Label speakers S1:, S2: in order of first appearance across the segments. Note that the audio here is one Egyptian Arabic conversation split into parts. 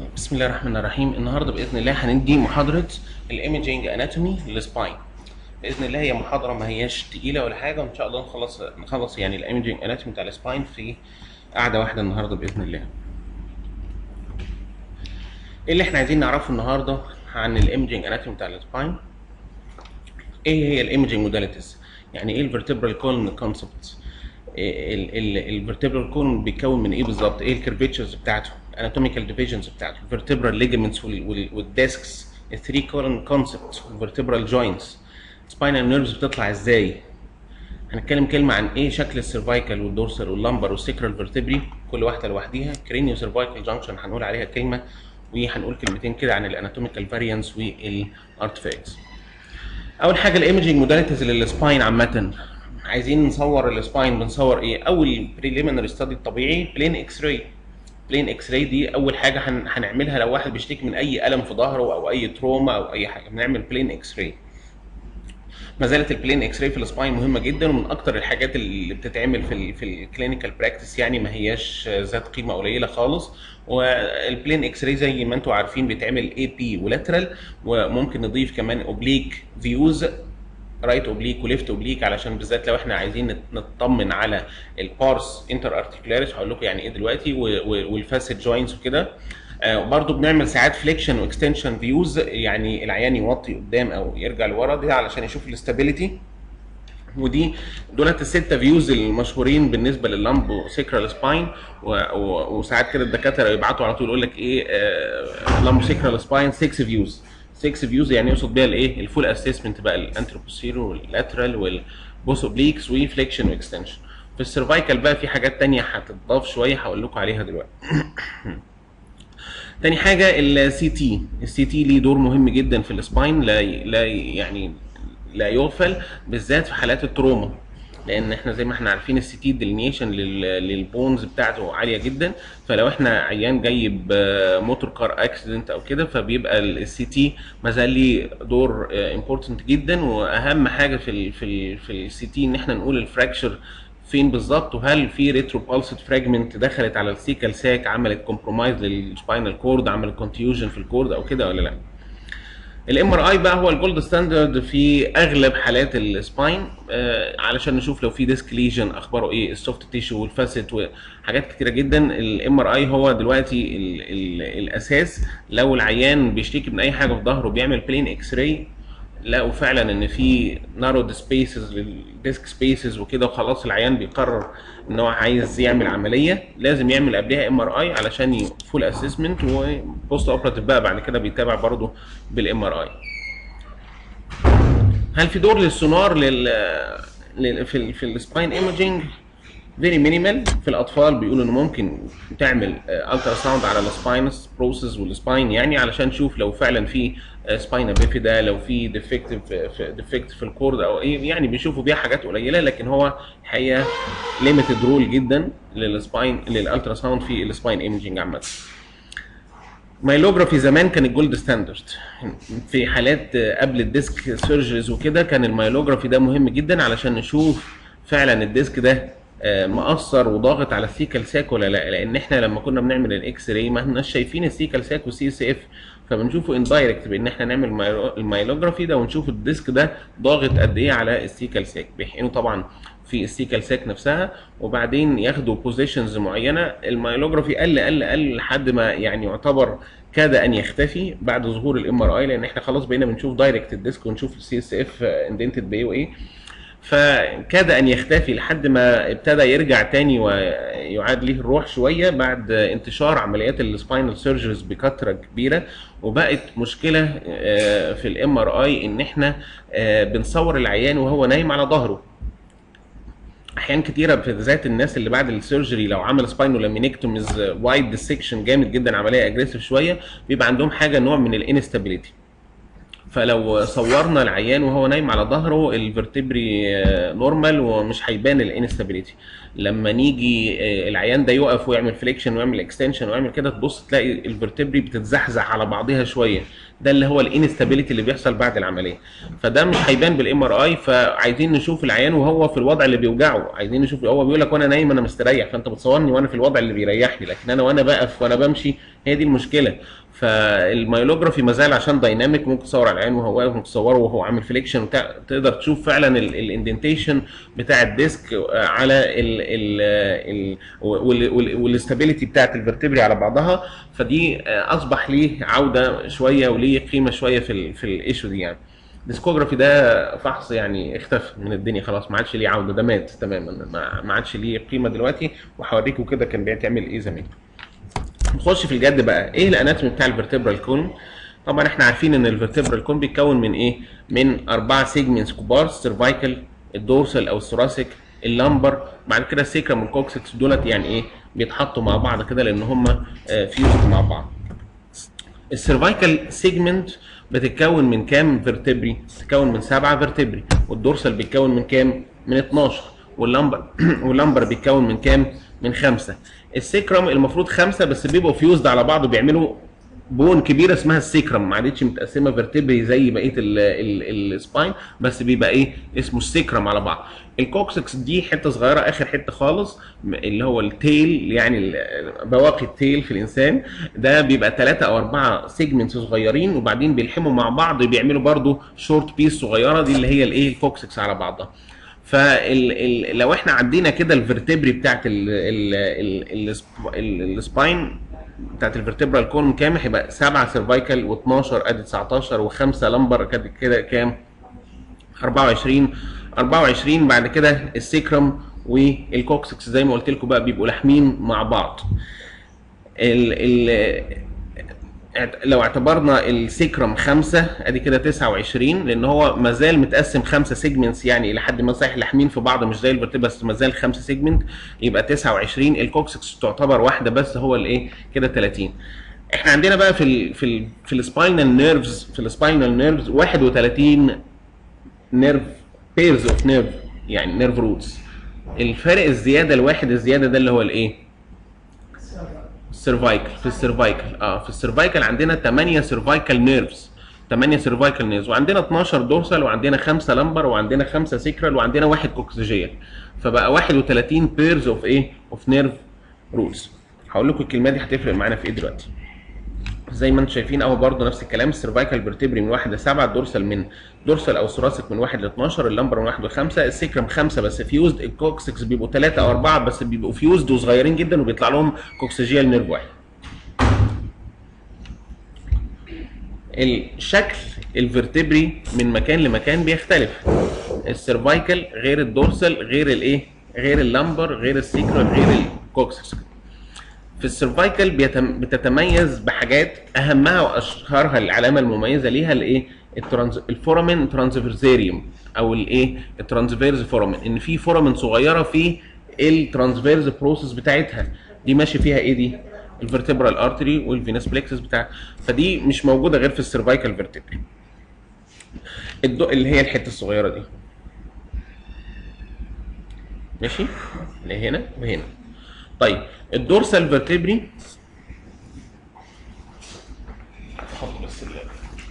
S1: بسم الله الرحمن الرحيم النهارده باذن الله هندي محاضره الايميجينج اناتومي للسباين باذن الله هي محاضره ما هياش تقيله ولا حاجه وان شاء الله نخلص نخلص يعني الايميجينج اناتومي بتاع السباين في قعده واحده النهارده باذن الله ايه اللي احنا عايزين نعرفه النهارده عن الايميجينج اناتومي بتاع السباين ايه هي الايميجينج موداليتيز يعني ايه الفيرتبرال كولن كونسبت الفيرتبرال كولن بيتكون من ايه بالظبط ايه الكيرفيتشرز بتاعته anatomical divisions بتاعته vertebral ligaments والديسكس الثري كولن كونسبت vertebral joints spinal nerves بتطلع ازاي هنتكلم كلمه عن ايه شكل السيرفايكال والدورسال واللمبر والسيكرال فيرتبري كل واحده لوحديها كرينيو سيرفايكال جانكشن هنقول عليها كلمه وهنقول كلمتين كده عن الاناتوميكال فاريانس والارتفاكتس اول حاجه الايمجنج موداليتيز للسباين عامه عايزين نصور السباين بنصور ايه اول بريليمينري ستادي الطبيعي بلين اكس راي بلين اكس راي دي اول حاجه هن... هنعملها لو واحد بيشتكي من اي الم في ظهره او اي تروما او اي حاجه بنعمل بلين اكس راي ما زالت البلين اكس راي في السباين مهمه جدا ومن اكتر الحاجات اللي بتتعمل في ال في الكلينيكال براكتس يعني ما هياش ذات قيمه قليله خالص والبلين اكس راي زي ما انتم عارفين بيتعمل اي بي ولاترال وممكن نضيف كمان اوبليك فيوز رايت اوبليك وليفت اوبليك علشان بالذات لو احنا عايزين نطمن على البارس انتر ارتيكولاريس هقول لكم يعني ايه دلوقتي والفاسد جوينتس وكده آه برضو بنعمل ساعات فليكشن واكستنشن فيوز يعني العيان يوطي قدام او يرجع لورا دي علشان يشوف الاستابيليتي ودي دولت الستة فيوز المشهورين بالنسبه لللامبو سيكرال سباين وساعات كده الدكاتره يبعتوا على طول يقول لك ايه آه لامبو سيكرال سباين 6 فيوز 6 فيوز يعني يقصد بيها الايه الفول اسسمنت بقى الانتروبوسيرو واللاترال والبوس اوبليكس وفليكشن واكستنشن في السيرفايكال بقى في حاجات تانية هتضاف شويه هقول لكم عليها دلوقتي تاني حاجه السي تي السي تي ليه دور مهم جدا في السباين لا لا يعني لا يغفل بالذات في حالات التروما لان احنا زي ما احنا عارفين السي تي ديلينيشن للبونز بتاعته عاليه جدا فلو احنا عيان جاي بموتور كار اكسيدنت او كده فبيبقى السي تي ما زال ليه دور امبورتنت جدا واهم حاجه في ال في ال في السي تي ان احنا نقول الفراكشر فين بالظبط وهل في ريترو بالسد فراجمنت دخلت على السيكال ساك عملت كومبرومايز للسباينال كورد عملت كونتيوجن في الكورد او كده ولا لا الام ار اي بقى هو الجولد ستاندرد في اغلب حالات السباين آه علشان نشوف لو في ديسك ليجن اخباره ايه السوفت تيشو والفاسيت وحاجات كتيره جدا الام ار اي هو دلوقتي ال ال الاساس لو العيان بيشتكي من اي حاجه في ظهره بيعمل بلين اكس راي لقوا فعلا ان في نارود سبيسز للديسك سبيسز وكده وخلاص العيان بيقرر ان هو عايز يعمل عمليه لازم يعمل قبلها ام ار اي علشان فول اسسمنت وبوست اوبراتيف بقى بعد كده بيتابع برضه بالام ار اي هل في دور للسونار لل, لل... في ال... في السباين ايمجينج فيري مينيمال في الاطفال بيقولوا انه ممكن تعمل الترا ساوند على السباينس بروسيس والسباين يعني علشان نشوف لو فعلا في سباينا بيفيدا لو في ديفكتيف ديفكت في الكورد او ايه يعني بيشوفوا بيها حاجات قليله لكن هو الحقيقه ليميتد رول جدا للسباين للالترا ساوند في السباين ايمجينج عامه مايلوجرافي زمان كان الجولد ستاندرد في حالات قبل الديسك سيرجريز وكده كان المايلوجرافي ده مهم جدا علشان نشوف فعلا الديسك ده مأثر وضاغط على السيكال ساك ولا لا لان احنا لما كنا بنعمل الاكس راي ما احناش شايفين السيكال ساك والسي اس اف فبنشوفه اندايركت بان احنا نعمل المايلوجرافي ده ونشوف الديسك ده ضاغط قد ايه على السيكال ساك بيحقنوا طبعا في السيكال ساك نفسها وبعدين ياخدوا بوزيشنز معينه المايلوجرافي قل قل قل لحد ما يعني يعتبر كاد ان يختفي بعد ظهور الام ار اي لان احنا خلاص بقينا بنشوف دايركت الديسك ونشوف السي اس اف اندنتد بايه وايه فكاد ان يختفي لحد ما ابتدى يرجع تاني ويعاد ليه الروح شويه بعد انتشار عمليات السباينال سيرجريز بكثره كبيره وبقت مشكله في الام ار اي ان احنا بنصور العيان وهو نايم على ظهره احيان كتيره في ذات الناس اللي بعد السيرجري لو عمل سباينو لامينكتوميز وايد ديسكشن جامد جدا عمليه اجريسيف شويه بيبقى عندهم حاجه نوع من الانستابيليتي فلو صورنا العيان وهو نايم على ظهره الفرتبري آه، نورمال ومش هيبان الانستابيليتي لما نيجي آه، العيان ده يقف ويعمل فليكشن ويعمل اكستنشن ويعمل كده تبص تلاقي الفرتبري بتتزحزح على بعضها شويه ده اللي هو الانستابيليتي اللي بيحصل بعد العمليه فده مش هيبان بالام ار اي فعايزين نشوف العيان وهو في الوضع اللي بيوجعه عايزين نشوف هو بيقول لك وانا نايم انا مستريح فانت بتصورني وانا في الوضع اللي بيريحني لكن انا وانا بقف وانا بمشي هي دي المشكله فالمايلوجرافي ما زال عشان دايناميك ممكن تصور على العين وهو واقف ممكن تصوره وهو عامل فليكشن وتع- تقدر تشوف فعلا الاندنتيشن بتاع الديسك آه، على ال ال ال والاستابيليتي بتاعت الفرتبري على بعضها فدي آه، اصبح ليه عوده شويه وليه قيمه شويه في ال في الايشو دي يعني الديسكوجرافي ده فحص يعني اختفى من الدنيا خلاص ما عادش ليه عوده ده مات تماما ما- ما عادش ليه قيمه دلوقتي وهوريكم كده كان بيتعمل ايه زمان نخش في الجد بقى ايه الاناتومي بتاع الفرتبرال كون طبعا احنا عارفين ان الفرتبرال كون بيتكون من ايه من اربعه سيجمنتس كبار السيرفايكال الدورسال او الثوراسيك اللامبر بعد كده السيكرم والكوكسكس دولت يعني ايه بيتحطوا مع بعض كده لان هم فيوزد مع بعض السيرفايكال سيجمنت بتتكون من كام فيرتبري؟ بتتكون من سبعه فيرتبري والدورسال بيتكون من كام؟ من 12 واللامبر واللامبر بيتكون من كام؟ من خمسه. السيكرم المفروض خمسه بس بيبقوا فيوزد على بعض وبيعملوا بون كبيره اسمها السيكرم ما عادتش متقسمه فيرتبري زي بقيه السباين بس بيبقى ايه اسمه السيكرم على بعض الكوكسكس دي حته صغيره اخر حته خالص م- اللي هو التيل يعني ال- بواقي التيل في الانسان ده بيبقى ثلاثة او اربعة سيجمنتس صغيرين وبعدين بيلحموا مع بعض بيعملوا برضو شورت بيس صغيره دي اللي هي الايه الكوكسكس على بعضها فلو احنا عدينا كده الفرتبري بتاعت ال- ال- ال- السب- ال- السباين بتاعت الفرتبرال كون كام هيبقى 7 سيرفايكال و12 ادي 19 و5 لمبر كده كده كام 24 24 بعد كده السيكرم والكوكسكس زي ما قلت لكم بقى بيبقوا لاحمين مع بعض ال ال اعت- لو اعتبرنا السيكرم خمسة ادي كده 29 لان هو ما زال متقسم خمسة سيجمنتس يعني الى حد ما صحيح لاحمين في بعض مش زي الفرتبرا بس ما زال خمسة سيجمنت يبقى 29 الكوكسكس تعتبر واحده بس هو الايه كده 30 احنا عندنا بقى في ال في ال في السباينال نيرفز في السباينال نيرفز 31 نيرف بيرز اوف نيرف يعني نيرف روتس الفرق الزياده الواحد الزياده ده اللي هو الايه السيرفايكل في السيرفايكل اه في السيرفايكل عندنا 8 سيرفايكال نيرفز 8 سيرفايكال نيرفز وعندنا 12 دورسال وعندنا 5 لمبر وعندنا 5 سيكرال وعندنا واحد كوكسيجيال فبقى 31 بيرز اوف ايه اوف نيرف روتس هقول لكم الكلمه دي هتفرق معانا في ايه دلوقتي زي ما انتم شايفين اهو برضه نفس الكلام السيرفايكال فيرتبري من 1 ل 7 الدورسال من دورسال او ثوراسيك من 1 ل 12 اللمبر من 1 ل 5 السيكرم 5 بس فيوزد الكوكسكس بيبقوا 3 او 4 بس بيبقوا فيوزد وصغيرين جدا وبيطلع لهم كوكسيجيال نيرف واحد الشكل الفرتبري من مكان لمكان بيختلف السيرفايكال غير الدورسال غير الايه غير اللمبر غير السيكرال غير الكوكسكس في السيرفايكال بيتم... بتتميز بحاجات اهمها واشهرها العلامه المميزه ليها الايه الترانز... الفورامين ترانسفيرزيريوم او الايه الترانسفيرز فورامين ان في فورامين صغيره في الترانسفيرز بروسيس بتاعتها دي ماشي فيها ايه دي الفرتبرال ارتري والفينس بلكسس بتاع فدي مش موجوده غير في السيرفايكال فيرتبري الدو... اللي هي الحته الصغيره دي ماشي اللي هنا وهنا طيب الدورسال فيرتبري حط بس ال-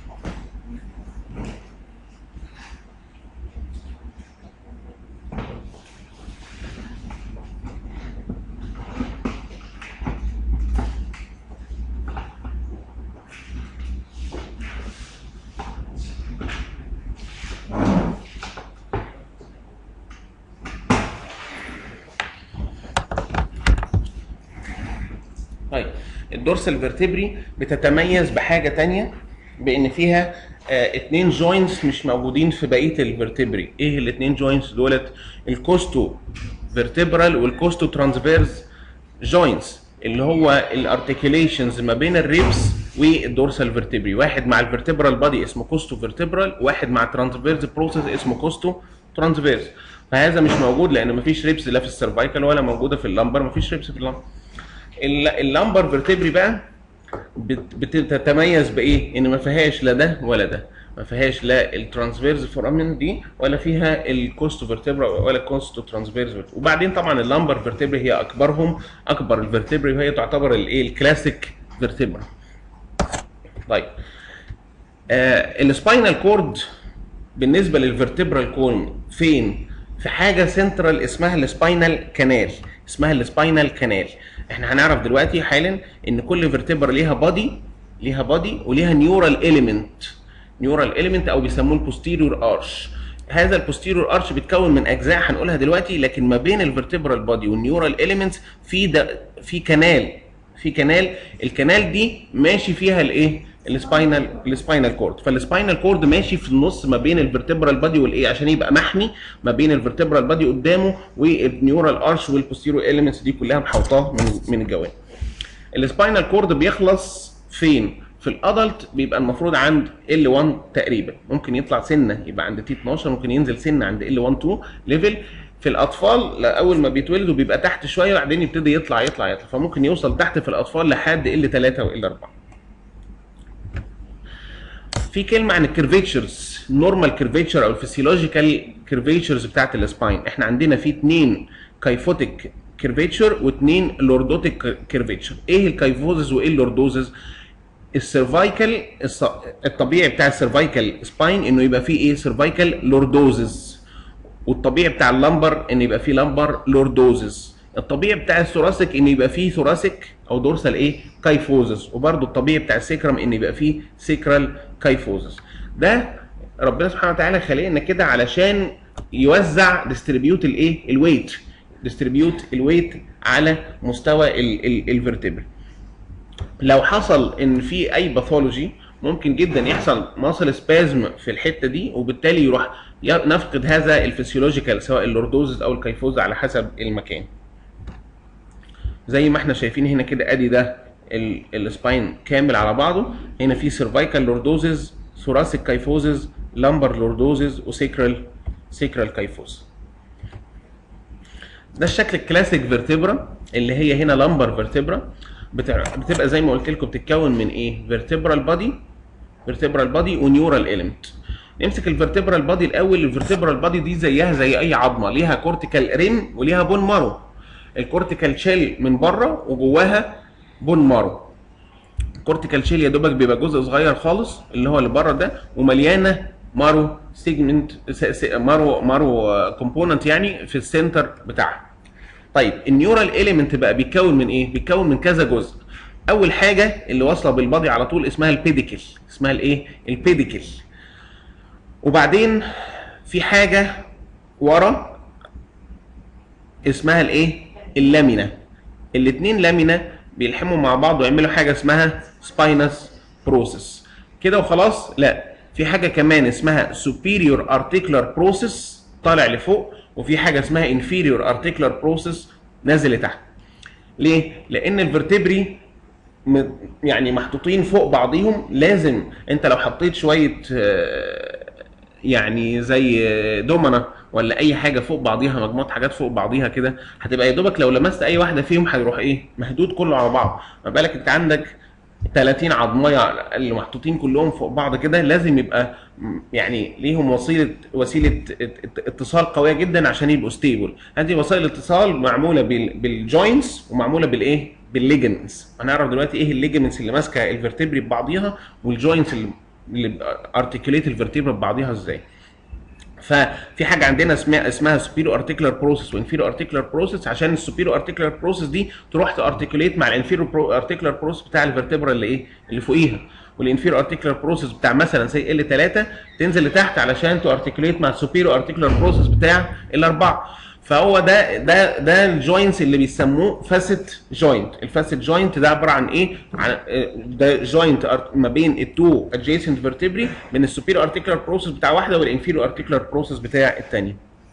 S1: طيب الدورسال فيرتبري بتتميز بحاجه تانية بان فيها آه اتنين جوينتس مش موجودين في بقيه الفيرتبري ايه الاتنين جوينتس دولت الكوستو فيرتبرال والكوستو ترانسفيرز جوينتس اللي هو الارتكيوليشنز ما بين الريبس والدورسال فيرتبري واحد مع الفيرتبرال بادي اسمه كوستو فيرتبرال واحد مع الترانسفيرز بروسيس اسمه كوستو ترانسفيرز فهذا مش موجود لان مفيش ريبس لا في السيرفايكال ولا موجوده في اللمبر مفيش ريبس في اللمبر الل- اللامبر فيرتبري بقى بت- بتتميز بايه؟ ان ما فيهاش لا ده ولا ده، ما فيهاش لا الترانسفيرز فورامين دي ولا فيها الكوست فيرتبرا ولا الكوست ترانسفيرز وبعدين طبعا اللامبر فيرتبرا هي اكبرهم اكبر الفيرتبرا وهي تعتبر الايه الكلاسيك فيرتبرا طيب آه السباينال كورد بالنسبه للفيرتبرال كون فين في حاجه سنترال اسمها السباينال كانال اسمها السباينال كانال احنا هنعرف دلوقتي حالا ان كل فيرتبرا ليها بادي ليها بادي وليها نيورال اليمنت نيورال اليمنت او بيسموه البوستيريور ارش هذا البوستيريور ارش بيتكون من اجزاء هنقولها دلوقتي لكن ما بين الفيرتبرال بادي والنيورال اليمنتس في ده في كانال في كانال الكانال دي ماشي فيها الايه السباينال السباينال كورد فالسباينال كورد ماشي في النص ما بين الفيرتبرال بادي والايه عشان يبقى محمي ما بين الفيرتبرال بادي قدامه والنيورال ارش والبوستيريور اليمنتس دي كلها محوطاه من من الجوانب السباينال كورد بيخلص فين في الادلت بيبقى المفروض عند ال1 تقريبا ممكن يطلع سنه يبقى عند تي 12 ممكن ينزل سنه عند ال1 2 ليفل في الاطفال اول ما بيتولدوا بيبقى تحت شويه وبعدين يبتدي يطلع يطلع يطلع فممكن يوصل تحت في الاطفال لحد ال3 وال4 في كلمه عن الكيرفيتشرز نورمال كيرفيتشر او الفسيولوجيكال كيرفيتشرز بتاعت السباين احنا عندنا في اثنين كايفوتيك كيرفيتشر واثنين لوردوتيك كيرفيتشر ايه الكايفوزز وايه اللوردوزز السيرفايكال الطبيعي بتاع السيرفايكال سباين انه يبقى فيه ايه سيرفايكال لوردوزز والطبيعي بتاع اللمبر ان يبقى فيه لمبر لوردوزز الطبيعي بتاع الثوراسيك ان يبقى فيه ثوراسيك او دورسال ايه كايفوزز وبرده الطبيعي بتاع السيكرم ان يبقى فيه سيكرال كايفوزز ده ربنا سبحانه وتعالى خلقنا كده علشان يوزع ديستريبيوت الايه الويت ديستريبيوت الويت على مستوى الفيرتبرا لو حصل ان في اي باثولوجي ممكن جدا يحصل ماسل سبازم في الحته دي وبالتالي يروح نفقد هذا الفسيولوجيكال سواء اللوردوزز او الكيفوز على حسب المكان زي ما احنا شايفين هنا كده ادي ده السباين كامل على بعضه هنا في سيرفايكال لوردوزز ثوراسيك كايفوزز لامبر لوردوزز وسيكرال سيكرال كايفوز ده الشكل الكلاسيك فيرتبرا اللي هي هنا لامبر فيرتبرا بتبقى زي ما قلت لكم بتتكون من ايه فيرتبرال بادي فيرتبرال بادي ونيورال اليمنت نمسك الفيرتبرال بادي الاول الفيرتبرال بادي دي زيها زي اي عظمه ليها كورتيكال ريم وليها بون مارو الكورتيكال شيل من بره وجواها بون مارو الكورتيكال شيل يا دوبك بيبقى جزء صغير خالص اللي هو اللي بره ده ومليانه مارو سيجمنت مارو مارو كومبوننت يعني في السنتر بتاعها طيب النيورال اليمنت بقى بيتكون من ايه بيتكون من كذا جزء اول حاجه اللي واصله بالبادي على طول اسمها البيديكل اسمها الايه البيديكل وبعدين في حاجه ورا اسمها الايه اللامينا الاثنين لامينا بيلحموا مع بعض ويعملوا حاجه اسمها سباينس بروسيس كده وخلاص لا في حاجه كمان اسمها superior articular process طالع لفوق وفي حاجه اسمها inferior articular process نازل لتحت ليه لان الفرتبري يعني محطوطين فوق بعضيهم لازم انت لو حطيت شويه يعني زي دومنا ولا اي حاجه فوق بعضيها مجموعه حاجات فوق بعضيها كده هتبقى يا دوبك لو لمست اي واحده فيهم هيروح ايه مهدود كله على بعض ما بالك انت عندك 30 عظميه اللي محطوطين كلهم فوق بعض كده لازم يبقى يعني ليهم وسيله وسيله اتصال قويه جدا عشان يبقوا ستيبل هذه وسائل الاتصال معموله بالجوينتس ومعموله بالايه بالليجمنتس هنعرف دلوقتي ايه الليجمنتس اللي ماسكه الفرتبري ببعضيها والجوينتس اللي اللي ارتكليت الفرتبرا ببعضيها ازاي ففي حاجه عندنا اسمها اسمها سوبيرو ارتيكولار بروسيس وانفيرو ارتيكولار بروسيس عشان السوبيرو ارتيكولار بروسيس دي تروح تارتكليت مع الانفيرو ارتيكولار بروسيس بتاع الفرتبرا اللي ايه اللي فوقيها والانفيرو ارتيكولار بروسيس بتاع مثلا زي ال 3 تنزل لتحت علشان تارتكليت مع السوبيرو ارتيكولار بروسيس بتاع الاربعه فهو ده ده ده الجوينتس اللي بيسموه فاسيت جوينت الفاسيت جوينت ده عباره عن ايه عن ده جوينت ما بين التو ادجيسنت فيرتبري من السوبيرو ارتيكولار بروسيس بتاع واحده والانفيرو ارتيكولار بروسيس بتاع الثانيه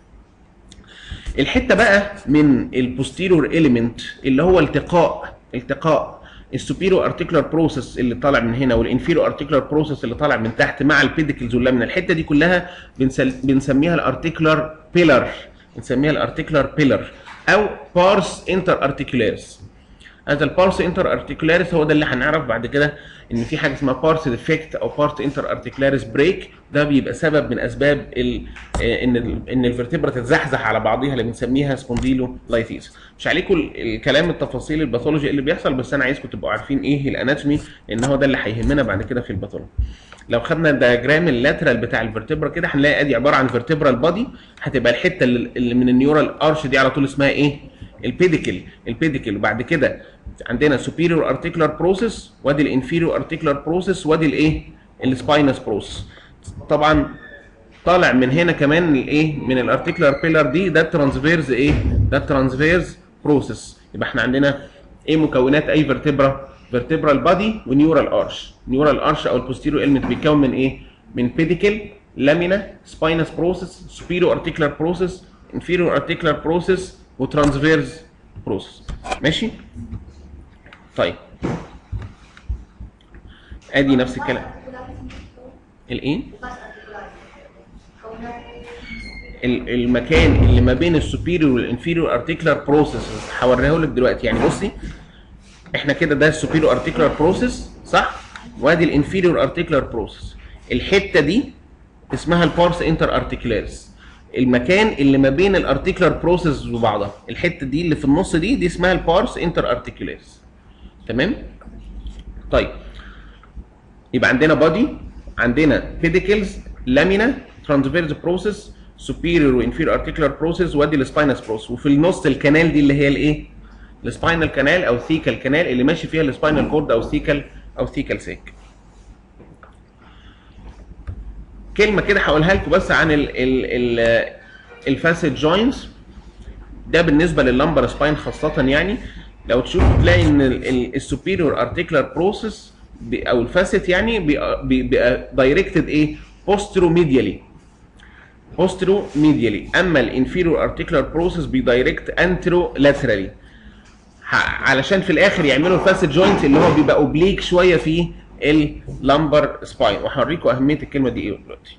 S1: الحته بقى من البوستيرور اليمنت اللي هو التقاء التقاء السوبيرو ارتيكولار بروسيس اللي طالع من هنا والانفيرو ارتيكولار بروسيس اللي طالع من تحت مع البيديكلز واللامنا الحته دي كلها بنسميها الارتيكولار بيلر بنسميها الارتيكولار بيلر او بارس انتر ارتيكولاريس هذا البارس انتر ارتيكولاريس هو ده اللي هنعرف بعد كده ان في حاجه اسمها بارس ديفكت او بارس انتر ارتيكولاريس بريك ده بيبقى سبب من اسباب ال ان ال ان الفرتبرا تتزحزح على بعضيها اللي بنسميها سبونديلو لايتيس مش عليكم الكلام التفاصيل الباثولوجي اللي بيحصل بس انا عايزكم تبقوا عارفين ايه الاناتومي لان هو ده اللي هيهمنا بعد كده في الباثولوجي لو خدنا الدياجرام اللاترال بتاع الفرتبرا كده هنلاقي ادي عباره عن فيرتبرال بادي هتبقى الحته اللي من النيورال ارش دي على طول اسمها ايه البيديكل البيديكل وبعد كده عندنا superior articular process وادي الانفيريور articular process وادي الايه السباينس بروسس طبعا طالع من هنا كمان الايه من الارتيكولار بيلر دي ده ترانسفيرز ايه ده ترانسفيرز بروسس يبقى احنا عندنا ايه مكونات اي فيرتبرا فيرتبرال بادي ونيورال ارش نيورال ارش او البوستيريور اليمنت بيتكون من ايه من بيديكل لامينا سباينس بروسس superior articular process inferior articular process وترانسفيرز بروسس ماشي طيب ادي نفس الكلام الايه ال- المكان اللي ما بين السوبيريور والانفيريور ارتيكولار بروسيس هوريه لك دلوقتي يعني بصي احنا كده ده السوبيريور ارتيكولار بروسيس صح وادي الانفيريور ارتيكولار بروسيس الحته دي اسمها البارس انتر ارتيكولاريس المكان اللي ما بين الارتيكولار بروسيس وبعضها الحته دي اللي في النص دي دي اسمها البارس انتر ارتيكولاريس تمام طيب يبقى عندنا بادي عندنا بيديكلز لامينا ترانسفيرز بروسيس سوبيريور وانفيريور ارتيكولار بروسيس وادي السباينس بروسيس وفي النص الكنال دي اللي هي الايه السباينال كانال او ثيكال كانال اللي ماشي فيها السباينال كورد او ثيكال او ثيكال سيك كلمه كده هقولها لكم بس عن ال ال ال الفاسد جوينتس ده بالنسبه لللمبر سباين خاصه يعني لو تشوفوا تلاقي ان السوبيريور ارتيكولار بروسيس او الفاسيت يعني بيبقى دايركتد ايه بوسترو ميديالي بوسترو ميديالي اما الانفيريور ارتيكولار بروسيس بيدايركت انترو لاترالي علشان في الاخر يعملوا الفاسد جوينت اللي هو بيبقى اوبليك شويه في اللمبر سباين وهوريكم اهميه الكلمه دي ايه دلوقتي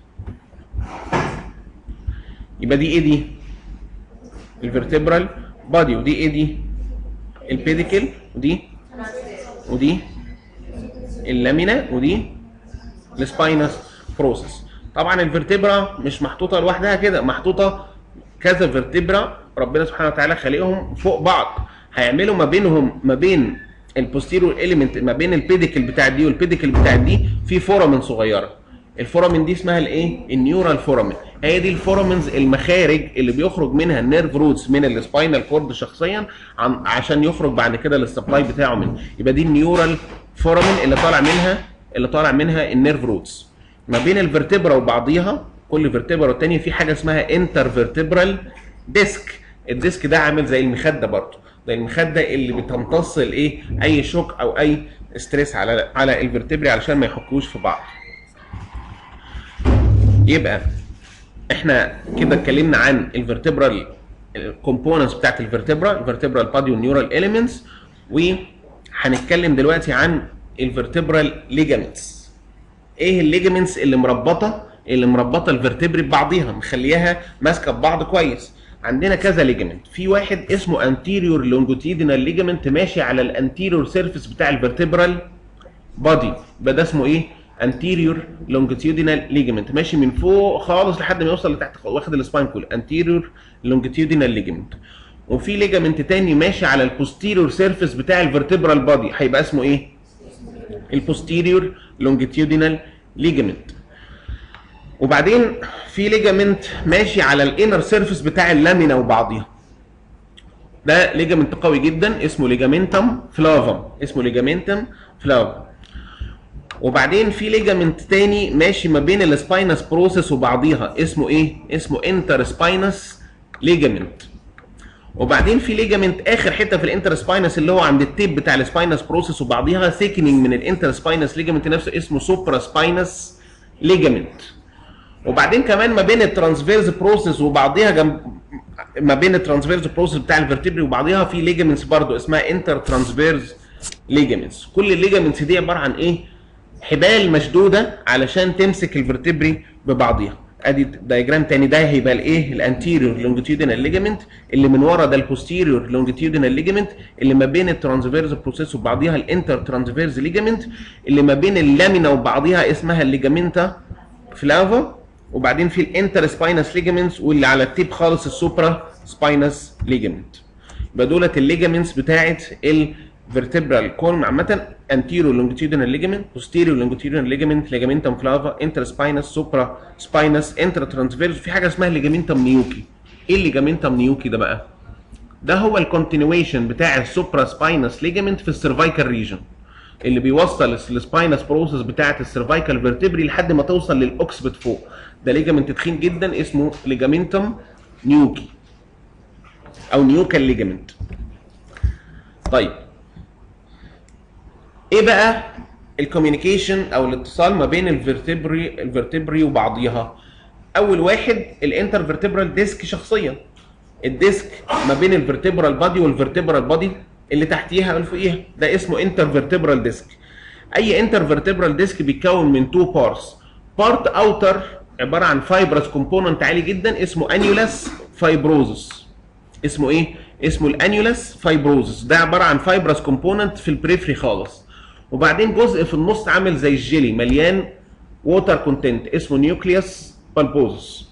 S1: يبقى دي ايه دي الفرتبرال بادي ودي ايه دي البيديكل ودي ودي اللامينا ودي السباينس بروسيس طبعا الفرتبرا مش محطوطه لوحدها كده محطوطه كذا فيرتبرا ربنا سبحانه وتعالى خالقهم فوق بعض هيعملوا ما بينهم ما بين البوستيريور اليمنت ما بين البيديكل بتاع دي والبيديكل بتاع دي في فورامين صغيره الفورامين دي اسمها الايه النيورال فورامين هي دي الفورامينز المخارج اللي بيخرج منها النيرف روتس من السباينال كورد شخصيا عن عشان يخرج بعد كده للسبلاي بتاعه منه يبقى دي النيورال فورامين اللي طالع منها اللي طالع منها النيرف روتس ما بين الفرتبرا وبعضيها كل فيرتبرا والتانية في حاجه اسمها انتر فيرتبرال ديسك الديسك ده عامل زي المخده برضه زي المخده اللي بتمتص الايه اي شوك او اي ستريس على على الفرتبري علشان ما يحكوش في بعض يبقى احنا كده اتكلمنا عن الفرتبرال الكومبوننتس بتاعت الفرتبرا الفرتبرال بادي والنيورال اليمنتس وهنتكلم دلوقتي عن الفرتبرال ليجامنتس ايه الليجامنتس اللي مربطه اللي مربطه الفرتبري ببعضيها مخلياها ماسكه ببعض كويس عندنا كذا ليجامنت في واحد اسمه انتيريور لونجيتيودينال ليجامنت ماشي على الانتيريور سيرفيس بتاع الفرتبرال بادي يبقى ده اسمه ايه anterior longitudinal ligament ماشي من فوق خالص لحد ما يوصل لتحت خالص واخد السباين كله anterior longitudinal ligament وفي ليجامنت تاني ماشي على البوستيريور سيرفيس بتاع الفرتبرال بادي هيبقى اسمه ايه البوستيريور longitudinal ligament وبعدين في ليجامنت ماشي على الانر سيرفيس بتاع اللامينا وبعضيها ده ليجامنت قوي جدا اسمه ليجامنتم فلافم اسمه ليجامنتم فلافم وبعدين في ليجامنت تاني ماشي ما بين السباينس بروسيس وبعضيها اسمه ايه اسمه انتر سباينس ليجامنت وبعدين في ليجامنت اخر حته في الانتر سباينس اللي هو عند التيب بتاع السباينس بروسيس وبعضيها ثيكنينج من الانتر سباينس ليجامنت نفسه اسمه سوبرا سباينس ليجامنت وبعدين كمان ما بين الترانسفيرز بروسيس وبعضيها جنب ما بين الترانسفيرز بروسيس بتاع الفرتبري وبعضيها في ليجامنتس برضو اسمها انتر ترانسفيرز ليجامنتس كل الليجامنتس دي عباره عن ايه حبال مشدوده علشان تمسك الفرتبري ببعضيها ادي دايجرام تاني ده هيبقى الايه الانتيريور لونجيتيودينال ليجامنت اللي من ورا ده البوستيريور لونجيتيودينال ليجامنت اللي ما بين الترانسفيرز بروسيس وبعضيها الانتر ترانسفيرز ليجامنت اللي ما بين اللامينا وبعضيها اسمها الليجامنتا فلافا وبعدين في الانتر سباينس ليجامنتس واللي على التيب خالص السوبرا سباينس ليجامنت يبقى دولت الليجامنتس بتاعت الفرتبرال كولم عامه anterior longitudinal ligament posterior longitudinal ligament ligamentum flava interspinous supra spinous intertransverse في حاجه اسمها ligamentum نيوكي ايه الليجامنتم نيوكي ده بقى ده هو الكونتينيويشن بتاع السوبرا سباينس ليجامنت في السيرفايكال ريجن اللي بيوصل السباينس بروسس بتاعه السيرفايكال فيرتبري لحد ما توصل للاوكسبت فوق ده ليجامنت تخين جدا اسمه ليجامنتم نيوكي او نيوكال ليجامنت طيب ايه بقى الكوميونيكيشن او الاتصال ما بين الفرتبري الفرتبري وبعضيها اول واحد الانتر فيرتبرال ديسك شخصيا الديسك ما بين الفرتبرال بادي والفرتبرال بادي اللي تحتيها واللي فوقيها ده اسمه انتر فيرتبرال ديسك اي انتر فيرتبرال ديسك بيتكون من تو بارتس بارت اوتر عباره عن فايبرس كومبوننت عالي جدا اسمه انيولاس فايبروزس اسمه ايه اسمه الانيولاس فايبروزس ده عباره عن فايبرس كومبوننت في البريفري خالص وبعدين جزء في النص عامل زي الجيلي مليان ووتر كونتنت اسمه نيوكليوس بالبوزس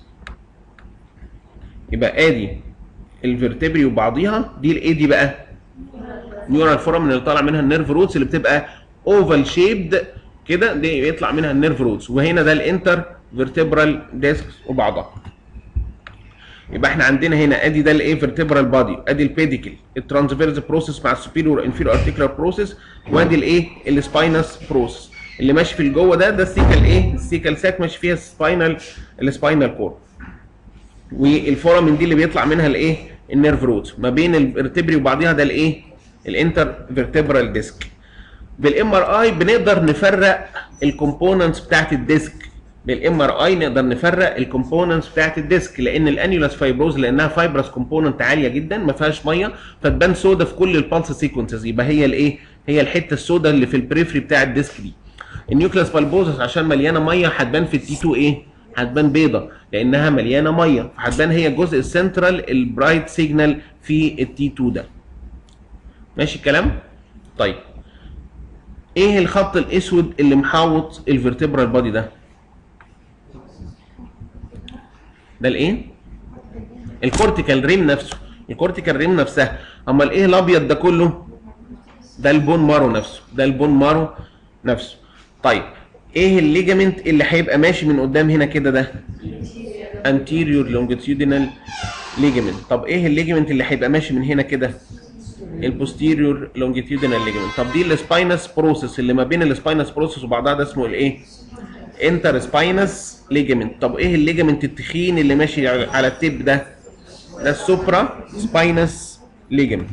S1: يبقى ادي الفرتبري وبعضيها دي الايه دي بقى نيورال فورم اللي طالع منها النيرف روتس اللي بتبقى اوفال شيبد كده دي يطلع منها النيرف روتس وهنا ده الانتر فيرتبرال ديسك وبعضها يبقى احنا عندنا هنا ادي ده الايه فيرتبرال بادي ادي البيديكل الترانسفيرز بروسيس مع السوبيريور انفيريور ارتيكولار بروسيس وادي الايه السباينس بروسيس اللي ماشي في جوه ده ده السيكال ايه السيكال ساك ماشي فيها السباينال السباينال كور والفورامين دي اللي بيطلع منها الايه النيرف روت ما بين الفرتبري وبعضيها ده الايه الانتر فيرتبرال ديسك بالام ار اي بنقدر نفرق الكومبوننتس بتاعت الديسك بالام ار اي نقدر نفرق الكومبوننتس بتاعت الديسك لان الانيولاس فايبروز لانها فايبرس كومبوننت عاليه جدا ما فيهاش ميه فتبان سودا في كل البالس سيكونسز يبقى هي الايه هي الحته السوداء اللي في البريفري بتاع الديسك دي النيوكليوس بالبوزس عشان مليانه ميه هتبان في التي 2 ايه هتبان بيضه لانها مليانه ميه فهتبان هي الجزء السنترال البرايت سيجنال في التي 2 ده ماشي الكلام طيب ايه الخط الاسود اللي محاوط الفرتبرال بادي ده ده الايه الكورتيكال ريم نفسه الكورتيكال ريم نفسها امال ايه الابيض ده كله ده البون مارو نفسه ده البون مارو نفسه طيب ايه الليجامنت اللي هيبقى ماشي من قدام هنا كده ده anterior longitudinal ligament طب ايه الليجامنت اللي هيبقى ماشي من هنا كده البوستيريور لونجيتيودينال ليجمنت طب دي السباينس بروسيس اللي ما بين السباينس بروسيس وبعضها ده اسمه الايه انتر سباينس ليجمنت طب ايه الليجمنت التخين اللي ماشي على التيب ده ده السوبرا سباينس ليجمنت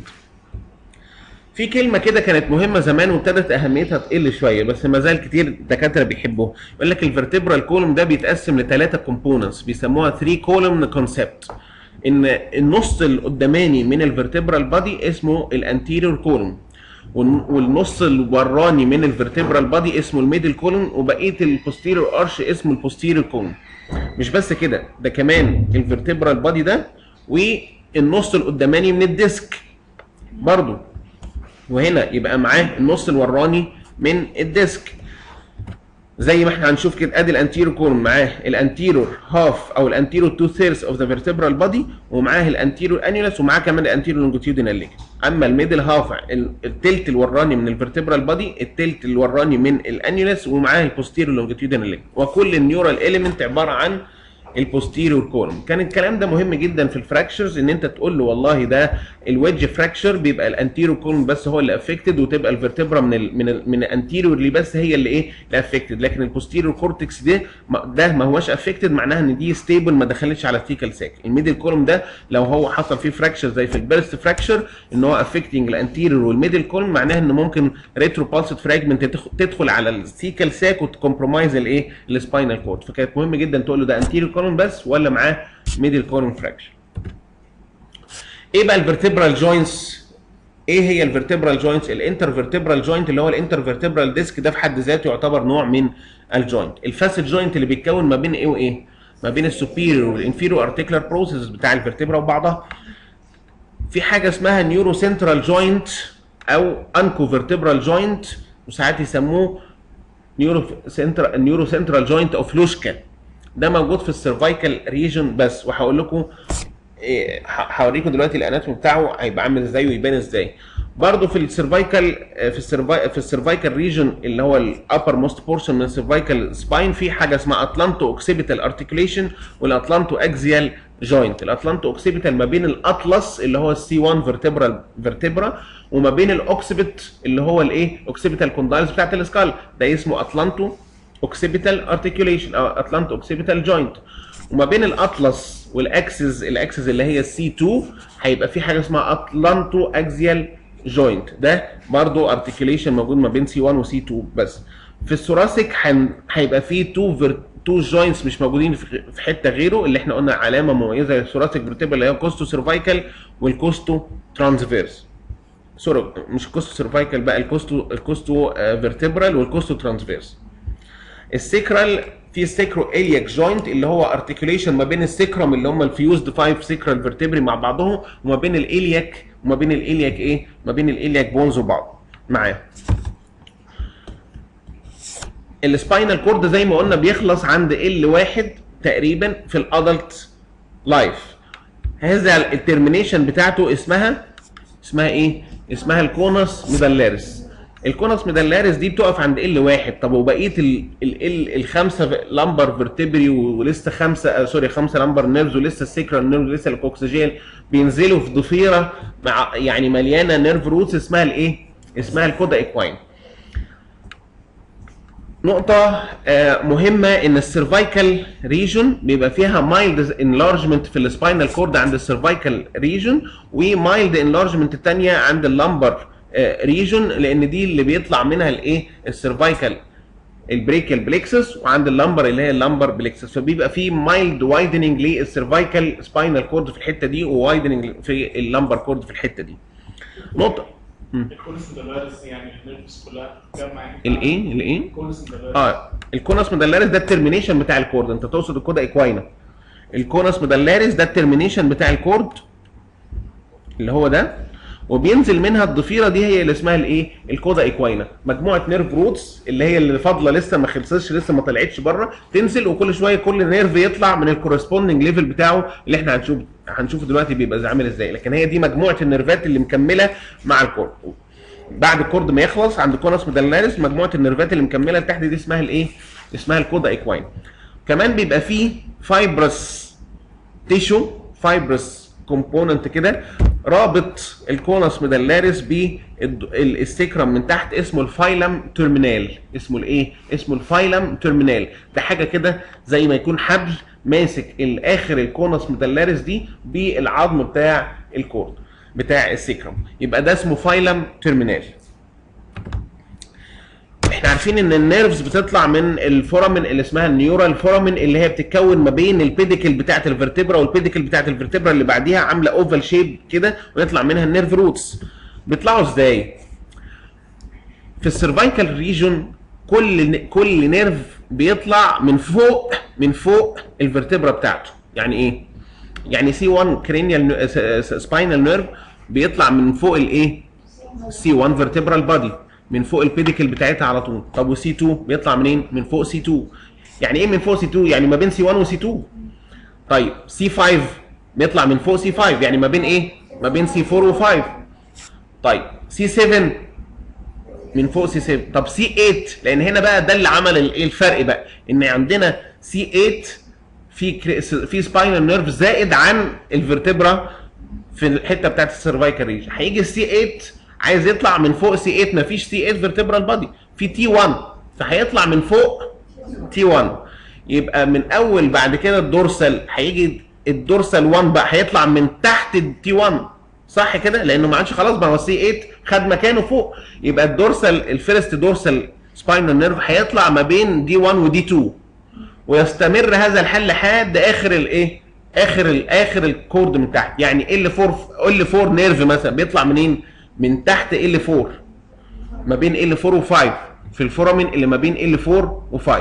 S1: في كلمه كده كانت مهمه زمان وابتدت اهميتها تقل شويه بس ما زال كتير دكاتره بيحبوها يقول لك الفرتبرال كولوم ده بيتقسم لثلاثه كومبوننتس بيسموها 3 كولوم كونسبت ان النص القداماني من الفرتبرال بادي اسمه الانتيريور كولوم والنص الوراني من الفرتبرال بادي اسمه الميدل كولوم وبقيه البوستيريور ارش اسمه البوستيريور كولوم مش بس كده ده كمان الفرتبرال بادي ده والنص القداماني من الديسك برضو وهنا يبقى معاه النص الوراني من الديسك زي ما احنا هنشوف كده ادي الانتيرو كولوم معاه الانتيرور هاف او الانتيرو تو ثيرز اوف ذا فيرتبرال بادي ومعاه الانتيرو انيولس ومعاه كمان الانتيرو لونجيتيودينال ليج اما الميدل هاف التلت الوراني من الفيرتبرال بادي التلت الوراني من الانيولس ومعاه البوستيرو لونجيتيودينال ليج وكل النيورال اليمنت عباره عن البوستيريور كولوم كان الكلام ده مهم جدا في الفراكشرز ان انت تقول له والله ده الويدج فراكشر بيبقى الانتيريور كولوم بس هو اللي افكتد وتبقى الفرتبرا من ال من ال من الانتيريور اللي بس هي اللي ايه اللي افكتد لكن البوستيريور كورتكس ده ده ما هوش افكتد معناها ان دي ستيبل ما دخلتش على التيكال ساك الميدل كولوم ده لو هو حصل فيه فراكشر زي في البيرست فراكشر ان هو افكتنج الانتيريور والميدل كولوم معناها ان ممكن ريترو بالسد فراجمنت تدخل على التيكال ساك وتكمبرومايز الايه السباينال كورد فكانت مهم جدا تقول له ده انتيريور كولوم بس ولا معاه ميدل كولوم فراكشر ايه بقى الفرتبرال جوينتس ايه هي الفرتبرال جوينتس الانتر فيرتبرال جوينت اللي هو الانتر فيرتبرال ديسك ده في حد ذاته يعتبر نوع من الجوينت الفاسد جوينت اللي بيتكون ما بين ايه وايه ما بين السوبيريور والانفيريور ارتيكولار بروسيس بتاع الفرتبرا وبعضها في حاجه اسمها نيورو سنترال جوينت او انكو فيرتبرال جوينت وساعات يسموه نيورو سنترال نيورو سنترال جوينت اوف لوشكا ده موجود في السيرفايكال ريجن بس وهقول لكم إيه، ه- هوريكم دلوقتي الاناتومي بتاعه هيبقى عامل ازاي ويبان ازاي برضه في السيرفايكال في السيرفاي في السيرفايكال ريجن اللي هو الابر موست بورشن من السيرفايكال سباين في حاجه اسمها اتلانتو اوكسيبيتال ارتكيوليشن والاتلانتو اكزيال جوينت الاتلانتو اوكسيبيتال ما بين الاطلس اللي هو السي 1 فيرتبرال فيرتبرا وما بين الاوكسيبيت اللي هو الايه اوكسيبيتال كوندايلز بتاعت السكال ده اسمه اتلانتو اوكسيبيتال ارتكيوليشن او اتلانتو اوكسيبيتال جوينت وما بين الاطلس والاكسس الاكسس اللي هي السي 2 هيبقى في حاجه اسمها اتلانتو اكزيال جوينت ده برضو ارتكيوليشن موجود ما بين سي 1 وسي 2 بس في الثوراسيك هن- هيبقى في تو فير... تو جوينتس مش موجودين في في حته غيره اللي احنا قلنا علامه مميزه للثوراسيك فيرتبرا اللي هي الكوستو سيرفايكال والكوستو ترانسفيرس سوري مش الكوستو سيرفايكال بقى الكوستو الكوستو آه، فيرتبرال والكوستو ترانسفيرس السيكرال في سيكرو الياك جوينت اللي هو ارتكيوليشن ما بين السيكرم اللي هم الفيوزد فايف سيكرال فيرتبري مع بعضهم وما بين الالياك وما بين الالياك ايه؟ ما بين الالياك بونز وبعض معاه. السباينال كورد زي ما قلنا بيخلص عند ال واحد تقريبا في الادلت لايف. هذا الترمينيشن بتاعته اسمها اسمها ايه؟ اسمها الكونس ميدالاريس. الكونس ميدالاريس دي بتقف عند ال واحد طب وبقيه ال ال ال الخمسه لامبر فيرتبري ولسه خمسه آه سوري خمسه لامبر نيرفز ولسه السيكرال نيرفز ولسه الكوكسجين بينزلوا في ضفيره مع يعني مليانه نيرف روتس اسمها الايه؟ اسمها الكودا ايكواين. نقطة آه، مهمة إن السيرفايكال ريجون بيبقى فيها مايلد انلارجمنت في السباينال كورد عند السيرفايكال ريجون ومايلد انلارجمنت الثانية عند اللمبر ريجون لأن دي اللي بيطلع منها الإيه السيرفايكال البريكال بليكسس وعند اللمبر اللي هي اللمبر بليكسس فبيبقى في مايلد وايدننج للسيرفايكال سباينال كورد في الحتة دي ووايدننج في اللمبر كورد في الحتة دي. نقطة
S2: الكولس ميدالاريس يعني النيرفز كلها تجمع
S1: الإيه الإيه؟
S2: الكولس ميدالاريس
S1: اه الكونس ميدالاريس ده الترمينيشن بتاع الكورد انت تقصد الكودا ايكواينا الكونس ميدالاريس ده الترمينيشن بتاع الكورد اللي هو ده وبينزل منها الضفيره دي هي اللي اسمها الايه الكودا ايكواينا مجموعه نيرف روتس اللي هي اللي فاضله لسه ما خلصتش لسه ما طلعتش بره تنزل وكل شويه كل نيرف يطلع من الكورسبوندنج ليفل بتاعه اللي احنا هنشوف هنشوفه دلوقتي بيبقى عامل ازاي لكن هي دي مجموعه النيرفات اللي مكمله مع الكورد بعد الكورد ما يخلص عند كونس ميدالاريس مجموعه النيرفات اللي مكمله لتحت دي اسمها الايه اسمها الكودا ايكواين كمان بيبقى فيه فايبرس تيشو فايبرس كومبوننت كده رابط الكونس ميدالاريس بالسكرم من تحت اسمه الفايلم تيرمينال اسمه الايه اسمه الفايلم تيرمينال ده حاجه كده زي ما يكون حبل ماسك الاخر الكونس ميدالاريس دي بالعظم بتاع الكورد بتاع السكرم يبقى ده اسمه فايلم تيرمينال احنا عارفين ان النيرفز بتطلع من الفورامين اللي اسمها النيورال فورامين اللي هي بتتكون ما بين البيديكل بتاعه الفرتبرا والبيديكل بتاعه الفرتبرا اللي بعديها عامله اوفال شيب كده ويطلع منها النيرف روتس بيطلعوا ازاي في السيرفايكال ريجون كل كل نيرف بيطلع من فوق من فوق الفرتبرا بتاعته يعني ايه يعني سي 1 كرينيال سباينال نيرف بيطلع من فوق الايه سي 1 فيرتبرال بادي من فوق البيديكل بتاعتها على طول طب وسي 2 بيطلع منين من فوق سي 2 يعني ايه من فوق سي 2 يعني ما بين سي 1 وسي 2 طيب سي 5 بيطلع من فوق سي 5 يعني ما بين ايه ما بين سي 4 و5 طيب سي 7 من فوق سي 7 طب سي 8 لان هنا بقى ده اللي عمل ال- ايه الفرق بقى ان عندنا سي 8 في كري- في سباينال نيرف زائد عن الفرتبرا في الحته بتاعت السيرفايكال ريج هيجي السي 8 عايز يطلع من فوق سي 8 مفيش سي 8 فيرتبرال بادي في تي 1 فهيطلع من فوق تي 1 يبقى من اول بعد كده الدورسال هيجي الدورسال 1 بقى هيطلع من تحت التي 1 صح كده لانه ما عادش خلاص ما هو السي 8 خد مكانه فوق يبقى الدورسال الفيرست دورسال سباينال نيرف هيطلع ما بين دي 1 ودي 2 ويستمر هذا الحل لحد اخر الايه اخر ال- اخر الكورد من تحت يعني ال 4 ال 4 نيرف مثلا بيطلع منين من تحت ال 4 ما بين ال 4 و5 في الفورامين اللي ما بين ال 4 و5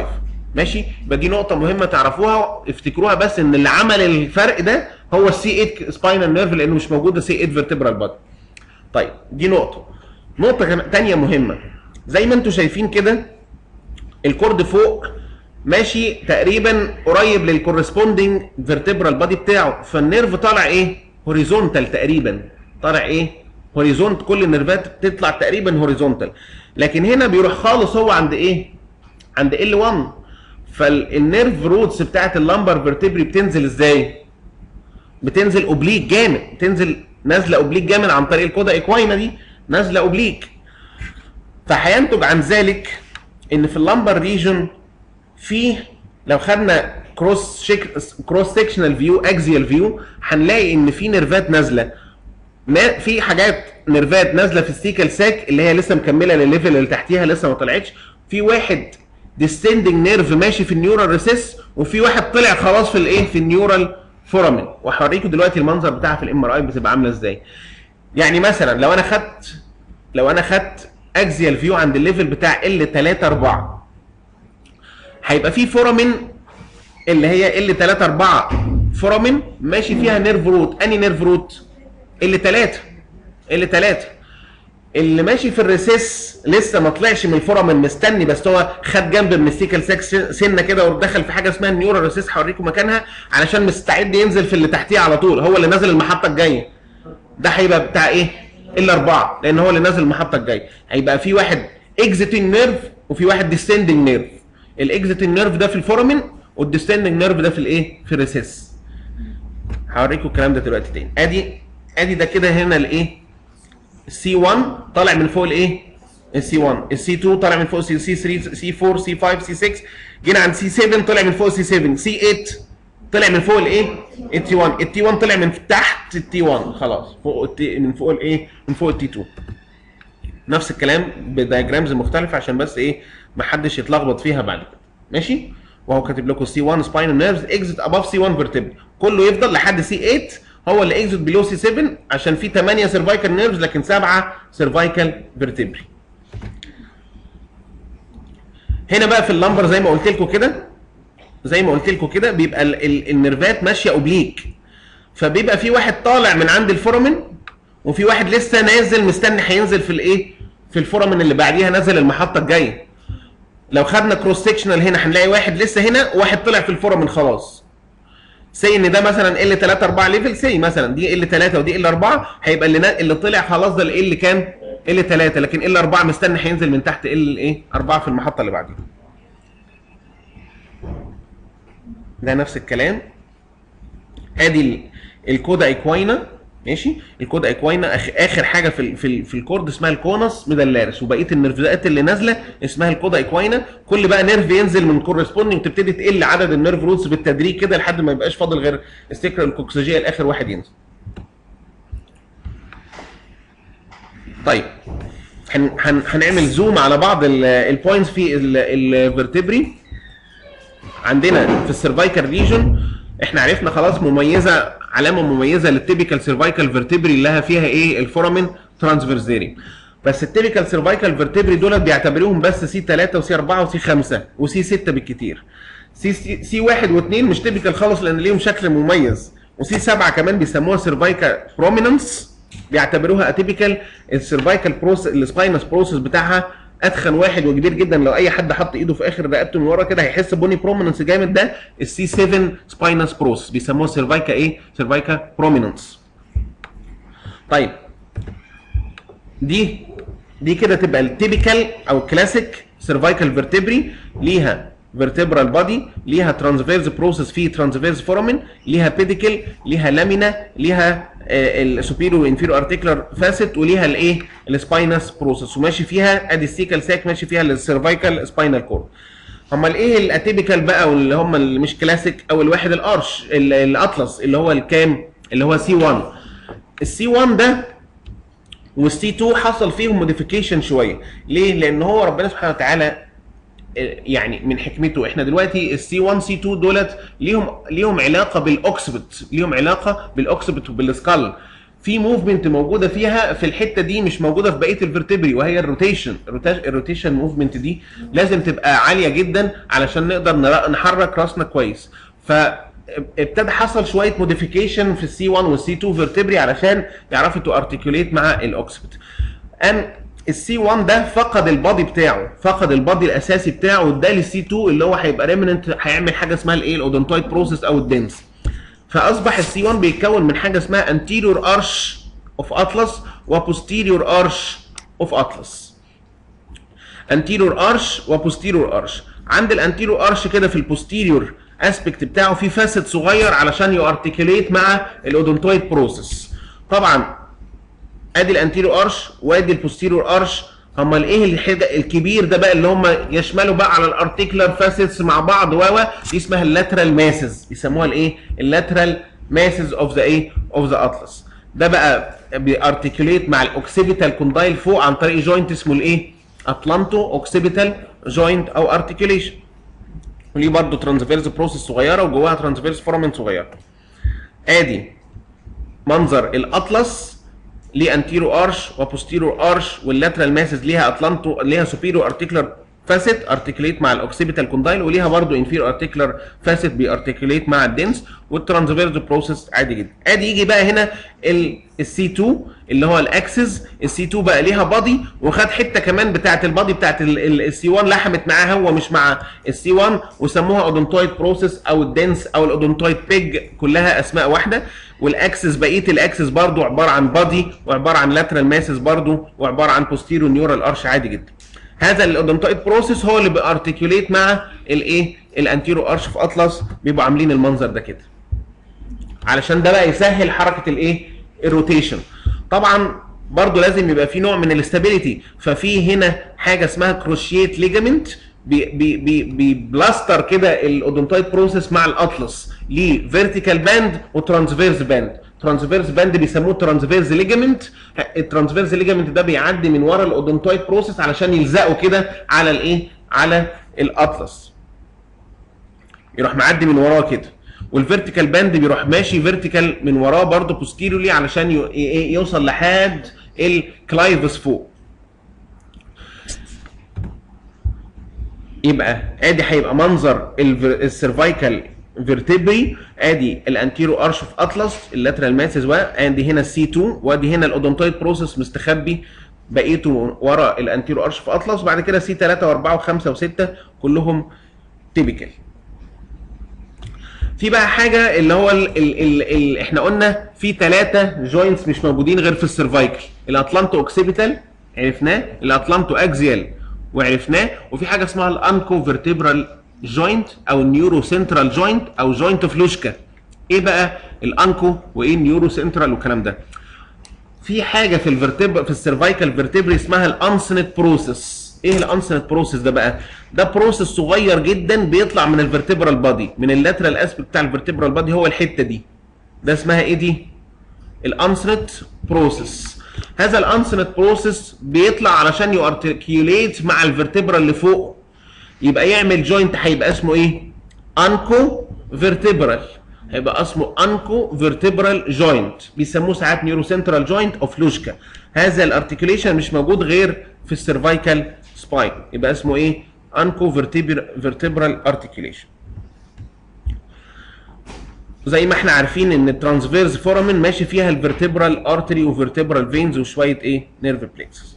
S1: ماشي يبقى دي نقطه مهمه تعرفوها افتكروها بس ان اللي عمل الفرق ده هو السي 8 سباينال نيرف لانه مش موجود سي 8 فيرتبرال بادي طيب دي نقطه نقطه كمان تانية مهمه زي ما انتم شايفين كده الكورد فوق ماشي تقريبا قريب للكورسبوندنج فيرتبرال بادي بتاعه فالنيرف طالع ايه هوريزونتال تقريبا طالع ايه هوريزونت كل النيرفات بتطلع تقريبا هوريزونتال لكن هنا بيروح خالص هو عند ايه عند ال 1 فالنيرف روتس بتاعت اللمبر فيرتبري بتنزل ازاي بتنزل اوبليك جامد تنزل نازله اوبليك جامد عن طريق الكودا ايكواينا دي نازله اوبليك فهينتج عن ذلك ان في اللمبر ريجن في لو خدنا كروس شيك كروس سيكشنال فيو اكزيال فيو هنلاقي ان في نيرفات نازله ما في حاجات نيرفات نازله في السيكال ساك اللي هي لسه مكمله للليفل اللي تحتيها لسه ما طلعتش في واحد ديستندنج نيرف ماشي في النيورال ريسيس وفي واحد طلع خلاص في الايه في النيورال فورامين وهوريكم دلوقتي المنظر بتاعها في الام ار اي بتبقى عامله ازاي يعني مثلا لو انا خدت لو انا خدت اكزيال فيو عند الليفل بتاع ال 3 4 هيبقى في فورامين اللي هي ال 3 4 فورامين ماشي فيها نيرف روت اني نيرف روت ال 3 ال 3 اللي ماشي في الريسيس لسه ما طلعش من الفورامين مستني بس هو خد جنب من السيكل ساك سنه كده ودخل في حاجه اسمها النيورال ريسيس هوريكم مكانها علشان مستعد ينزل في اللي تحتيه على طول هو اللي نازل المحطه الجايه ده هيبقى بتاع ايه؟ ال 4 لان هو اللي نازل المحطه الجايه هيبقى في واحد اكزيتنج نيرف وفي واحد ديسندنج نيرف الاكزيتنج نيرف ده في الفورامين والديسندنج نيرف ده في الايه؟ في الريسيس هوريكم الكلام ده دلوقتي تاني ادي ادي ده كده هنا الايه؟ السي 1 طالع من فوق الايه؟ السي 1 السي 2 طالع من فوق سي 3 سي 4 سي 5 سي 6 جينا عند سي 7 طلع من فوق سي 7 سي 8 طلع من فوق الايه؟ التي 1 التي 1 طلع من تحت التي 1 خلاص فوق التي من فوق الايه؟ من فوق التي 2 نفس الكلام بدياجرامز مختلفه عشان بس ايه ما حدش يتلخبط فيها بعد كده ماشي؟ وهو كاتب لكم سي 1 سباينال نيرفز اكزيت اباف سي 1 فيرتبرا كله يفضل لحد سي 8 هو اللي اكزيت بلو سي 7 عشان في 8 سيرفايكال نيرفز لكن 7 سيرفايكال فيرتبري هنا بقى في اللمبر زي ما قلت لكم كده زي ما قلت لكم كده بيبقى ال ال النيرفات ماشيه اوبليك فبيبقى في واحد طالع من عند الفورامين وفي واحد لسه نازل مستني هينزل في الايه في الفورامين اللي بعديها نازل المحطه الجايه لو خدنا كروس سيكشنال هنا هنلاقي واحد لسه هنا وواحد طلع في الفورامين خلاص سي ان ده مثلا ال 3 4 ليفل سي مثلا دي ال 3 ودي ال 4 هيبقى اللي نا... اللي طلع خلاص ده اللي كان ال 3 لكن ال 4 مستني هينزل من تحت ال ايه 4 في المحطه اللي بعديها ده نفس الكلام ادي الكودا ايكواينا ماشي الكودا ايكواينا أخ... اخر حاجه في ال... في, ال... في الكورد اسمها الكونس ميدالاريس وبقيه النرفات اللي نازله اسمها الكودا ايكواينا كل بقى نيرف ينزل من كورسبوندنج تبتدي تقل عدد النيرف روتس بالتدريج كده لحد ما يبقاش فاضل غير السكر الكوكسجيه الاخر واحد ينزل طيب هن... هن... هنعمل زوم على بعض البوينتس في الفرتبري عندنا في السيرفايكال ريجون احنا عرفنا خلاص مميزه علامه مميزه للتيبيكال سيرفايكال فيرتبري اللي لها فيها ايه الفورامين ترانسفيرزيري بس التيبيكال سيرفايكال فيرتبري دول بيعتبروهم بس سي 3 وسي 4 وسي 5 وسي 6 بالكتير سي سي, سي 1 و2 مش تيبيكال خالص لان ليهم شكل مميز وسي 7 كمان بيسموها سيرفايكال بروميننس بيعتبروها اتيبيكال السيرفايكال بروسس السباينس بروسس بتاعها اتخن واحد وكبير جدا لو اي حد حط ايده في اخر رقبته من ورا كده هيحس بوني بروميننس جامد ده السي 7 سباينس بروسس بيسموها سيرفايكا ايه؟ سيرفايكا بروميننس. طيب دي دي كده تبقى التيبيكال او الكلاسيك سيرفايكال فيرتبري ليها فيرتبرال بادي ليها ترانسفيرز بروسس فيه ترانسفيرز فورامين ليها بيديكل ليها لامينا ليها السوبيريور انفيريور ارتيكولار فاسيت وليها الايه السباينس بروسس وماشي فيها ادي السيكال ساك ماشي فيها السيرفايكال سباينال كورد امال ايه الاتيبيكال بقى واللي هم اللي مش كلاسيك او الواحد الارش الاطلس اللي هو الكام اللي هو سي 1 السي 1 ده والسي 2 حصل فيهم موديفيكيشن شويه ليه لان هو ربنا سبحانه وتعالى يعني من حكمته احنا دلوقتي السي 1 سي 2 دولت ليهم ليهم علاقه بالاوكسبت ليهم علاقه بالاوكسبت وبالسكال في موفمنت موجوده فيها في الحته دي مش موجوده في بقيه الفرتبري وهي الروتيشن الروتيشن موفمنت دي لازم تبقى عاليه جدا علشان نقدر نر- نحرك راسنا كويس فابتدى حصل شويه موديفيكيشن في السي 1 والسي 2 فيرتبري علشان يعرفوا تو ارتكيوليت مع الاوكسبت ام السي 1 ده فقد البادي بتاعه فقد البادي الاساسي بتاعه واداه للسي 2 اللي هو هيبقى ريمننت هيعمل حاجه اسمها الايه الاودونتويد بروسيس او الدنس فاصبح السي 1 بيتكون من حاجه اسمها anterior arch of atlas و posterior arch of atlas anterior arch و posterior arch عند الانتيريور ارش كده في البوستيريور اسبكت بتاعه في فاسد صغير علشان يارتكليت مع الاودونتويد بروسيس طبعا ادي الانتيريور ارش وادي البوستيريور ارش امال ايه الحاجه الكبير ده بقى اللي هم يشملوا بقى على الارتيكولار فاسيتس مع بعض و و دي اسمها اللاترال ماسز بيسموها الايه اللاترال ماسز اوف ذا ايه اوف ذا اطلس ده بقى بيارتكليت مع الاوكسيبيتال كوندايل فوق عن طريق جوينت اسمه الايه اتلانتو اوكسيبيتال جوينت او ارتكيوليشن وليه برضه ترانسفيرز بروسيس صغيره وجواها ترانسفيرز فورامين صغيره ادي منظر الاطلس ليه انتيرو ارش وبوستيرو ارش واللاترال ماسز ليها اتلانتو ليها سوبيرو ارتيكولار فاسيت ارتكليت مع الاوكسيبيتال كوندايل وليها برضه انفيرو ارتيكولار فاسيت بيارتكليت مع الدنس والترانسفيرز بروسيس عادي جدا ادي يجي بقى هنا السي 2 اللي هو الاكسس السي 2 بقى ليها بادي وخد حته كمان بتاعه البادي بتاعه السي 1 لحمت معاها هو مش مع السي 1 وسموها اودونتويد بروسيس او الدنس او الاودونتويد بيج كلها اسماء واحده والاكسس بقيه الاكسس برضو عباره عن بادي وعباره عن لاترال ماسز برضو وعباره عن بوستيرو نيورال ارش عادي جدا هذا الاودونتويد بروسيس هو اللي بيارتكيوليت مع الايه الانتيرو ارش في اطلس بيبقوا عاملين المنظر ده كده علشان ده بقى يسهل حركه الايه الروتيشن طبعا برضو لازم يبقى في نوع من الاستابيليتي ففي هنا حاجه اسمها كروشيت ليجامنت بي بي بي بيبلاستر كده الاودونتويد بروسيس مع الاطلس ليه فيرتيكال باند وترانسفيرس باند ترانسفيرس باند بيسموه ترانسفيرس ليجامنت الترانسفيرس ليجامنت ده بيعدي من ورا الاودونتويد بروسيس علشان يلزقه كده على الايه على الاطلس يروح معدي من وراه كده والفيرتيكال باند بيروح ماشي فيرتيكال من وراه برضه بوستيريولي علشان ي- ي- يوصل لحد الكلايفس فوق يبقى ادي هيبقى منظر السيرفايكال فيرتبري ادي الانتيرو ارش في اطلس اللاترال ماسز وادي هنا السي 2 وادي هنا الاودونتويد بروسيس مستخبي بقيته ورا الانتيرو ارش في اطلس وبعد كده سي 3 و4 و5 و6 كلهم تيبيكال في بقى حاجه اللي هو ال ال ال ال احنا قلنا في ثلاثه جوينتس مش موجودين غير في السيرفايكل الاطلانتو اوكسيبيتال عرفناه الاطلانتو اكزيال وعرفناه وفي حاجه اسمها الانكو فيرتبرال جوينت او النيورو سنترال جوينت او جوينت اوف لوشكا ايه بقى الانكو وايه النيورو سنترال والكلام ده في حاجه في الفرتب في السيرفايكال فيرتبري اسمها الانسنت بروسيس ايه الانسنت بروسيس ده بقى ده بروسيس صغير جدا بيطلع من الفرتبرال بادي من اللاترال اسبكت بتاع الفرتبرال بادي هو الحته دي ده اسمها ايه دي الانسنت بروسيس هذا الانسنت بروسيس بيطلع علشان يارتكيوليت مع الفرتبرال اللي فوق يبقى يعمل جوينت هيبقى اسمه ايه انكو فيرتبرال هيبقى اسمه انكو فيرتبرال جوينت بيسموه ساعات نيورو سنترال جوينت اوف لوشكا هذا الارتكيوليشن مش موجود غير في السيرفايكال سباين يبقى اسمه ايه انكو فيرتبرال ارتكيوليشن زي ما احنا عارفين ان الترانسفيرز فورامين ماشي فيها الفيرتبرال ارتري وفيرتبرال فينز وشويه ايه نيرف بليكسز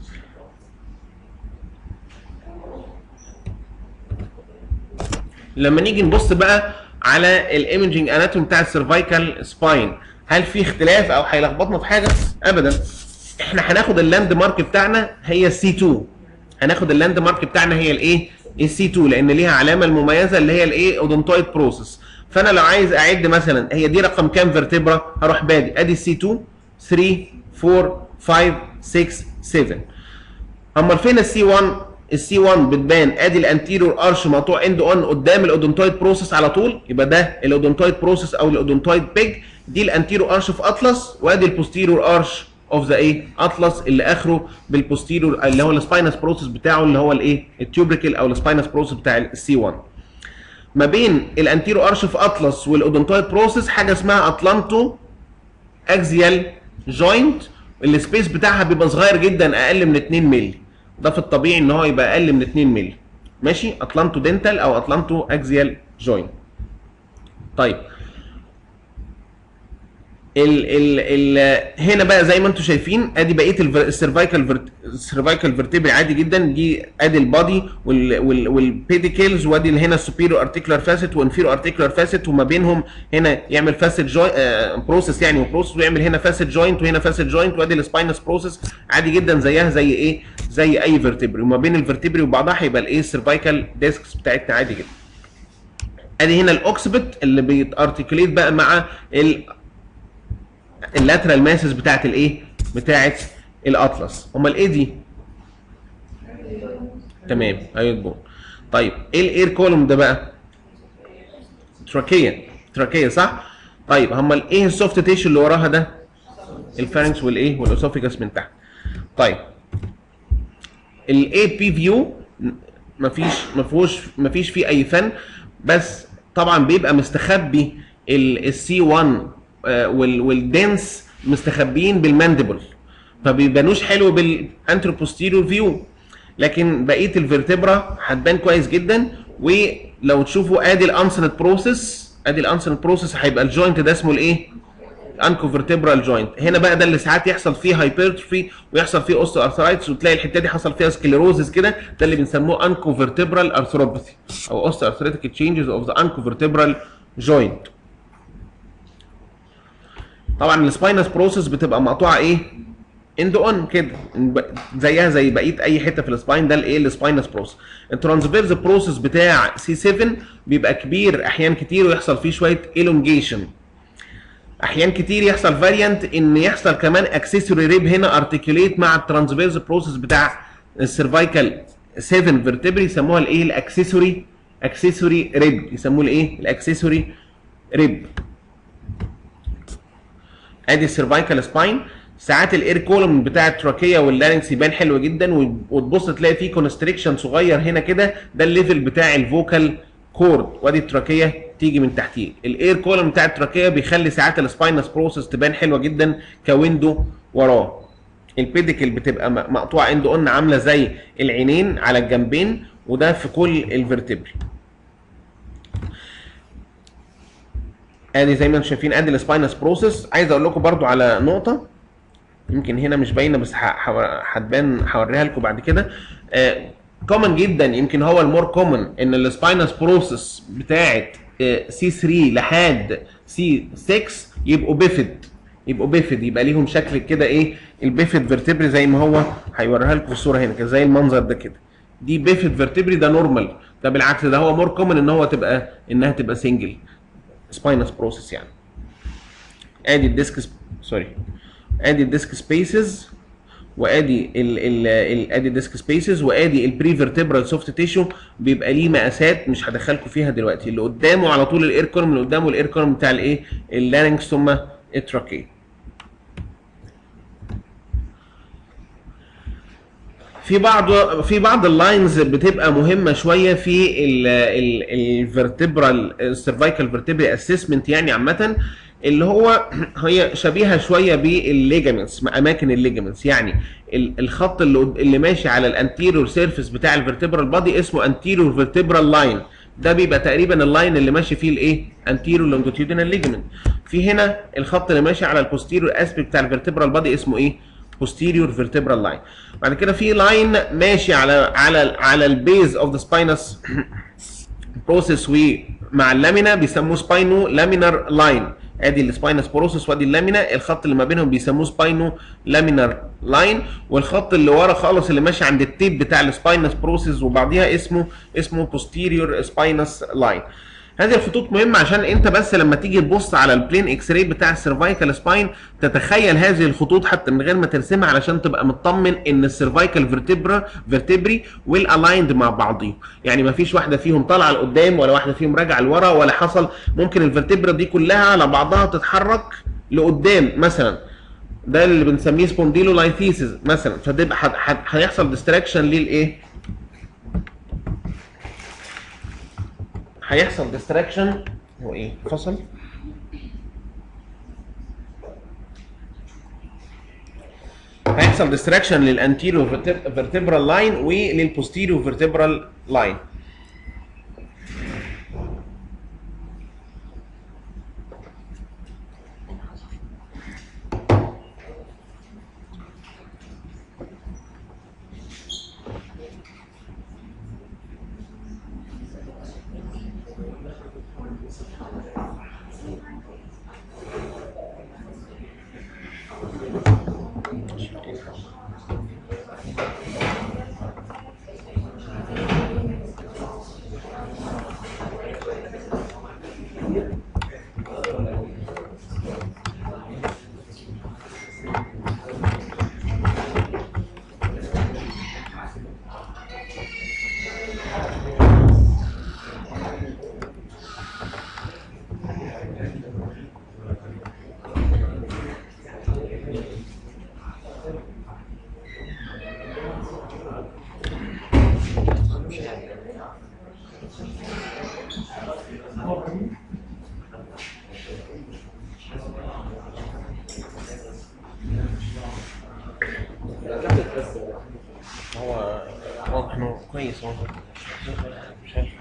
S1: لما نيجي نبص بقى على الايمجنج اناتومي بتاع السيرفايكال سباين هل في اختلاف او هيلخبطنا في حاجه ابدا احنا هناخد اللاند مارك بتاعنا هي السي 2 هناخد اللاند مارك بتاعنا هي الايه السي 2 لان ليها علامه المميزه اللي هي الايه اودونتويد بروسيس فانا لو عايز اعد مثلا هي دي رقم كام فيرتبرا هروح بادي ادي السي 2 3 4 5 6 7 امال فين السي 1 السي 1 بتبان ادي الانتيريور ارش مقطوع اند اون قدام الاودونتويد بروسيس على طول يبقى ده الاودونتويد بروسيس او الاودونتويد بيج دي الانتيريور ارش في اطلس وادي البوستيريور ارش اوف ذا ايه اطلس اللي اخره بالبوستيريور اللي هو السباينس بروسيس بتاعه اللي هو الايه التيوبريكل او السباينس بروسيس بتاع السي 1 ما بين الانتيرو ارش في اطلس والاودونتويد بروسيس حاجه اسمها اتلانتو اكزيال جوينت السبيس بتاعها بيبقى صغير جدا اقل من 2 مللي ده في الطبيعي ان هو يبقى اقل من 2 مللي ماشي اتلانتو دنتال او اتلانتو اكزيال جوينت طيب ال ال ال هنا بقى زي ما انتم شايفين ادي بقيه السيرفايكال السيرفايكال فيرتيبري عادي جدا دي ادي البادي وال وال والبيديكلز وادي اللي هنا السوبيريور ارتيكولار فاسيت وانفيرو ارتيكولار فاسيت وما بينهم هنا يعمل فاسيت جوي آه بروسيس يعني وبروسيس ويعمل هنا فاسيت جوينت وهنا فاسيت جوينت وادي السباينس بروسيس عادي جدا زيها زي ايه زي اي فيرتيبري وما بين الفيرتيبري وبعضها هيبقى الايه السيرفايكال ديسكس بتاعتنا عادي جدا ادي هنا الاوكسبت اللي بيتارتيكوليت بقى مع ال اللاترال ماسز بتاعت الايه؟ بتاعت الاطلس امال ايه دي؟ تمام ايوه بون طيب ايه الاير كولوم ده بقى؟ تراكيه تراكيه صح؟ طيب امال ايه السوفت تيشو اللي وراها ده؟ الفارنكس والايه؟ والاسوفيجاس من تحت. طيب الاي بي فيو مفيش مفيهوش مفيش فيه اي فن بس طبعا بيبقى مستخبي السي 1 والدنس مستخبيين بالماندبل فبيبانوش حلو بالانتروبوستيريور فيو لكن بقيه الفرتبرا هتبان كويس جدا ولو تشوفوا ادي الانسنت بروسيس ادي الانسنت بروسيس هيبقى الجوينت ده اسمه الايه؟ الانكوفرتبرال جوينت هنا بقى ده اللي ساعات يحصل فيه هايبرتروفي ويحصل فيه اوستو ارثرايتس وتلاقي الحته دي حصل فيها سكليروزس كده ده اللي بنسموه انكوفرتبرال ارثروباثي او اوستو ارثريتيك تشينجز اوف ذا انكوفرتبرال جوينت طبعا السباينس بروسيس بتبقى مقطوعه ايه اند اون كده زيها زي بقيه اي حته في السباين ده الايه السباينس بروسيس الترانسفيرز بروسيس بتاع سي 7 بيبقى كبير احيان كتير ويحصل فيه شويه الونجيشن احيان كتير يحصل فاريانت ان يحصل كمان اكسسوري ريب هنا ارتكيوليت مع الترانسفيرز بروسيس بتاع السيرفايكال 7 فيرتبري يسموها الايه الاكسسوري اكسسوري ريب يسموه الايه الاكسسوري ريب ادي السيرفايكال سباين ساعات الاير كولوم بتاع التراكيه واللارنكس يبان حلو جدا وتبص تلاقي فيه كونستريكشن صغير هنا كده ده الليفل بتاع الفوكال كورد وادي التراكيه تيجي من تحتيه الاير كولوم بتاع التراكيه بيخلي ساعات السباينس بروسيس تبان حلوه جدا كويندو وراه البيديكل بتبقى مقطوعه اند اون عامله زي العينين على الجنبين وده في كل الفرتبري ادي زي ما انتم شايفين ادي السباينس بروسيس عايز اقول لكم برضو على نقطه يمكن هنا مش باينه بس هتبان هوريها لكم بعد كده كومن جدا يمكن هو المور كومن ان السباينس بروسيس بتاعت سي 3 لحد سي 6 يبقوا بيفد يبقوا بيفد يبقى ليهم شكل كده ايه البيفد فيرتبري زي ما هو هيوريها لكم في الصوره هنا كده زي المنظر ده كده دي بيفد فيرتبري ده نورمال ده بالعكس ده هو مور كومن ان هو تبقى انها تبقى سنجل سباينس بروسيس يعني ادي الديسك سوري ادي الديسك سبيسز وادي ال ال ال ادي الديسك سبيسز وادي البري فيرتبرال سوفت تيشو بيبقى ليه مقاسات مش هدخلكم فيها دلوقتي اللي قدامه على طول الاير كولوم اللي قدامه الاير كولوم بتاع الايه اللارنكس ثم التراكيه في بعض في بعض اللاينز بتبقى مهمه شويه في الفرتبرال السيرفايكال فيرتبري اسسمنت يعني عامه اللي هو هي شبيهه شويه بالليجامنتس اماكن الليجامنتس يعني الخط اللي اللي ماشي على الانتيريور سيرفيس بتاع الفرتبرال بادي اسمه انتيريور فيرتبرال لاين ده بيبقى تقريبا اللاين اللي ماشي فيه الايه انتيريور لونجيتيودينال ليجمنت في هنا الخط اللي ماشي على البوستيريور اسبيكت بتاع الفرتبرال بادي اسمه ايه posterior vertebral line بعد كده في لاين ماشي على على على البيز اوف ذا سباينس بروسيس ومع اللامينا بيسموه سباينو لامينار لاين ادي السباينس بروسيس وادي اللامينا الخط اللي ما بينهم بيسموه سباينو لامينار لاين والخط اللي ورا خالص اللي ماشي عند التيب بتاع السباينس بروسيس وبعديها اسمه اسمه posterior spinous لاين هذه الخطوط مهمه عشان انت بس لما تيجي تبص على البلين اكس راي بتاع السيرفايكال سباين تتخيل هذه الخطوط حتى من غير ما ترسمها علشان تبقى مطمن ان السيرفايكال فيرتبرا فيرتبري ويل الايند مع بعضهم يعني ما فيش واحده فيهم طالعه لقدام ولا واحده فيهم راجعه لورا ولا حصل ممكن الفيرتبرا دي كلها على بعضها تتحرك لقدام مثلا ده اللي بنسميه سبونديلو لايثيسيس مثلا فتبقى هيحصل ديستراكشن للايه هيحصل ديستراكشن هو ايه فصل بيحصل ديستراكشن للانتيريو فيرتبرال لاين وللبوستيريو فيرتبرال لاين هو واضح انه كويس هو مش عارف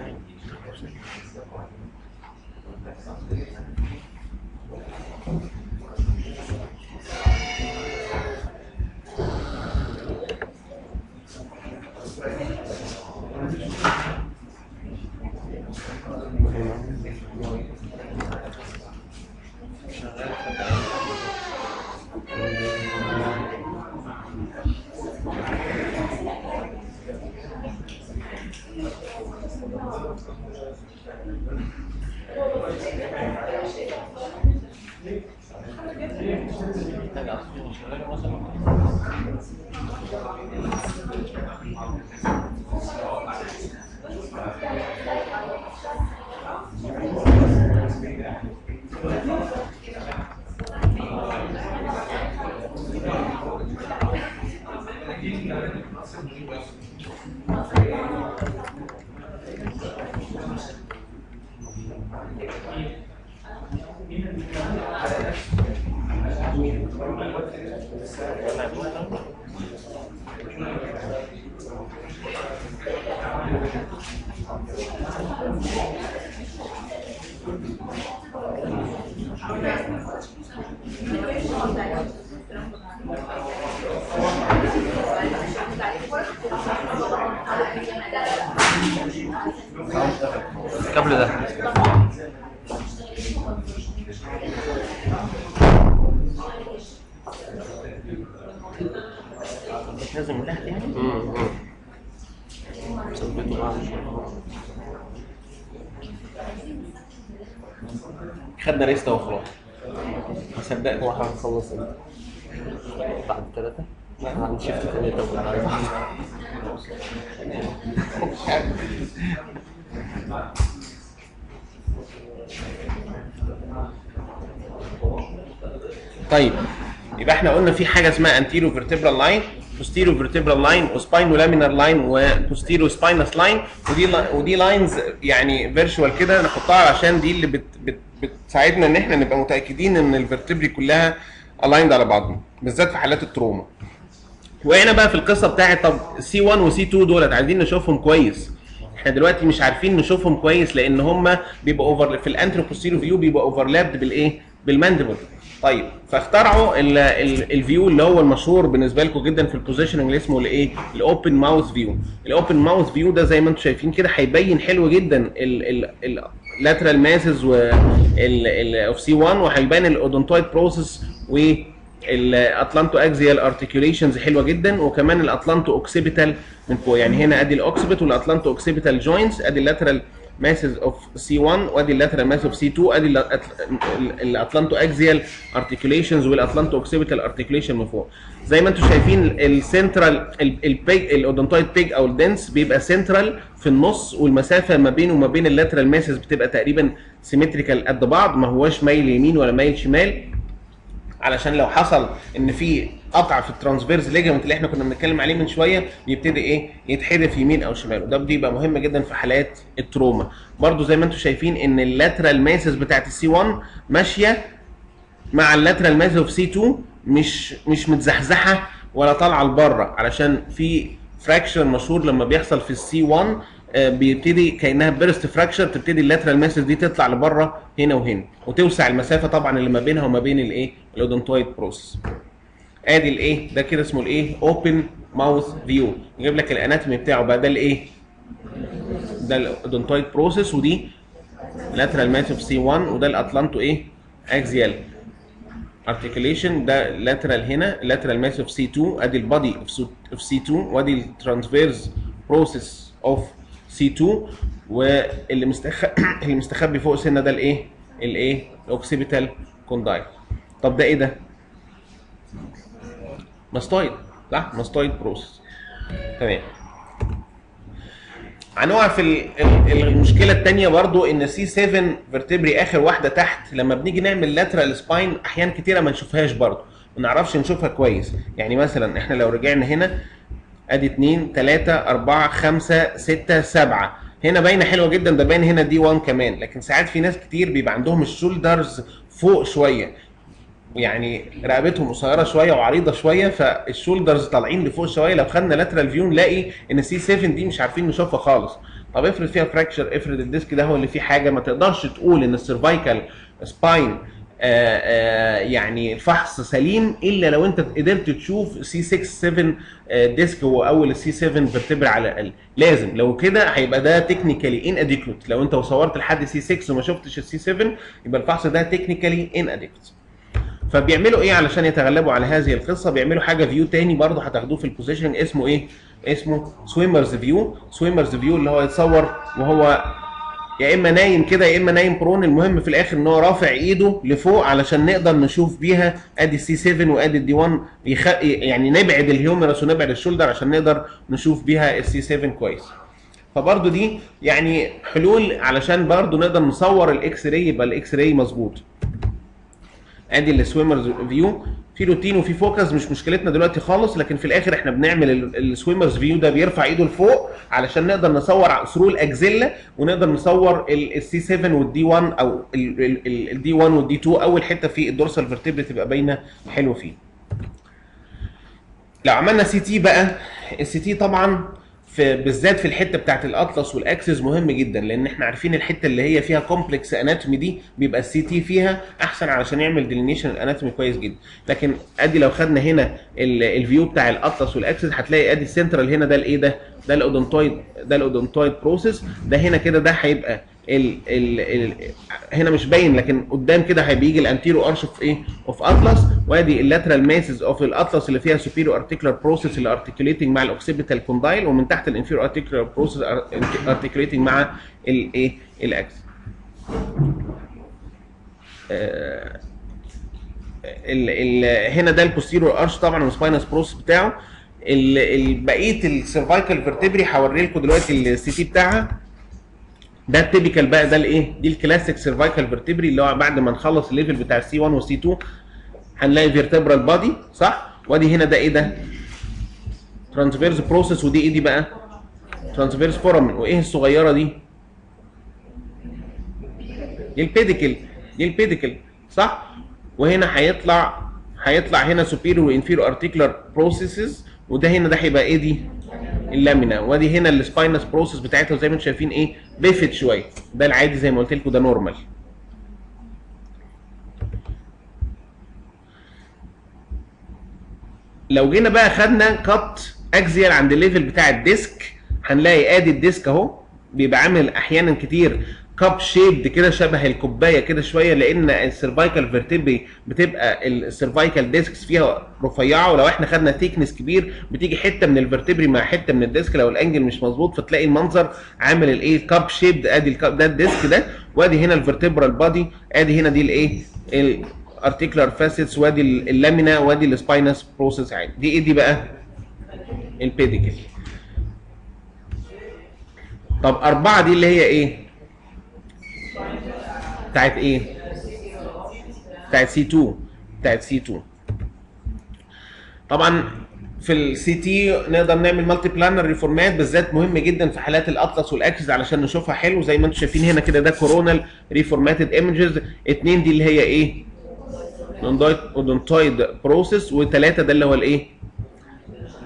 S3: قبل ده
S1: لازم من تحت يعني
S3: ثبته بقى
S1: خدنا ريست اهو خلاص ما صدقت
S3: هو هنخلص امتى؟ بعد ثلاثة؟ بعد شيفت ثلاثة ولا عايز
S1: طيب يبقى احنا قلنا في حاجه اسمها انتيرو فيرتبرال لاين بوستيرو فيرتبرال لاين وسباينو لامينار لاين وبوستيرو سباينس لاين ودي ودي لاينز يعني فيرشوال كده نحطها عشان دي اللي بت بت بتساعدنا ان احنا نبقى متاكدين ان الفرتبري كلها الايند على بعضهم بالذات في حالات التروما وهنا بقى في القصه بتاعت طب سي 1 وسي 2 دولت عايزين نشوفهم كويس احنا دلوقتي مش عارفين نشوفهم كويس لان هم بيبقوا اوفر في الانتروبوستيرو فيو بيبقوا اوفرلابد بالايه بالماندبل طيب فاخترعوا ال- ال- الفيو اللي هو المشهور بالنسبه لكم جدا في البوزيشننج اللي اسمه الايه الاوبن ماوث فيو الاوبن ماوث فيو ده زي ما انتم شايفين كده هيبين حلو جدا اللاترال ماسز اوف سي 1 وهيبان الاودونتويد بروسيس و الاتلانتو اكزيال ارتكيوليشنز حلوه جدا وكمان الاتلانتو اوكسيبيتال من فوق يعني هنا ادي الاوكسيبيت والاتلانتو اوكسيبيتال جوينتس ادي اللاترال ماسز اوف سي 1 وادي اللاترال ماس اوف سي 2 ادي الاتلانتو اكزيال ارتكيوليشنز والاتلانتو اوكسيبيتال ارتكيوليشن من فوق زي ما انتم شايفين السنترال البيج الاودونتويد بيج او الدنس بيبقى سنترال في النص والمسافه ما بينه وما بين اللاترال ماسز بتبقى تقريبا سيمتريكال قد بعض ما هواش مايل يمين ولا مايل شمال علشان لو حصل ان في قطع في الترانسفيرز ليجمنت اللي احنا كنا بنتكلم عليه من شويه بيبتدي ايه يتحدف يمين او شمال وده بيبقى مهم جدا في حالات التروما برضو زي ما انتم شايفين ان اللاترال ماسز بتاعت السي 1 ماشيه مع اللاترال ماسز اوف سي 2 مش مش متزحزحه ولا طالعه لبره علشان في فراكشر مشهور لما بيحصل في السي 1 آه، بيبتدي كانها بيرست فراكشر تبتدي اللاترال ماسز دي تطلع لبره هنا وهنا وتوسع المسافه طبعا اللي ما بينها وما بين الايه الاودونتويد بروسيس ادي الايه ده كده اسمه الايه اوبن ماوث فيو يجيب لك الاناتومي بتاعه بقى ده الايه ده الاودونتويد بروسيس ودي لاترال ماسف سي 1 وده الاتلانتو ايه اكزيال ارتكيوليشن ده لاترال هنا لاترال ماسف سي 2 ادي البادي اوف سي 2 وادي الترانسفيرز بروسيس اوف سي 2 واللي مستخ... اللي مستخبي فوق سنه ده الايه الايه الاوكسيبيتال كوندايل طب ده ايه ده ماستويد صح ماستويد بروسيس تمام هنقع في ال- ال- المشكله الثانيه برضو ان سي 7 فيرتبري اخر واحده تحت لما بنيجي نعمل لاترال سباين احيان كتيره ما نشوفهاش برضو ما نعرفش نشوفها كويس يعني مثلا احنا لو رجعنا هنا ادي 2 3 4 5 6 7 هنا باينه حلوه جدا ده باين هنا دي 1 كمان لكن ساعات في ناس كتير بيبقى عندهم الشولدرز فوق شويه يعني رقبتهم قصيره شويه وعريضه شويه فالشولدرز طالعين لفوق شويه لو خدنا لاترال فيو نلاقي ان سي 7 دي مش عارفين نشوفها خالص طب افرض فيها فراكشر افرض الديسك ده هو اللي فيه حاجه ما تقدرش تقول ان السيرفايكال سباين يعني الفحص سليم الا لو انت قدرت تشوف سي 6 7 ديسك هو اول السي 7 فيرتبرا على الاقل لازم لو كده هيبقى ده تكنيكالي ان اديكوت لو انت صورت لحد سي 6 وما شفتش السي 7 يبقى الفحص ده تكنيكالي ان اديكوت فبيعملوا ايه علشان يتغلبوا على هذه القصه بيعملوا حاجه فيو تاني برضه هتاخدوه في البوزيشن اسمه ايه اسمه سويمرز فيو سويمرز فيو اللي هو يتصور وهو يا اما نايم كده يا اما نايم برون المهم في الاخر ان هو رافع ايده لفوق علشان نقدر نشوف بيها ادي السي 7 وادي الدي 1 يخ... يعني نبعد الهيومرس ونبعد الشولدر عشان نقدر نشوف بيها السي 7 كويس فبرضه دي يعني حلول علشان برضه نقدر نصور الاكس راي يبقى الاكس راي مظبوط ادي السويمرز فيو في روتين وفي فوكس مش مشكلتنا دلوقتي خالص لكن في الاخر احنا بنعمل السويمرز فيو ده بيرفع ايده لفوق علشان نقدر نصور ثرو الاكزيلا ونقدر نصور السي 7 والدي 1 او الدي 1 والدي 2 اول حته في الدورسال فيرتبري تبقى باينه حلو فيه لو عملنا سي تي بقى السي تي طبعا في بالذات في الحته بتاعت الاطلس والاكسس مهم جدا لان احنا عارفين الحته اللي هي فيها كومبلكس اناتومي دي بيبقى السي تي فيها احسن علشان يعمل ديلينيشن الاناتومي كويس جدا لكن ادي لو خدنا هنا ال- الفيو بتاع الاطلس والاكسس هتلاقي ادي السنترال هنا ده الايه ده ده الاودونتويد ده الاودونتويد بروسيس ده هنا كده ده هيبقى ال ال ال هنا مش باين لكن قدام كده هيجي الانتيرو ارش اوف ايه اوف اطلس وادي اللاترال ماسز اوف الاطلس اللي فيها سوبيريور ارتيكولار بروسيس اللي ارتكيوليتنج مع الاوكسيبيتال كوندايل ومن تحت الانفيرو ارتيكولار بروسيس ارتكيوليتنج مع الايه الاكس آه، ال ال هنا ده البوستيرور ارش طبعا والسباينس بروسيس بتاعه ال- ال- بقيه السيرفايكال فيرتبري هوري لكم دلوقتي السي تي بتاعها ده التيبيكال بقى ده الايه دي الكلاسيك سيرفايكال فيرتبري اللي هو بعد ما نخلص الليفل بتاع السي 1 والسي 2 هنلاقي فيرتبرال بادي صح وادي هنا ده ايه ده ترانسفيرس بروسيس ودي ايه دي بقى ترانسفيرس فورامين وايه الصغيره دي دي البيديكل دي البيديكل صح وهنا هيطلع هيطلع هنا سوبيريور وانفيريور ارتيكولار بروسيسز وده هنا ده هيبقى ايه دي اللامينا وادي هنا السباينس بروسيس بتاعتها زي ما انتم شايفين ايه بيفت شويه ده العادي زي ما قلت لكم ده نورمال لو جينا بقى خدنا كات اكزيال عند الليفل بتاع الديسك هنلاقي ادي الديسك اهو بيبقى عامل احيانا كتير كاب شيبد كده شبه الكوبايه كده شويه لان السيرفايكال فيرتبري بتبقى السيرفايكال ديسكس فيها رفيعه ولو احنا خدنا ثيكنس كبير بتيجي حته من الفيرتبري مع حته من الديسك لو الانجل مش مظبوط فتلاقي المنظر عامل الايه كاب شيبد ادي الكاب ده الديسك ده وادي هنا الفيرتبرال بادي ادي هنا دي الايه الارتيكولار فاسيتس وادي اللامينا وادي السباينس بروسيس عادي دي ايه دي بقى البيديكل طب أربعة دي اللي هي إيه؟ بتاعت إيه؟ بتاعت سي 2 بتاعت سي 2 طبعا في السي تي نقدر نعمل مالتي بلانر ريفورمات بالذات مهم جدا في حالات الاطلس والاكسس علشان نشوفها حلو زي ما انتم شايفين هنا كده ده كورونال ريفورماتد ايمجز اتنين دي اللي هي ايه؟ اودونتويد بروسيس وثلاثه ده اللي هو الايه؟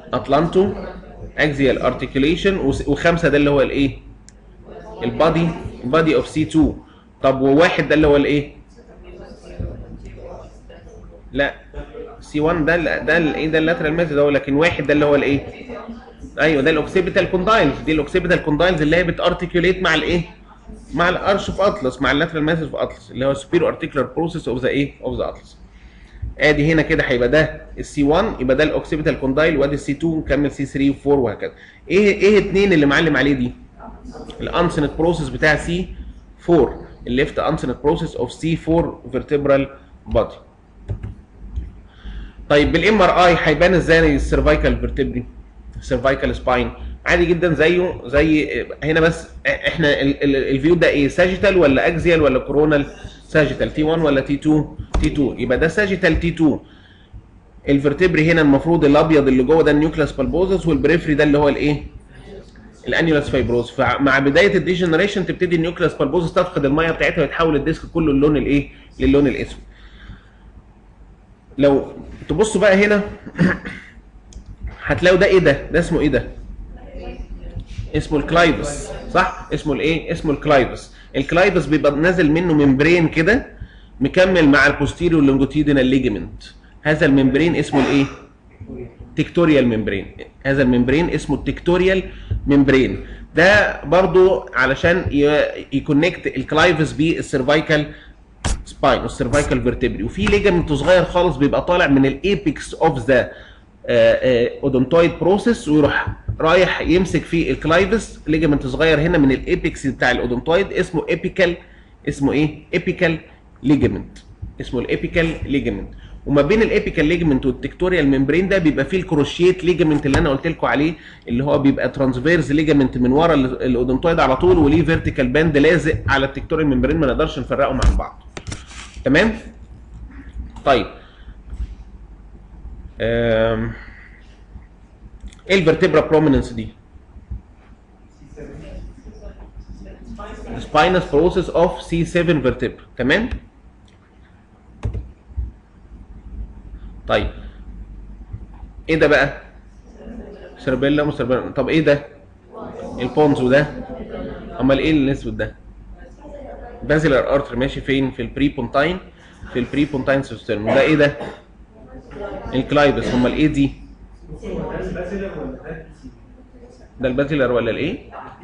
S1: اتلانتو اكزيال ارتكيوليشن وخمسه ده اللي هو الايه البادي بادي اوف سي 2 طب وواحد ده اللي هو الايه لا سي 1 ده ال- ده الايه ده اللاترال ميثود ده لكن واحد ده اللي هو الايه ايوه ده الاوكسيبيتال كوندايلز دي الاوكسيبيتال كوندايلز اللي هي بتارتكيوليت مع الايه مع الارش في اطلس مع اللاترال ميثود في اطلس اللي هو سبيرو ارتيكولار بروسيس اوف ذا ايه اوف ذا اطلس ادي هنا كده هيبقى ده السي 1 يبقى ده الاوكسيبيتال كوندايل وادي السي 2 نكمل سي 3 و4 وهكذا ايه ايه اتنين اللي معلم عليه دي الانسنت بروسيس بتاع سي 4 الليفت انسنت بروسيس اوف سي 4 فيرتبرال بادي طيب بالام ار اي هيبان ازاي السيرفايكال فيرتبري السيرفايكال سباين عادي جدا زيه زي هنا بس احنا ال- ال- الفيو ده ايه ساجيتال ولا اكزيال ولا كورونال ساجيتال تي 1 ولا تي 2 تي 2 يبقى ده ساجيتال تي 2 الفرتبري هنا المفروض الابيض اللي جوه ده النيوكلاس بالبوزس والبريفري ده اللي هو الايه الانيولاس فايبروز فمع بدايه الديجنريشن تبتدي النيوكلاس بالبوزس تفقد الميه بتاعتها ويتحول الديسك كله اللون الايه للون الاسود لو تبصوا بقى هنا هتلاقوا ده ايه ده ده اسمه ايه ده اسمه الكلايبس صح اسمه الايه اسمه الكلايبس الكلايبس بيبقى نازل منه ممبرين كده مكمل مع البوستيريور لونجيتيودينال ليجمنت هذا الممبرين اسمه الايه تكتوريال ممبرين هذا الممبرين اسمه التكتوريال ممبرين ده برضو علشان ي- يكونكت الكلايفس بالسيرفايكال سباين والسيرفايكال فيرتبري وفي ليجمنت صغير خالص بيبقى طالع من الايبكس اوف ذا اودونتويد بروسيس ويروح رايح يمسك في الكلايفس ليجمنت صغير هنا من الايبكس بتاع الاودونتويد اسمه ايبيكال اسمه ايه؟ ايبيكال ليجمنت اسمه الابيكال ليجمنت وما بين الابيكال ليجمنت والتكتوريال ممبرين ده بيبقى فيه الكروشيت ليجمنت اللي انا قلت لكم عليه اللي هو بيبقى ترانسفيرز ليجمنت من ورا ال- الاودونتويد على طول وليه فيرتيكال باند لازق على التكتوريال ممبرين ما نقدرش نفرقهم عن بعض تمام طيب أم... ايه الفرتبرا بروميننس دي spinous process of C7 vertebra تمام طيب ايه ده بقى سيربيلم وسيربيلم طب ايه ده البونزو ده امال ايه الاسود ده بازيلر ارتر ماشي فين في البري بونتاين في البري بونتاين سيستم ده ايه ده الكلايبس امال ايه دي ده البازيلر ولا الايه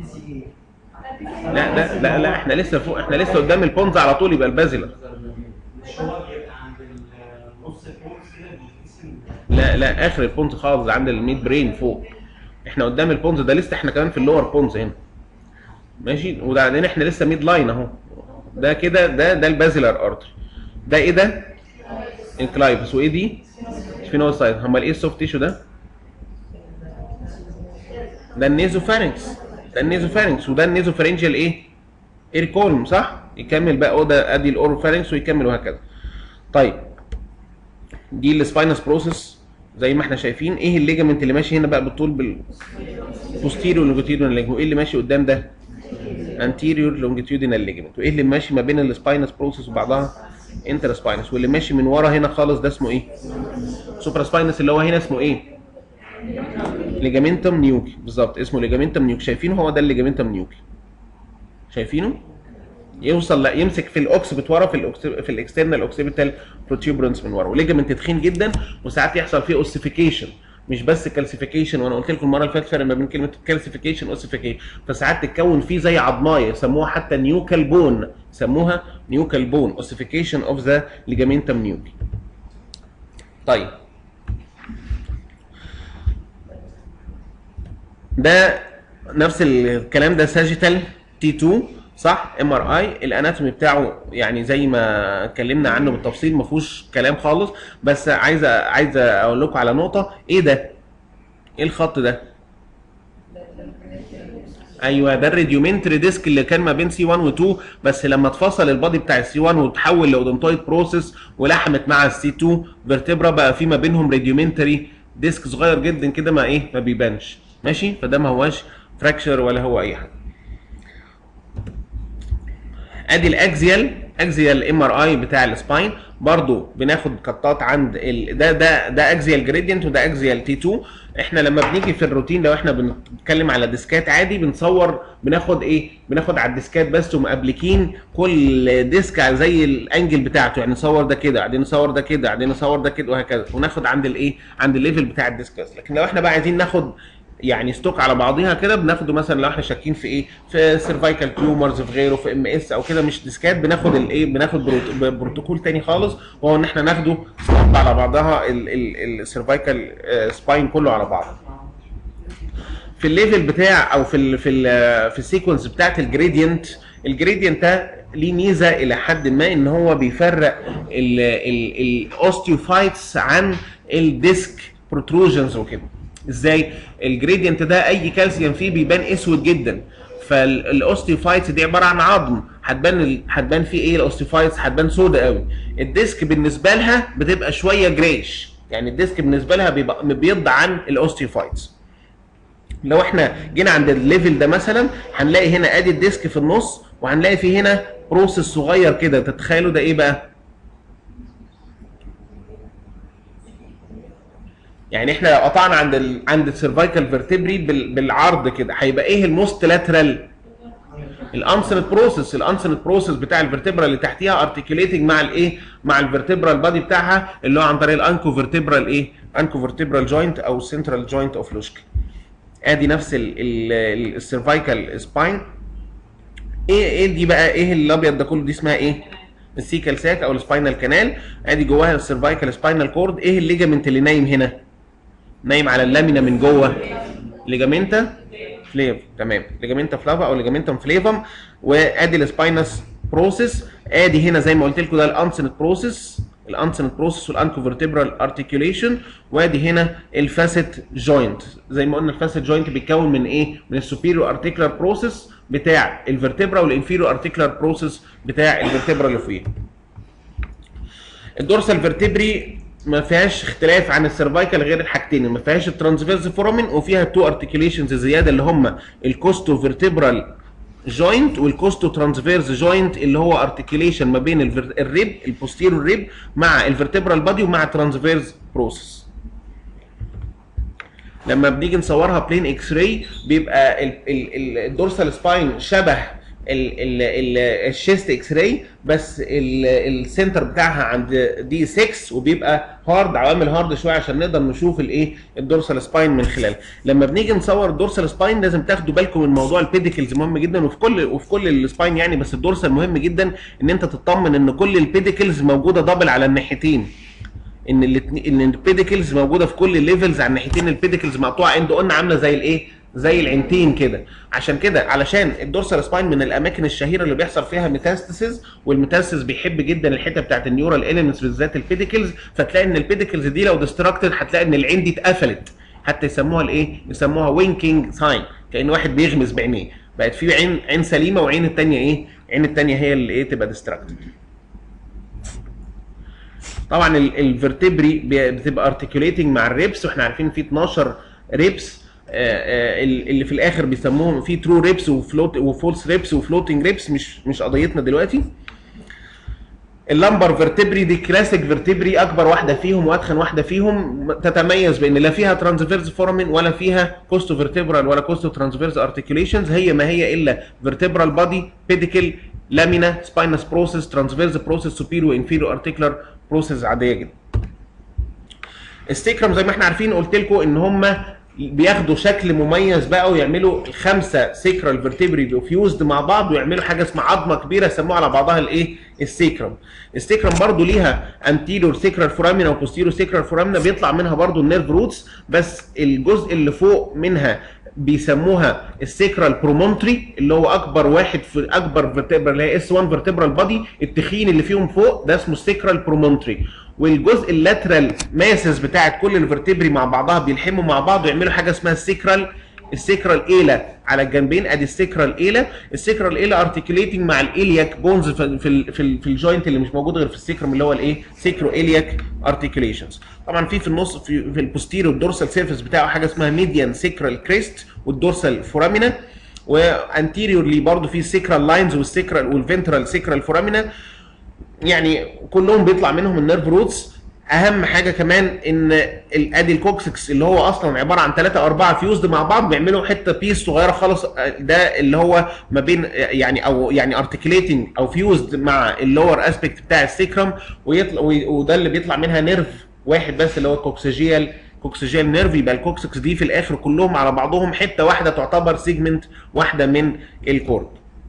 S1: لا لا لا لا احنا لسه فوق احنا لسه قدام البونز على طول يبقى البازيلر
S4: مش هو بيبقى عند النص البونز كده بيتقسم
S1: لا لا اخر البونز خالص عند الميد برين فوق احنا قدام البونز ده لسه احنا كمان في اللور بونز هنا ماشي وبعدين احنا لسه ميد لاين اهو ده كده ده ده البازيلر ارتري ده ايه ده الكلايفس وايه دي سفينوس سايد امال ايه السوفت تيشو ده ده النيزوفارنكس ده النيزوفارنكس وده النيزوفارنجيال ايه ايركولم صح يكمل بقى هو ده ادي الاوروفارنكس ويكمل وهكذا طيب دي السباينس بروسيس زي ما احنا شايفين ايه الليجامنت اللي ماشي هنا بقى بالطول بال posterior longitudinal ligament وايه اللي ماشي قدام ده anterior longitudinal ligament وايه اللي ماشي ما بين السباينس بروسيس وبعضها انتر سباينس واللي ماشي من ورا هنا خالص ده اسمه ايه سوبرا سباينس اللي هو هنا اسمه ايه ليجامنتم نيوكي بالظبط اسمه ليجامنتم نيوكي شايفينه هو ده الليجامنتم نيوكي شايفينه يوصل لا يمسك في الاوكسبت ورا في الأوكس في الاكسترنال اوكسيبيتال بروتيوبرنس من ورا وليجمنت تخين جدا وساعات يحصل فيه اوسيفيكيشن مش بس كالسيفيكيشن وانا قلت لكم المره اللي فاتت فرق ما بين كلمه كالسيفيكيشن اوسيفيكيشن فساعات تتكون فيه زي عظمايه يسموها حتى نيوكال بون يسموها نيوكال بون اوسيفيكيشن اوف ذا ليجامنتم نيوكي طيب ده نفس الكلام ده ساجيتال تي 2 صح ام ار اي الاناتومي بتاعه يعني زي ما اتكلمنا عنه بالتفصيل ما فيهوش كلام خالص بس عايز عايز اقول لكم على نقطه ايه ده ايه الخط ده ايوه ده الريديومنتري ديسك اللي كان ما بين سي 1 و 2 بس لما اتفصل البادي بتاع السي 1 وتحول لاودنتويد بروسيس ولحمت مع السي 2 فيرتبرا بقى في ما بينهم ريديومنتري ديسك صغير جدا كده ما ايه ما بيبانش ماشي فده ما هواش فراكشر ولا هو اي حاجه ادي الاكزيال اكزيال ام ار اي بتاع السباين برضو بناخد قطات عند ال... ده ده ده اكزيال جريدينت وده اكزيال تي 2 احنا لما بنيجي في الروتين لو احنا بنتكلم على ديسكات عادي بنصور بناخد ايه بناخد على الديسكات بس ومقابلكين كل ديسك على زي الانجل بتاعته يعني نصور ده كده بعدين نصور ده كده بعدين نصور ده كده وهكذا وناخد عند الايه عند الليفل بتاع الديسك بس لكن لو احنا بقى عايزين ناخد يعني ستوك على بعضيها كده بناخده مثلا لو احنا شاكين في ايه في سيرفايكال تيومرز في غيره في ام اس او كده مش ديسكات بناخد الايه بناخد بروت- بروتوكول تاني خالص وهو ان احنا ناخده ستوك على بعضها السيرفايكال سباين كله على بعضه في الليفل بتاع او في ال في ال في السيكونس بتاعت الجريدينت الجريدينت ده ليه ميزه الى حد ما ان هو بيفرق الاوستيوفايتس عن الديسك بروتروجنز وكده ازاي الجريدينت ده اي كالسيوم فيه بيبان اسود جدا فالاوستيوفايتس دي عباره عن عظم هتبان ال- هتبان فيه ايه الاوستيوفايتس هتبان سودا قوي الديسك بالنسبه لها بتبقى شويه جريش يعني الديسك بالنسبه لها بيبقى مبيض عن الاوستيوفايتس لو احنا جينا عند الليفل ده مثلا هنلاقي هنا ادي الديسك في النص وهنلاقي في هنا بروسيس صغير كده تتخيلوا ده ايه بقى يعني احنا لو قطعنا عند ال... عند السيرفايكال فيرتبري بال... بالعرض كده هيبقى ايه الموست لاترال الانسنت بروسيس الانسنت بروسيس بتاع الفرتبرا اللي تحتيها ارتكيوليتنج مع الايه مع الفرتبرا البادي بتاعها اللي هو عن طريق الانكو فيرتبرال ايه انكو فيرتبرال جوينت او سنترال جوينت اوف لوشك ادي نفس السيرفايكال سباين ايه ايه دي بقى ايه الابيض ده كله دي اسمها ايه السيكال ساك او السباينال كانال ادي جواها السيرفايكال سباينال كورد ايه الليجامنت اللي نايم هنا نايم على اللامينا من جوه ليجامنتا فليف تمام ليجامنتا فلافا او ليجامنتم فليفم وادي السباينس بروسيس ادي هنا زي ما قلت لكم ده الانسنت بروسيس الانسنت بروسيس والانكوفرتبرال ارتكيوليشن وادي هنا الفاسيت جوينت زي ما قلنا الفاسيت جوينت بيتكون من ايه من السوبيريور ارتيكولار بروسيس بتاع الفرتبرا والانفيريور ارتيكولار بروسيس بتاع الفرتبرا اللي فوقيه الدورسال فيرتبري ما فيهاش اختلاف عن السيرفايكال غير الحاجتين ما فيهاش الترانسفيرس فورامين وفيها تو ارتكيوليشنز زياده اللي هم الكوستو فيرتبرال جوينت والكوستو ترانسفيرس جوينت اللي هو ارتكيوليشن ما بين الفر- الريب البوستيرور ريب مع الفرتبرال بادي ومع الترانسفيرس بروسيس لما بنيجي نصورها بلين اكس راي بيبقى ال- ال- ال- الدورسال سباين شبه ال- ال- ال- الشيست اكس راي بس ال- السنتر بتاعها عند دي 6 وبيبقى هارد عوامل هارد شويه عشان نقدر نشوف الايه الدورسال سباين من خلاله لما بنيجي نصور الدورسال سباين لازم تاخدوا بالكم من موضوع البيديكلز مهم جدا وفي كل وفي كل السباين يعني بس الدورسال مهم جدا ان انت تطمن ان كل البيديكلز موجوده دبل على الناحيتين ان الاتنين ان البيديكلز موجوده في كل الليفلز على الناحيتين البيديكلز مقطوعه اند قلنا عامله زي الايه زي العينتين كده عشان كده علشان الدورسال سباين من الاماكن الشهيره اللي بيحصل فيها ميتاستاسيز والميتاستاسيز بيحب جدا الحته بتاعت النيورال اليمنتس بالذات البيديكلز فتلاقي ان البيديكلز دي لو ديستراكتد هتلاقي ان العين دي اتقفلت حتى يسموها الايه يسموها وينكينج ساين كان واحد بيغمز بعينيه بقت في عين عين سليمه وعين الثانيه ايه عين الثانيه هي اللي ايه تبقى ديستراكتد طبعا ال- الفرتبري بي- بتبقى ارتكيوليتنج مع الريبس واحنا عارفين في 12 ريبس اللي في الاخر بيسموهم في ترو ريبس وفلوت وفولس ريبس وفلوتنج ريبس مش مش قضيتنا دلوقتي اللمبر فيرتبري دي كلاسيك فيرتبري اكبر واحده فيهم وادخن واحده فيهم تتميز بان لا فيها ترانسفيرس فورامين ولا فيها كوستو فيرتبرال ولا كوستو ترانسفيرس ارتكيوليشنز هي ما هي الا فيرتبرال بادي بيديكل لامينا سباينس بروسيس ترانسفيرس بروسيس سوبيرو وانفيرو ارتيكولار بروسيس عاديه جدا السيكرم زي ما احنا عارفين قلت لكم ان هم بياخدوا شكل مميز بقى ويعملوا خمسه سيكرال فيرتبري فيوزد مع بعض ويعملوا حاجه اسمها عظمه كبيره يسموها على بعضها الايه السيكرم السيكرم برضو ليها انتيرور سيكرال فورامينا وبوستيرور سيكرال فورامينا بيطلع منها برضو النيرف روتس بس الجزء اللي فوق منها بيسموها السيكرال برومونتري اللي هو اكبر واحد في اكبر فيرتبرا اللي هي اس 1 فيرتبرال بادي التخين اللي فيهم فوق ده اسمه السيكرال برومونتري والجزء اللاترال ماسس بتاعت كل الفرتبري مع بعضها بيلحموا مع بعض ويعملوا حاجه اسمها السيكرال السيكرال ايلا على الجنبين ادي السيكرال ايلا السيكرال ايلا ارتكيوليتنج مع الالياك بونز في في ال- في, ال- في الجوينت اللي مش موجود غير في السيكرم اللي هو الايه سيكرو الياك ارتكيوليشنز طبعا في في النص في, في البوستيرو الدورسال سيرفيس بتاعه حاجه اسمها ميديان سيكرال كريست والدورسال فورامينا وانتيريورلي برضو في السيكرال لاينز والسيكرال والفنترال سيكرال فورامينا يعني كلهم بيطلع منهم النيرف روتس اهم حاجه كمان ان ال- ادي الكوكسكس اللي هو اصلا عباره عن ثلاثة او اربعه فيوزد مع بعض بيعملوا حته بيس صغيره خالص آه، ده اللي هو ما بين يعني او يعني ارتكليتنج او فيوزد مع اللور اسبكت بتاع السيكرم ويطلع وي- وده اللي بيطلع منها نيرف واحد بس اللي هو الكوكسيجيال كوكسيجيال نيرف يبقى الكوكسكس دي في الاخر كلهم على بعضهم حته واحده تعتبر سيجمنت واحده من الكورد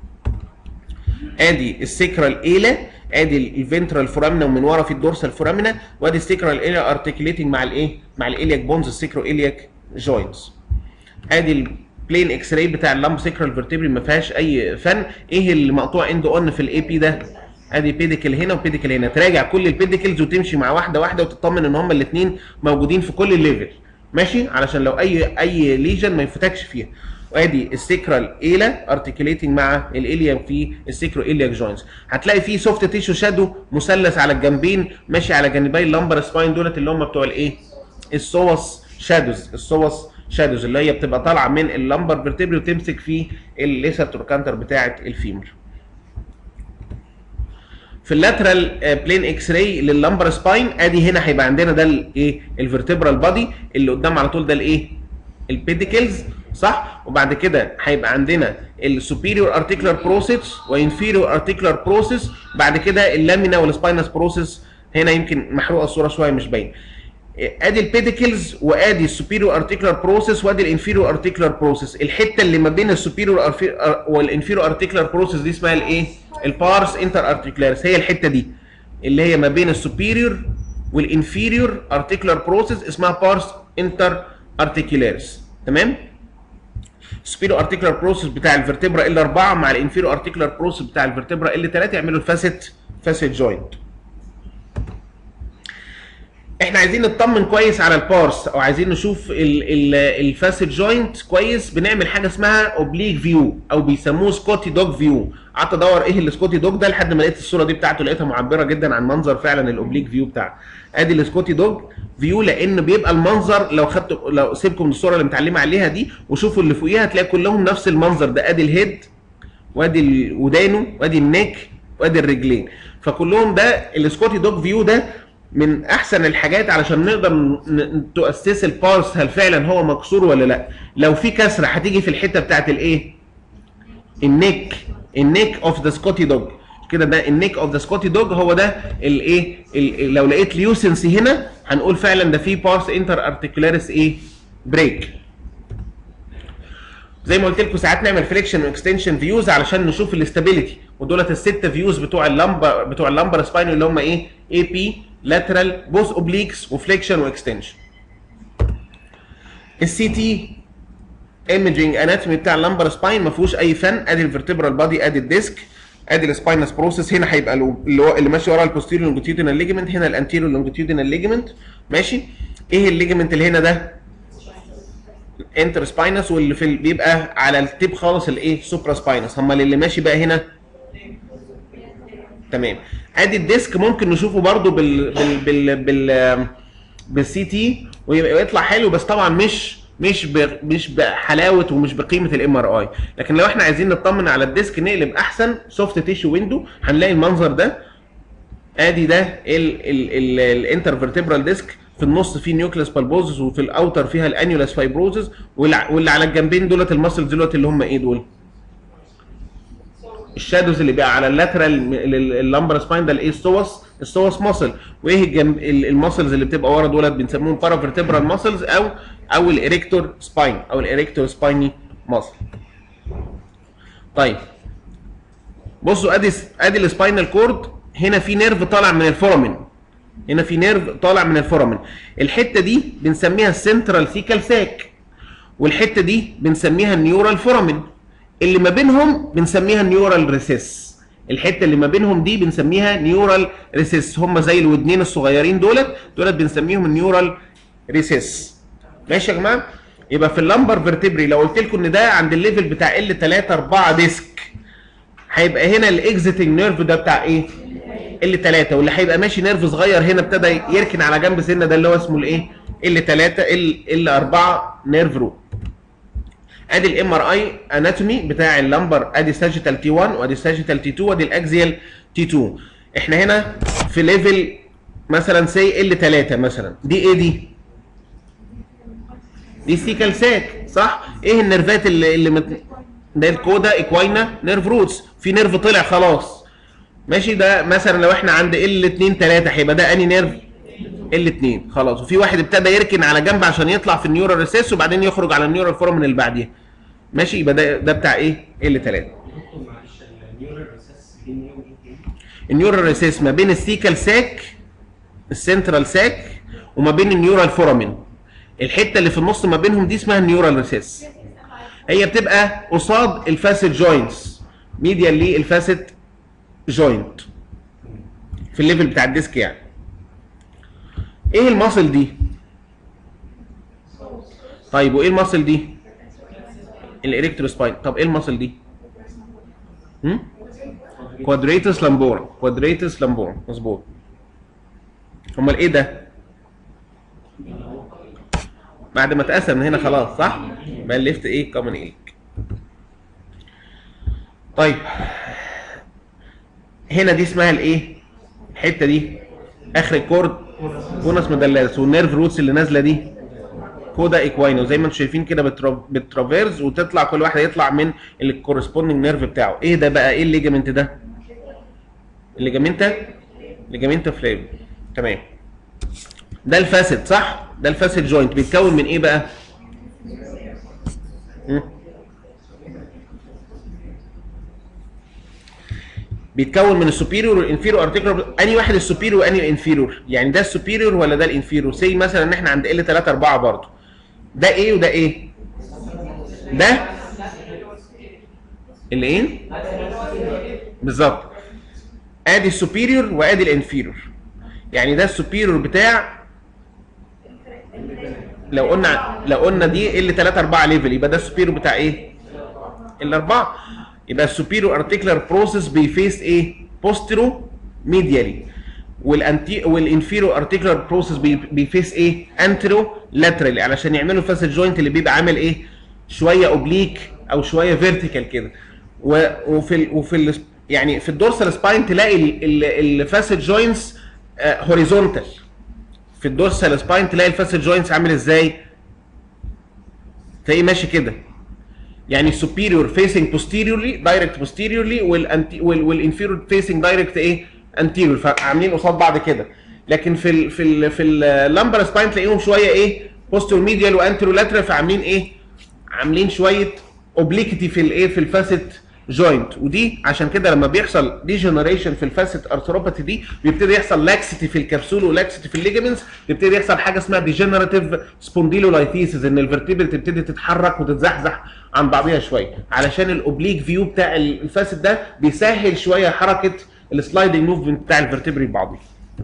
S1: ادي السيكرال ايلا ادي الفنترال فورامنا ومن ورا في الدورسال فورامنا وادي السيكرال ايلا ارتكليتنج مع الايه مع الالياك بونز السيكرو الياك جوينتس ادي البلين اكس راي بتاع اللامب سيكرال فيرتبري ما فيهاش اي فن ايه اللي مقطوع اند اون في الاي بي ده ادي بيديكل هنا وبيديكل هنا تراجع كل البيديكلز وتمشي مع واحده واحده وتطمن ان هما الاثنين موجودين في كل الليفل ماشي علشان لو اي اي ليجن ما يفوتكش فيها وادي السيكرال ايلا ارتكليتنج مع الاليا في السيكرو الياك جوينتس هتلاقي فيه سوفت تيشو شادو مثلث على الجنبين ماشي على جانبي اللمبر سباين دولت اللي هم بتوع الايه السوس شادوز السوس شادوز اللي هي بتبقى طالعه من اللمبر فيرتبري وتمسك في الليسر تروكانتر بتاعه الفيمر في اللاترال بلين اكس راي لللمبر سباين ادي هنا هيبقى عندنا ده الايه الفرتبرال بادي اللي قدام على طول ده الايه البيديكلز صح وبعد كده هيبقى عندنا السوبيريور ارتيكولار بروسيس وانفيريور ارتيكولار بروسيس بعد كده اللامينا والسباينس بروسيس هنا يمكن محروقه الصوره شويه مش باين ادي البيديكلز وادي السوبيريور ارتيكولار بروسيس وادي الانفيريور ارتيكولار بروسيس الحته اللي ما بين السوبيريور والانفيريور ارتيكولار بروسيس دي اسمها الايه البارس انتر ارتيكولاريس هي الحته دي اللي هي ما بين السوبيريور والانفيريور ارتيكولار بروسيس اسمها بارس انتر ارتيكولاريس تمام السوبيريور ارتيكولار بروسيس بتاع الفرتبرا ال 4 مع الانفيريور ارتيكولار بروسيس بتاع الفرتبرا ال 3 يعملوا الفاسيت فاسيت جوينت احنا عايزين نطمن كويس على البارس او عايزين نشوف الفاسيت جوينت كويس بنعمل حاجه اسمها اوبليك فيو او بيسموه سكوتي دوج فيو قعدت ادور ايه السكوتي دوج ده لحد ما لقيت الصوره دي بتاعته لقيتها معبره جدا عن منظر فعلا الاوبليك فيو بتاعه ادي السكوتي دوج فيو لان بيبقى المنظر لو خدت لو سيبكم الصوره اللي متعلمه عليها دي وشوفوا اللي فوقيها هتلاقي كلهم نفس المنظر ده ادي الهيد وادي ودانه وادي النيك وادي الرجلين فكلهم ده السكوتي دوج فيو ده من احسن الحاجات علشان نقدر تؤسس البارس هل فعلا هو مكسور ولا لا لو في كسره هتيجي في الحته بتاعت الايه النيك النيك اوف ذا سكوتي دوج كده ده النيك اوف ذا سكوتي دوج هو ده الايه لو لقيت ليوسنسي هنا هنقول فعلا ده في بارس انتر ارتيكولاريس ايه بريك زي ما قلت لكم ساعات نعمل فليكشن واكستنشن فيوز علشان نشوف الاستابيليتي ودولت الست فيوز بتوع اللمبر بتوع اللمبر سباين اللي هم ايه اي بي لاترال بوث اوبليكس وفليكشن واكستنشن السي تي ايمجنج اناتومي بتاع اللمبر سباين ما فيهوش اي فن ادي الفرتبرال بادي ادي الديسك ادي السباينس بروسيس هنا هيبقى اللي هو اللي ماشي ورا البوستيريور لونجيتيودينال ليجمنت هنا الانتيريور لونجيتيودينال ليجمنت ماشي ايه الليجمنت اللي هنا ده انتر سباينس واللي في ال- بيبقى على التيب خالص الايه سوبرا سباينس امال اللي ماشي بقى هنا تمام ادي الديسك ممكن نشوفه برضو بال بال بال بال بالسي تي ويطلع حلو بس طبعا مش مش ب... مش بحلاوه ومش بقيمه الام ار اي لكن لو احنا عايزين نطمن على الديسك نقلب احسن سوفت تيشو ويندو هنلاقي المنظر ده ادي ده الانترفرتبرال ديسك في النص فيه نيوكليس بالبوزس وفي الاوتر فيها الانيولاس فايبروزس واللي على الجنبين دولت المسلز دولت اللي هم ايه دول؟ الشادوز اللي بقى على اللاترال اللمبر سباين ده الايه السوس السوس ماسل وايه الجنب الماسلز اللي بتبقى ورا دولت بنسموهم بارافرتبرال ماسلز او او الاريكتور سباين او الاريكتور سبايني ماسل طيب بصوا ادي ادي السباينال كورد هنا في نيرف طالع من الفورامين هنا في نيرف طالع من الفورامين الحته دي بنسميها السنترال سيكال ساك والحته دي بنسميها النيورال فورامين اللي ما بينهم بنسميها النيورال ريسيس الحته اللي ما بينهم دي بنسميها نيورال ريسيس هم زي الودنين الصغيرين دولت دولت بنسميهم النيورال ريسيس ماشي يا جماعه يبقى في اللمبر فيرتبري لو قلت لكم ان ده عند الليفل بتاع ال 3 4 ديسك هيبقى هنا الاكزيتنج نيرف ده بتاع ايه ال 3 واللي هيبقى ماشي نيرف صغير هنا ابتدى يركن على جنب سنه ده اللي هو اسمه الايه ال 3 ال ال 4 نيرف رو ادي الام ار اي اناتومي بتاع اللمبر ادي ساجيتال تي 1 وادي ساجيتال تي 2 وادي الاكزيال تي 2 احنا هنا في ليفل مثلا سي ال 3 مثلا دي ايه دي؟ دي سيكال ساك صح؟ ايه النيرفات اللي اللي مت... ده الكودا اكواينا نيرف روتس في نيرف طلع خلاص ماشي ده مثلا لو احنا عند ال 2 3 هيبقى ده اني نيرف ال 2 خلاص وفي واحد ابتدى يركن على جنب عشان يطلع في النيورال ريسيس وبعدين يخرج على النيورال فورم اللي بعديها ماشي يبقى ده ده بتاع ايه ال 3
S4: دكتور معلش النيورال ريسس بين يوم وايه؟
S1: النيورال ريسيس ما بين السيكال ساك السنترال ساك وما بين النيورال فورامين الحته اللي في النص ما بينهم دي اسمها النيورال ريسيس هي بتبقى قصاد الفاسد جوينتس ميديال للفاسد جوينت في الليفل بتاع الديسك يعني ايه الماسل دي طيب وايه الماسل دي الاريكتور سباين طب ايه الماسل دي هم كوادريتس لامبورا كوادريتس لامبورا مظبوط امال ايه ده بعد ما اتقسم من هنا خلاص صح بقى الليفت ايه كومن ايلك طيب هنا دي اسمها الايه الحته دي اخر الكورد كونس مدلس والنيرف روتس اللي نازله دي كودا اكواينا وزي ما انتم شايفين كده بترا- بترافيرز وتطلع كل واحده يطلع من الكورسبوندنج نيرف بتاعه ايه ده بقى ايه الليجامنت ده الليجامنتا ليجامنتا فليف تمام ده الفاسد صح ده الفاسد جوينت بيتكون من ايه بقى مم. بيتكون من السوبيريور والانفيريور ارتيكولار انهي واحد السوبيريور وانهي الانفيريور يعني ده السوبيريور ولا ده الانفيريور سي مثلا ان احنا عند ال 3 4 برضه ده ايه وده ايه ده اللي ايه بالظبط ادي السوبيريور وادي الانفيريور يعني ده السوبيريور بتاع لو قلنا لو قلنا دي ال 3 4 ليفل يبقى ده السوبيريور بتاع ايه الاربعه يبقى السوبيريور ارتيكولار بروسيس بيفيس ايه بوستيرو ميديالي والانتي والانفيرو ارتيكولار بروسيس بيفيس ايه انترو لاترالي علشان يعملوا فاسد جوينت اللي بيبقى عامل ايه شويه اوبليك او شويه فيرتيكال كده و- وفي ال وفي ال يعني في الدورسال سباين تلاقي الفاسد جوينتس هوريزونتال في الدورسال سباين تلاقي الفاسد جوينتس عامل ازاي تلاقيه ماشي كده يعني superior facing posteriorly direct posteriorly والانتي والانفيريور facing direct ايه anterior فعاملين قصاد بعض كده لكن في ال في ال في اللامبر سباين تلاقيهم شويه ايه posterior medial وانترو lateral فعاملين ايه عاملين شويه obliquity في الايه في الفاسيت جوينت ودي عشان كده لما بيحصل ديجنريشن في الفاسيت ارثروباثي دي بيبتدي يحصل لاكسيتي في الكبسول ولاكسيتي في الليجمنتس بيبتدي يحصل حاجه اسمها ديجنراتيف سبونديلولايثيسيس ان الفرتبرا تبتدي تتحرك وتتزحزح عن بعضها شويه علشان الاوبليك فيو بتاع الفاسيت ده بيسهل شويه حركه السلايدنج موفمنت بتاع الفرتبري ببعضها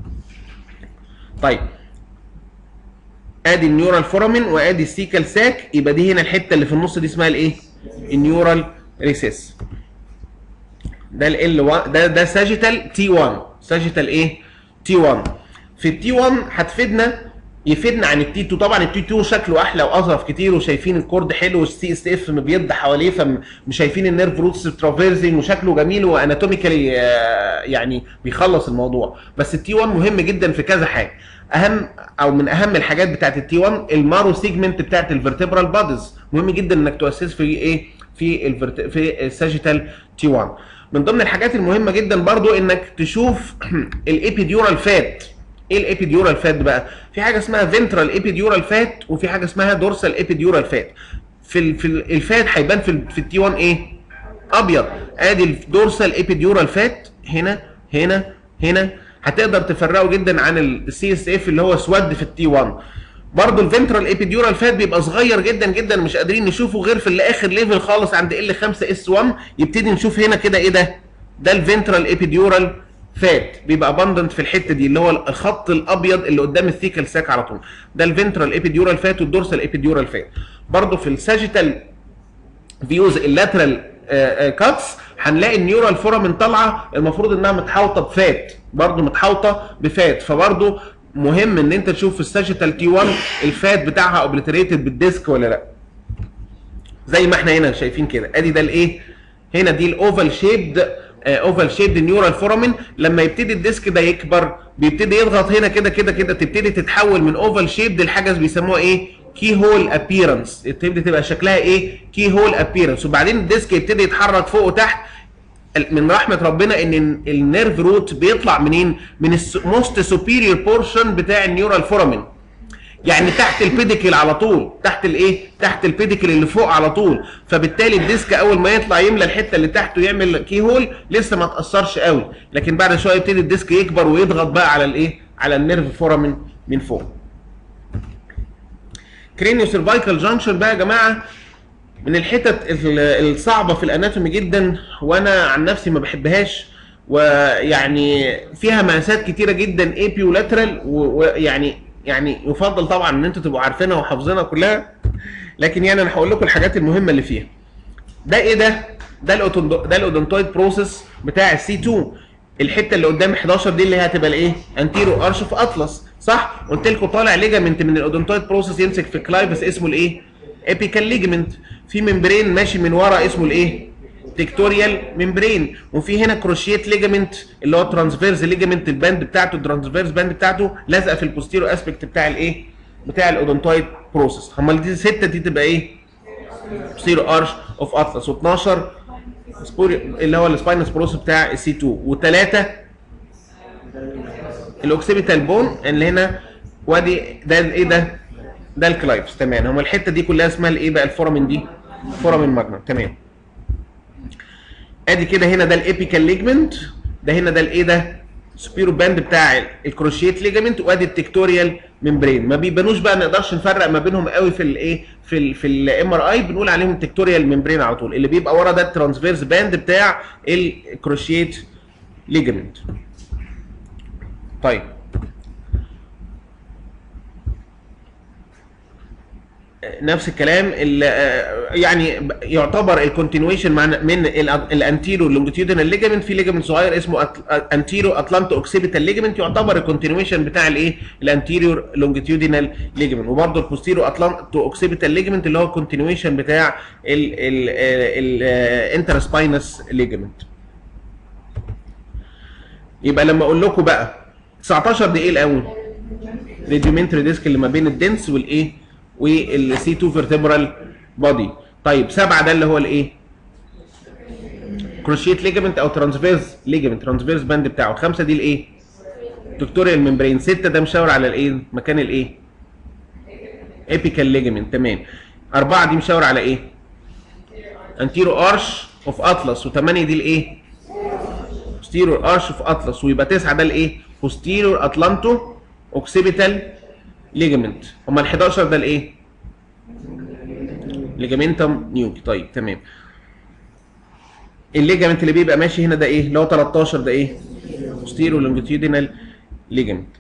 S1: طيب ادي النيورال فورامين وادي السيكال ساك يبقى دي هنا الحته اللي في النص دي اسمها الايه النيورال ريسيس ده ال 1 ده ده ساجيتال تي 1 ساجيتال ايه تي 1 في التي 1 هتفيدنا يفيدنا عن التي 2 طبعا التي 2 شكله احلى واظرف كتير وشايفين الكورد حلو والسي اس اف مبيض حواليه فشايفين النيرف روتس ترافيرزنج وشكله جميل واناتوميكالي يعني بيخلص الموضوع بس التي 1 مهم جدا في كذا حاجه اهم او من اهم الحاجات بتاعت التي 1 المارو سيجمنت بتاعت الفرتبرال بادز مهم جدا انك تؤسس في ايه في الفرت... في الساجيتال تي 1 من ضمن الحاجات المهمه جدا برضو انك تشوف الابيديورال فات ايه الابيديورال فات بقى في حاجه اسمها فنترال ابيديورال فات وفي حاجه اسمها دورسال ابيديورال فات في ال... في ال- الفات هيبان في ال... في التي 1 ايه ابيض ادي الدورسال ابيديورال فات هنا هنا هنا هتقدر تفرقه جدا عن السي اس اف اللي هو اسود في التي 1 برضه الفنترال ابيديورال فات بيبقى صغير جدا جدا مش قادرين نشوفه غير في الاخر ليفل خالص عند ال 5 اس 1 يبتدي نشوف هنا كده ايه ده ده الفنترال ابيديورال فات بيبقى اباندنت في الحته دي اللي هو الخط الابيض اللي قدام الثيكل ساك على طول ده الفنترال ابيديورال فات والدورسال ابيديورال فات برضه في الساجيتال فيوز اللاترال كاتس هنلاقي النيورال فورامين طالعه المفروض انها متحوطه بفات برضه متحوطه بفات فبرضه مهم ان انت تشوف في الساجيتال تي 1 الفات بتاعها اوبليتريتد بالديسك ولا لا زي ما احنا هنا شايفين كده ادي ده الايه هنا دي الاوفال شيبد اوفال شيبد نيورال فورامين لما يبتدي الديسك ده يكبر بيبتدي يضغط هنا كده كده كده تبتدي تتحول من اوفال شيبد لحاجه بيسموها ايه كي هول ابييرنس تبتدي تبقى شكلها ايه كي هول ابييرنس وبعدين الديسك يبتدي يتحرك فوق وتحت من رحمه ربنا ان النيرف روت بيطلع منين من الموست سوبيريور بورشن بتاع النيورال فورامين يعني تحت البيديكل على طول تحت الايه تحت البيديكل اللي فوق على طول فبالتالي الديسك اول ما يطلع يملى الحته اللي تحته يعمل كي هول لسه ما تاثرش قوي لكن بعد شويه يبتدي الديسك يكبر ويضغط بقى على الايه على النيرف فورامين من فوق كرينيو سيرفايكال جانكشن بقى يا جماعه من الحتت ال- الصعبه في الاناتومي جدا وانا عن نفسي ما بحبهاش ويعني فيها مقاسات كتيره جدا ايبي ولاترال ويعني يعني يفضل طبعا ان انتوا تبقوا عارفينها وحافظينها كلها لكن يعني انا هقول لكم الحاجات المهمه اللي فيها ده ايه ده ده الأوتوندو- ده الاودونتويد بروسيس بتاع السي 2 الحته اللي قدام 11 دي اللي هي هتبقى الايه انتيرو ارش في اطلس صح قلت لكم طالع ليجامنت من الاودونتويد بروسيس يمسك في كلايفس اسمه الايه ابيكال ليجمنت في ممبرين ماشي من ورا اسمه الايه تكتوريال ممبرين وفي هنا كروشيت ليجامنت اللي هو ترانسفيرز ليجامنت الباند بتاعته الترانسفيرز باند بتاعته لازقه في البوستيرو اسبكت بتاع الايه بتاع الاودونتويد بروسيس امال دي 6 دي تبقى ايه بوستيرو ارش اوف اطلس و12 سبوري اللي هو السباينس بروسيس بتاع السي 2 وثلاثه الاوكسيبيتال بون اللي هنا وادي ده ايه ده ده الكلايبس تمام هم الحته دي كلها اسمها الايه بقى الفورامين دي فورامين ماجنم تمام ادي كده هنا ده الابيكال ليجمنت ده هنا ده الايه ده سبيرو باند بتاع الكروشيت ليجمنت وادي التكتوريال ممبرين ما بيبانوش بقى ما نقدرش نفرق ما بينهم قوي في الايه في ال في الام ار اي بنقول عليهم التكتوريال ممبرين على طول اللي بيبقى ورا ده الترانسفيرس باند بتاع الكروشيت ليجمنت طيب نفس الكلام ال- آه، يعني ب- يعتبر الكونتينويشن من الانتيرو لونجيتيودينال ليجمنت في ليجمنت صغير اسمه انتيرو اتلانتو اوكسيبيتال ليجمنت يعتبر الكونتينويشن بتاع الايه الانتيريور لونجيتيودينال ليجمنت وبرده البوستيرو اتلانتو اوكسيبيتال ليجمنت اللي هو الكونتينويشن بتاع الانترسباينس ليجمنت يبقى لما اقول لكم بقى 19 دي ايه الاول ريديومنتري ديسك اللي ما بين الدنس والايه والسي 2 فيرتبرال بودي طيب سبعه ده اللي هو الايه كروشيت ليجمنت او ترانسفيرس ليجمنت ترانسفيرس باند بتاعه خمسه دي الايه دكتوريال ممبرين سته ده مشاور على الايه مكان الايه ابيكال ليجمنت تمام اربعه دي مشاور على ايه انتيرو ارش اوف اطلس وثمانيه دي الايه posterior arch في اطلس ويبقى تسعه ده الايه posterior اتلانتو اوكسيبيتال ليجامنت امال 11 ده الايه ليجامنتم نيوكي طيب تمام الليجامنت اللي بيبقى ماشي هنا ده ايه اللي هو 13 ده ايه posterior longitudinal ligament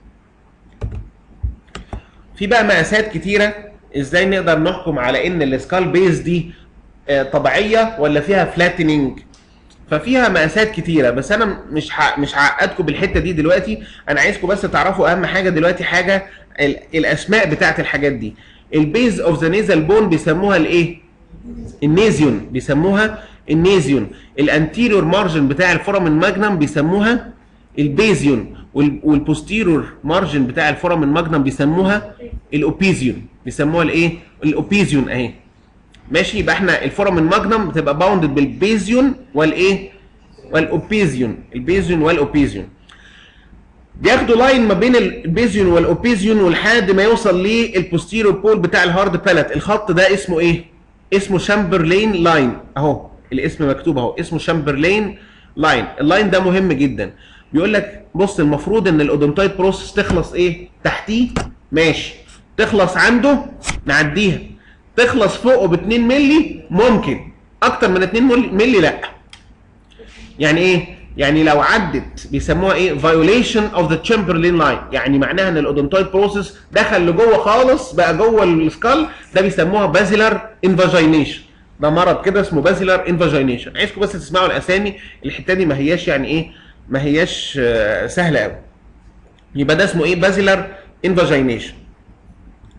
S1: في بقى مقاسات كتيره ازاي نقدر نحكم على ان السكال بيز دي آه، طبيعيه ولا فيها فلاتنينج ففيها مقاسات كتيره بس انا مش ح... مش هعقدكم بالحته دي دلوقتي انا عايزكم بس تعرفوا اهم حاجه دلوقتي حاجه ال... الاسماء بتاعت الحاجات دي البيز اوف ذا نيزل بون بيسموها الايه النيزيون بيسموها النيزيون الانتيريور مارجن بتاع الفورامين ماجنم بيسموها البيزيون وال... والبوستيريور مارجن بتاع الفورامين ماجنم بيسموها الاوبيزيون بيسموها الايه الاوبيزيون اهي ماشي يبقى احنا الفورامين ماجنم بتبقى باوندد بالبيزيون والايه والاوبيزيون البيزيون والاوبيزيون بياخدوا لاين ما بين البيزيون والاوبيزيون ولحد ما يوصل للبوستيريور بول بتاع الهارد بالات الخط ده اسمه ايه اسمه شامبرلين لاين اهو الاسم مكتوب اهو اسمه شامبرلين لاين اللاين ده مهم جدا بيقول لك بص المفروض ان الاودونتايد بروسس تخلص ايه تحتيه ماشي تخلص عنده نعديها تخلص فوقه ب 2 مللي ممكن اكتر من 2 مللي مللي لا يعني ايه يعني لو عدت بيسموها ايه violation of the Chamberlain line يعني معناها ان الاودونتويد بروسيس دخل لجوه خالص بقى جوه السكال ده بيسموها بازيلر انفاجينيشن ده مرض كده اسمه بازيلر انفاجينيشن عايزكم بس تسمعوا الاسامي الحته دي ما هياش يعني ايه ما هياش آه، سهله قوي يبقى ده اسمه ايه بازيلر انفاجينيشن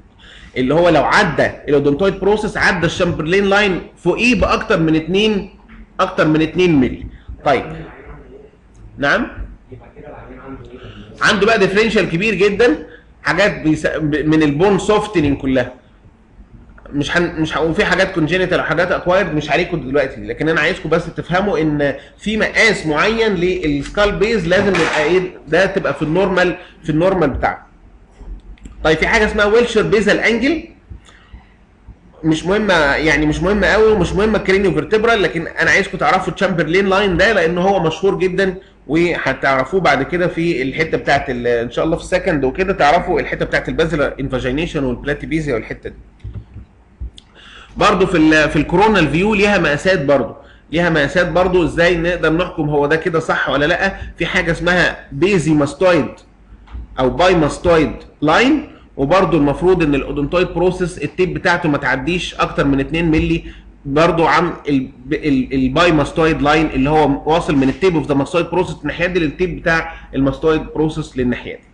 S1: اللي هو لو عدى الاودونتويد بروسيس عدى الشامبرلين لاين فوقيه باكتر من 2 اكتر من 2 مللي طيب نعم
S4: يبقى كده العيان عنده ايه؟
S1: عنده بقى ديفرنشال كبير جدا حاجات بيس... ب- من البون سوفتنينج كلها مش هن... مش ه... وفي حاجات كونجينيتال وحاجات اكوايرد مش عليكم دلوقتي لكن انا عايزكم بس تفهموا ان في مقاس معين للسكال بيز لازم يبقى ايه ده تبقى في النورمال في النورمال بتاعه طيب في حاجه اسمها ويلشر بيزال انجل مش مهمه يعني مش مهمه قوي ومش مهمه كرينيو فيرتبرال لكن انا عايزكم تعرفوا الشامبرلين لاين ده لان هو مشهور جدا وهتعرفوه بعد كده في الحته بتاعت ال- ان شاء الله في السكند وكده تعرفوا الحته بتاعت البازلر انفاجينيشن والبلاتيبيزيا والحته دي برضو في ال في الكورونال فيو ليها مقاسات برضو ليها مقاسات برضو ازاي نقدر نحكم هو ده كده صح ولا لا في حاجه اسمها بيزي ماستويد او باي ماستويد لاين وبرضو المفروض ان الاودونتويد بروسيس التيب بتاعته ما تعديش اكتر من 2 مللي برضو عن ال- ال- الباي ماستويد لاين اللي هو واصل من التيب اوف ذا ماستويد بروسيس الناحيه دي للتيب بتاع الماستويد بروسيس للناحيه دي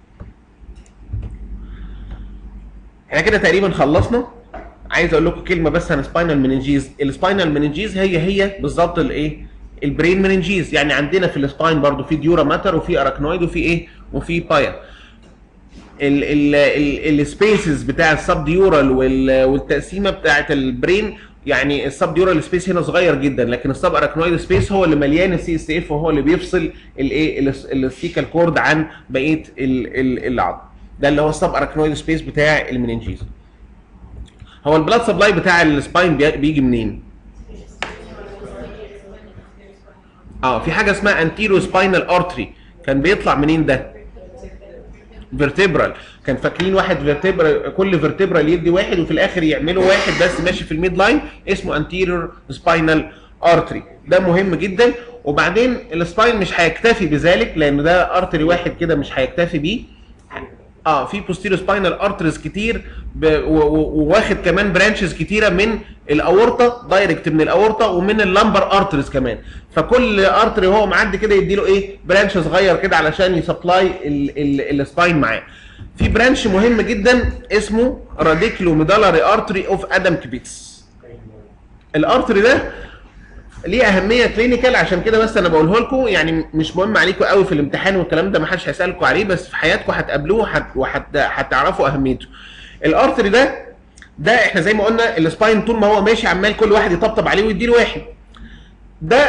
S1: احنا كده تقريبا خلصنا عايز اقول لكم كلمه بس عن سباينال مننجيز السباينال مننجيز هي هي بالظبط الايه البرين مننجيز يعني عندنا في السباين برضو في ديورا ماتر وفي اراكنويد وفي ايه وفي بايا السبيسز بتاع السب ديورال وال- والتقسيمه بتاعه البرين يعني السب ديورال سبيس هنا صغير جدا لكن السب اراكنويد سبيس هو اللي مليان السي اس اف وهو اللي بيفصل الايه السيكال كورد عن بقيه ال- ال- العظم ده اللي هو السب اراكنويد سبيس بتاع المننجيز هو البلاد سبلاي بتاع السباين بي- بيجي منين؟ اه في حاجه اسمها انتيرو سباينال ارتري كان بيطلع منين ده؟ فيرتبرال كان فاكرين واحد فيرتبرال كل فيرتبرال يدي واحد وفي الاخر يعملوا واحد بس ماشي في الميد لاين اسمه انتيريور سباينال ارتري ده مهم جدا وبعدين السباين مش هيكتفي بذلك لان ده ارتري واحد كده مش هيكتفي بيه اه في بوستيريو سباينال ارتريز كتير ب... و... و... وواخد كمان برانشز كتيره من الاورطه دايركت من الاورطه ومن اللمبر ارتريز كمان فكل ارتري وهو معدي كده يديله ايه برانش صغير كده علشان يسبلاي ال... ال... السباين معاه في برانش مهم جدا اسمه راديكلو ميدالاري ارتري اوف ادم كبيتس الارتري ده ليه اهميه كلينيكال عشان كده بس انا بقوله لكم يعني مش مهم عليكم قوي في الامتحان والكلام ده ما حدش هيسالكم عليه بس في حياتكم هتقابلوه وهت- وهت- هتعرفوا اهميته الارتري ده ده احنا زي ما قلنا السباين طول ما هو ماشي عمال كل واحد يطبطب عليه ويديله واحد ده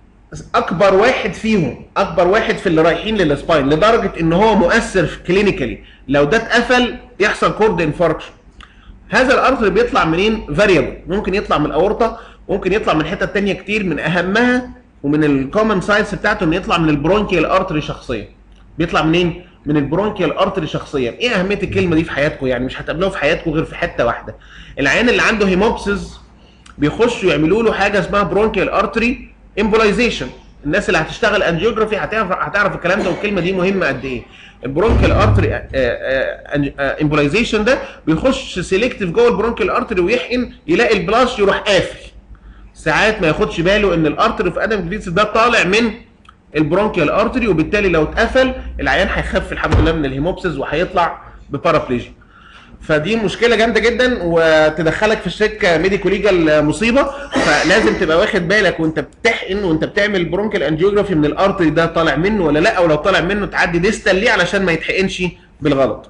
S1: اكبر واحد فيهم اكبر واحد في اللي رايحين للسباين لدرجه ان هو مؤثر كلينيكالي لو ده اتقفل يحصل كورد انفاركشن هذا الارتري بيطلع منين فاريبل ممكن يطلع من الاورطه ممكن يطلع من حتت تانية كتير من اهمها ومن الكومن سايتس بتاعته انه يطلع من البرونكيال ارتري شخصيا بيطلع منين من البرونكيال ارتري شخصيا ايه اهميه الكلمه دي في حياتكم يعني مش هتقابلوها في حياتكم غير في حته واحده العيان اللي عنده هيموبسيس بيخشوا يعملوا له حاجه اسمها برونكيال ارتري امبولايزيشن الناس اللي هتشتغل انجيوجرافي هتعرف هتعرف الكلام ده والكلمه دي مهمه قد ايه البرونكيال ارتري امبولايزيشن ده بيخش سيلكتيف جوه البرونكيال ارتري ويحقن يلاقي البلاش يروح قافل ساعات ما ياخدش باله ان الارتري في ادم جريتس ده طالع من البرونكيال ارتري وبالتالي لو اتقفل العيان هيخف الحمد لله من الهيموبسيس وهيطلع ببارابليجيا فدي مشكله جامده جدا وتدخلك في الشركه ميديكو ليجال مصيبه فلازم تبقى واخد بالك وانت بتحقن وانت بتعمل برونكال انجيوجرافي من الارتري ده طالع منه ولا لا ولو طالع منه تعدي ديستال ليه علشان ما يتحقنش بالغلط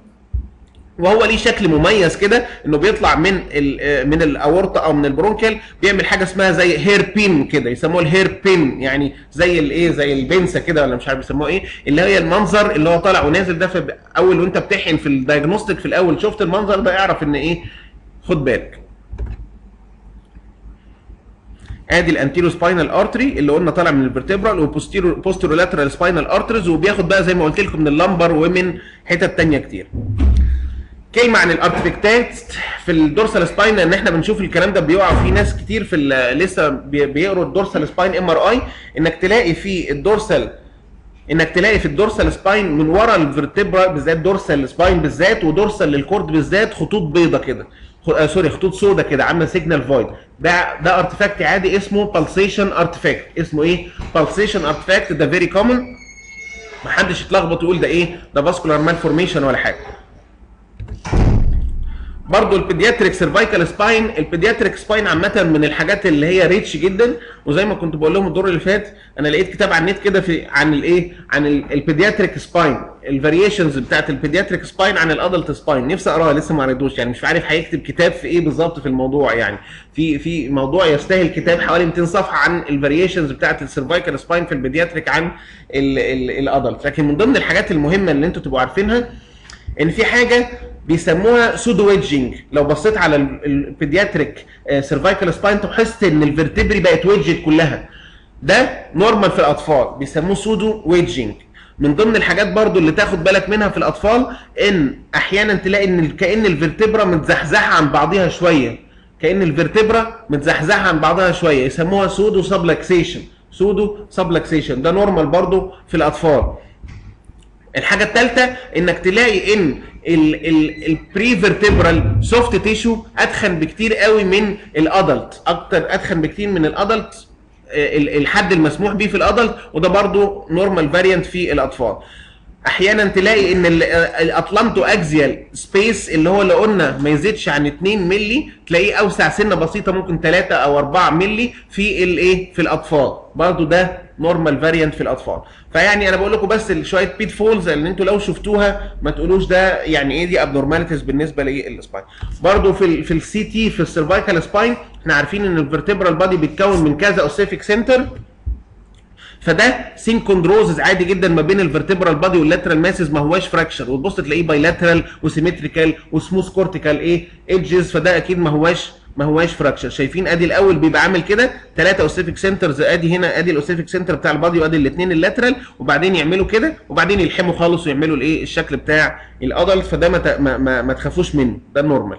S1: وهو ليه شكل مميز كده انه بيطلع من ال من الاورطه او من البرونكال بيعمل حاجه اسمها زي هير بين كده يسموه الهير بين يعني زي الايه زي البنسه كده ولا مش عارف يسموه ايه اللي هي المنظر اللي هو طالع ونازل ده في اول وانت بتحقن في الدايجنوستيك في الاول شفت المنظر ده اعرف ان ايه خد بالك ادي الانتيرو سباينال ارتري اللي قلنا طالع من الفرتبرال وبوستيرو بوستيرو لاترال سباينال ارتريز وبياخد بقى زي ما قلت لكم من اللمبر ومن حتت تانية كتير كلمه عن الارتفكتات في الدورسال سباين ان احنا بنشوف الكلام ده بيقع فيه ناس كتير في ال- لسه بي- بيقروا الدورسال سباين ام ار اي انك تلاقي في الدورسال انك تلاقي في الدورسال سباين من ورا الفرتبرا بالذات دورسال سباين بالذات ودورسال للكورد بالذات خطوط بيضه كده خ- آه سوري خطوط سودا كده عامله سيجنال فويد ده ده ارتفاكت عادي اسمه بالسيشن ارتفاكت اسمه ايه بالسيشن ارتفاكت ده فيري كومن محدش يتلخبط ويقول ده ايه ده فاسكولار مالفورميشن ولا حاجه برضو البيدياتريك سيرفايكال سباين البيدياتريك سباين عامه من الحاجات اللي هي ريتش جدا وزي ما كنت بقول لهم الدور اللي فات انا لقيت كتاب على النت كده في عن الايه عن البيدياتريك سباين الفاريشنز بتاعت البيدياتريك سباين عن الادلت سباين نفسي اقراها لسه ما قريتوش يعني مش عارف هيكتب كتاب في ايه بالظبط في الموضوع يعني في في موضوع يستاهل كتاب حوالي 200 صفحه عن الفاريشنز بتاعت السيرفايكال سباين في البيدياتريك عن الادلت لكن من ضمن الحاجات المهمه اللي انتوا تبقوا عارفينها ان في حاجه بيسموها سودو ويدجنج لو بصيت على البيدياتريك سيرفايكال سباين تحس ان الفرتبري بقت ويدجت كلها ده نورمال في الاطفال بيسموه سودو ويدجنج من ضمن الحاجات برضو اللي تاخد بالك منها في الاطفال ان احيانا تلاقي ان كان الفرتبرا متزحزحه عن بعضها شويه كان الفرتبرا متزحزحه عن بعضها شويه يسموها سودو سبلكسيشن سودو سبلكسيشن ده نورمال برضو في الاطفال الحاجه الثالثه انك تلاقي ان البري فيرتبرال سوفت تيشو اتخن بكتير قوي من الادلت اكتر اتخن بكتير من الادلت الحد المسموح به في الادلت وده برضو نورمال فاريانت في الاطفال احيانا تلاقي ان الاطلانتو اكزيال سبيس اللي هو اللي قلنا ما يزيدش عن 2 مللي تلاقيه اوسع سنه بسيطه ممكن 3 او 4 مللي في الايه في الاطفال برضو ده نورمال فاريانت في الاطفال فيعني انا بقول لكم بس شويه بيت فولز اللي انتوا لو شفتوها ما تقولوش ده يعني ايه دي ابنورماليتيز بالنسبه للسباين برضو في ال في السي تي في السيرفايكال سباين احنا عارفين ان الفرتبرال بادي بيتكون من كذا اوسيفيك سنتر فده سينكوندروزز عادي جدا ما بين الفرتبرال بادي واللاترال ماسز ما هواش فراكشر وتبص تلاقيه بايلاترال وسيمتريكال وسموث كورتيكال ايه ايدجز فده اكيد ما هواش ما هواش فراكشر شايفين ادي الاول بيبقى عامل كده ثلاثه اوسيفيك سنترز ادي هنا ادي الاوسيفيك سنتر بتاع البادي وادي الاثنين اللاترال وبعدين يعملوا كده وبعدين يلحموا خالص ويعملوا الايه الشكل بتاع الادلت فده ما ما, ما, ما تخافوش منه ده نورمال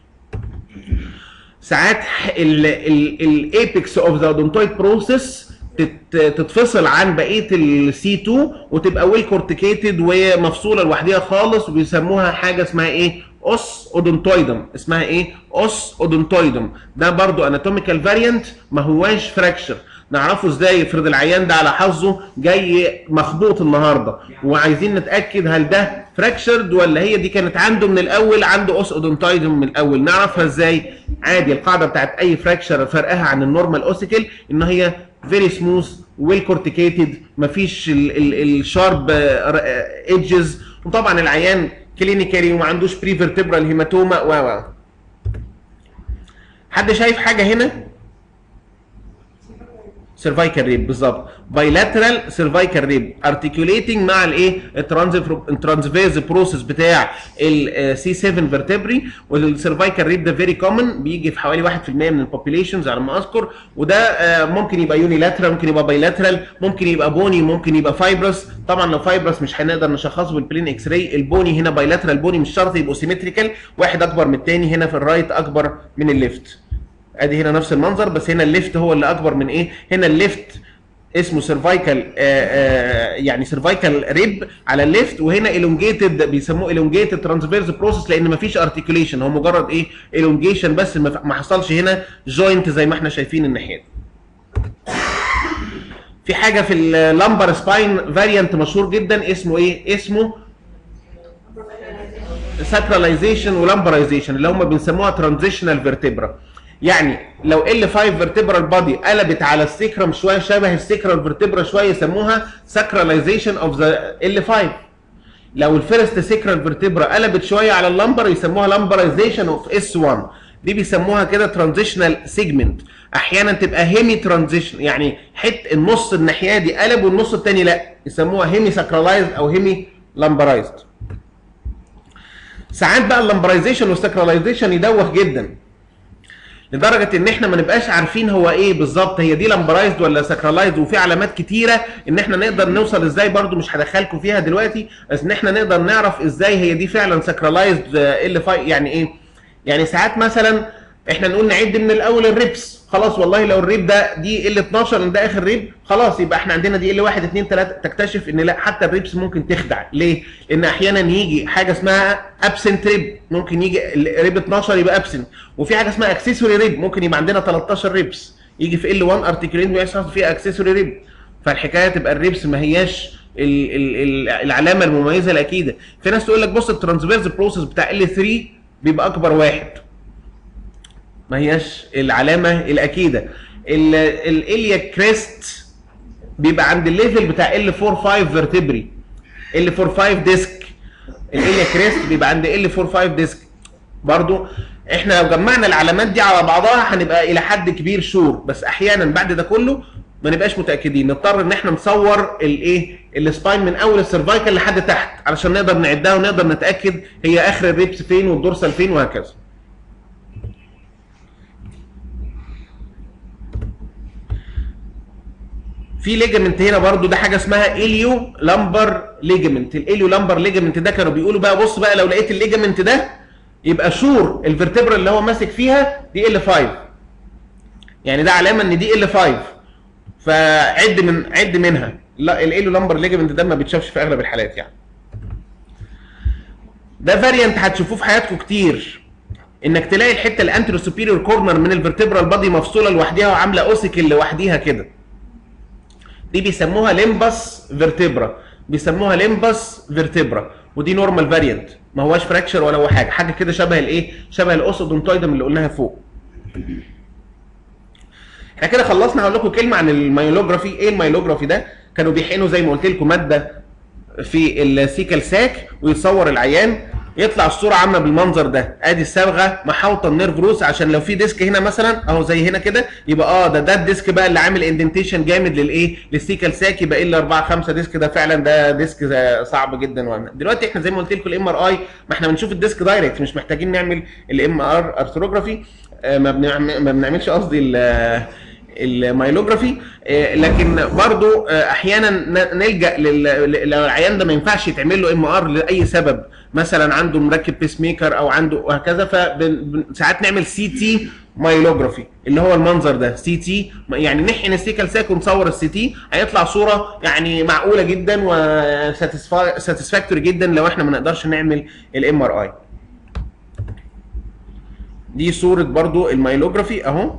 S1: ساعات الايبكس اوف ذا اودونتويد بروسيس تتفصل عن بقيه السي 2 وتبقى ويل كورتيكيتد ومفصوله لوحديها خالص وبيسموها حاجه اسمها ايه اوس اودونتويدم اسمها ايه اوس اودونتويدم ده برضو اناتوميكال فاريانت ما هواش فراكشر نعرفه ازاي افرض العيان ده على حظه جاي مخبوط النهارده وعايزين نتاكد هل ده فراكشرد ولا هي دي كانت عنده من الاول عنده اوس اودونتايدم من الاول نعرفها ازاي عادي القاعده بتاعت اي فراكشر فرقها عن النورمال اوسيكل ان هي فيري سموث ويل كورتيكيتد مفيش الشارب ايدجز وطبعا العيان كلينيكالي وما عندوش بري فيرتبرال هيماتوما و و حد شايف حاجه هنا سيرفايكال ريب بالظبط بايلاترال سيرفايكال ريب ارتكيوليتنج مع الايه الترانسفيرز بروسيس بتاع السي 7 فيرتبري والسيرفايكال ريب ده فيري كومن بيجي في حوالي 1% من البوبيليشنز على ما اذكر وده ممكن يبقى يونيلاترال ممكن يبقى بايلاترال ممكن يبقى بوني ممكن يبقى فايبرس طبعا لو فايبرس مش هنقدر نشخصه بالبلين اكس راي البوني هنا بايلاترال بوني مش شرط يبقوا سيمتريكال واحد اكبر من الثاني هنا في الرايت اكبر من الليفت ادي هنا نفس المنظر بس هنا الليفت هو اللي اكبر من ايه هنا الليفت اسمه سيرفايكال يعني سيرفايكال ريب على الليفت وهنا الونجيتد بيسموه الونجيتد ترانسفيرز بروسيس لان مفيش ارتكيوليشن هو مجرد ايه الونجيشن بس ما حصلش هنا جوينت زي ما احنا شايفين الناحيه دي في حاجه في اللامبر سباين فاريانت مشهور جدا اسمه ايه اسمه ساكراليزيشن ولامبرايزيشن اللي هم بنسموها ترانزيشنال فيرتبرا يعني لو ال 5 فيرتبرال بادي قلبت على السيكرم شويه شبه السيكرال فيرتبرا شويه يسموها ساكراليزيشن اوف ذا ال 5 لو الفيرست سيكرال فيرتبرا قلبت شويه على اللمبر يسموها لامبرايزيشن اوف اس 1 دي بيسموها كده ترانزيشنال سيجمنت احيانا تبقى هيمي ترانزيشن يعني حت النص الناحيه دي قلب والنص الثاني لا يسموها هيمي ساكرالايزد او هيمي لامبرايزد ساعات بقى اللامبرايزيشن والساكراليزيشن يدوخ جدا لدرجه ان احنا ما نبقاش عارفين هو ايه بالظبط هي دي لامبرايزد ولا ساكرالايزد وفي علامات كتيره ان احنا نقدر نوصل ازاي برضو مش هدخلكم فيها دلوقتي بس ان احنا نقدر نعرف ازاي هي دي فعلا ساكرالايزد ال 5 يعني ايه يعني ساعات مثلا احنا نقول نعد من الاول الريبس خلاص والله لو الريب ده دي ال 12 ان ده اخر ريب خلاص يبقى احنا عندنا دي ال 1 2 3 تكتشف ان لا حتى الريبس ممكن تخدع ليه؟ لان احيانا يجي حاجه اسمها ابسنت ريب ممكن يجي ريب 12 يبقى ابسنت وفي حاجه اسمها اكسسوري ريب ممكن يبقى عندنا 13 ريبس يجي في ال 1 ارتكلين ويحصل فيها اكسسوري ريب فالحكايه تبقى الريبس ما هياش ال ال ال العلامه المميزه الاكيده في ناس تقول لك بص الترانسفيرز بروسيس بتاع ال 3 بيبقى اكبر واحد ما هياش العلامه الاكيده الاليا كريست بيبقى عند الليفل بتاع ال 45 فيرتبري ال 45 ديسك الاليا كريست بيبقى عند ال 45 ديسك برضو احنا لو جمعنا العلامات دي على بعضها هنبقى الى حد كبير شور بس احيانا بعد ده كله ما نبقاش متاكدين نضطر ان احنا نصور الايه السباين من اول السيرفايكال لحد تحت علشان نقدر نعدها ونقدر نتاكد هي اخر الريبس فين والدورسال فين وهكذا في ليجمنت هنا برضو ده حاجه اسمها اليو لامبر ليجمنت الاليو لامبر ليجمنت ده كانوا بيقولوا بقى بص بقى لو لقيت الليجمنت ده يبقى شور الفرتبرا اللي هو ماسك فيها دي ال 5 يعني ده علامه ان دي ال 5 فعد من عد منها لا الاليو لامبر ليجمنت ده ما بيتشافش في اغلب الحالات يعني ده فاريانت هتشوفوه في حياتكم كتير انك تلاقي الحته الانترو سوبيريور كورنر من الفرتبرال بادي مفصوله لوحديها وعامله اوسيكل لوحديها كده دي بيسموها ليمبس فيرتبرا بيسموها ليمبس فيرتبرا ودي نورمال فاريانت ما هواش فراكشر ولا هو حاجه حاجه كده شبه الايه شبه الاوسودونتويدم اللي قلناها فوق احنا كده خلصنا هقول لكم كلمه عن الميولوجرافي ايه الميولوجرافي ده كانوا بيحقنوا زي ما قلت لكم ماده في السيكل ساك ويتصور العيان يطلع الصوره عامله بالمنظر ده ادي الصبغه محاوطه النيرف روس عشان لو في ديسك هنا مثلا اهو زي هنا كده يبقى اه ده ده الديسك بقى اللي عامل اندنتيشن جامد للايه للسيكل ساك يبقى الا 4 5 ديسك ده فعلا ده ديسك صعب جدا وعمل. دلوقتي احنا زي ما قلت لكم الام ار اي ما احنا بنشوف الديسك دايركت مش محتاجين نعمل الام ار ارثروجرافي ما بنعمل ما بنعملش قصدي الميلوجرافي لكن برضو احيانا نلجا لو العيان ده ما ينفعش يتعمل له ام ار لاي سبب مثلا عنده مركب بيس ميكر او عنده وهكذا فساعات نعمل سي تي مايلوجرافي اللي هو المنظر ده سي تي يعني نحقن السيكل ساك ونصور السي تي هيطلع صوره يعني معقوله جدا وساتسفاكتوري جدا لو احنا ما نقدرش نعمل الام ار اي دي صوره برضو المايلوجرافي اهو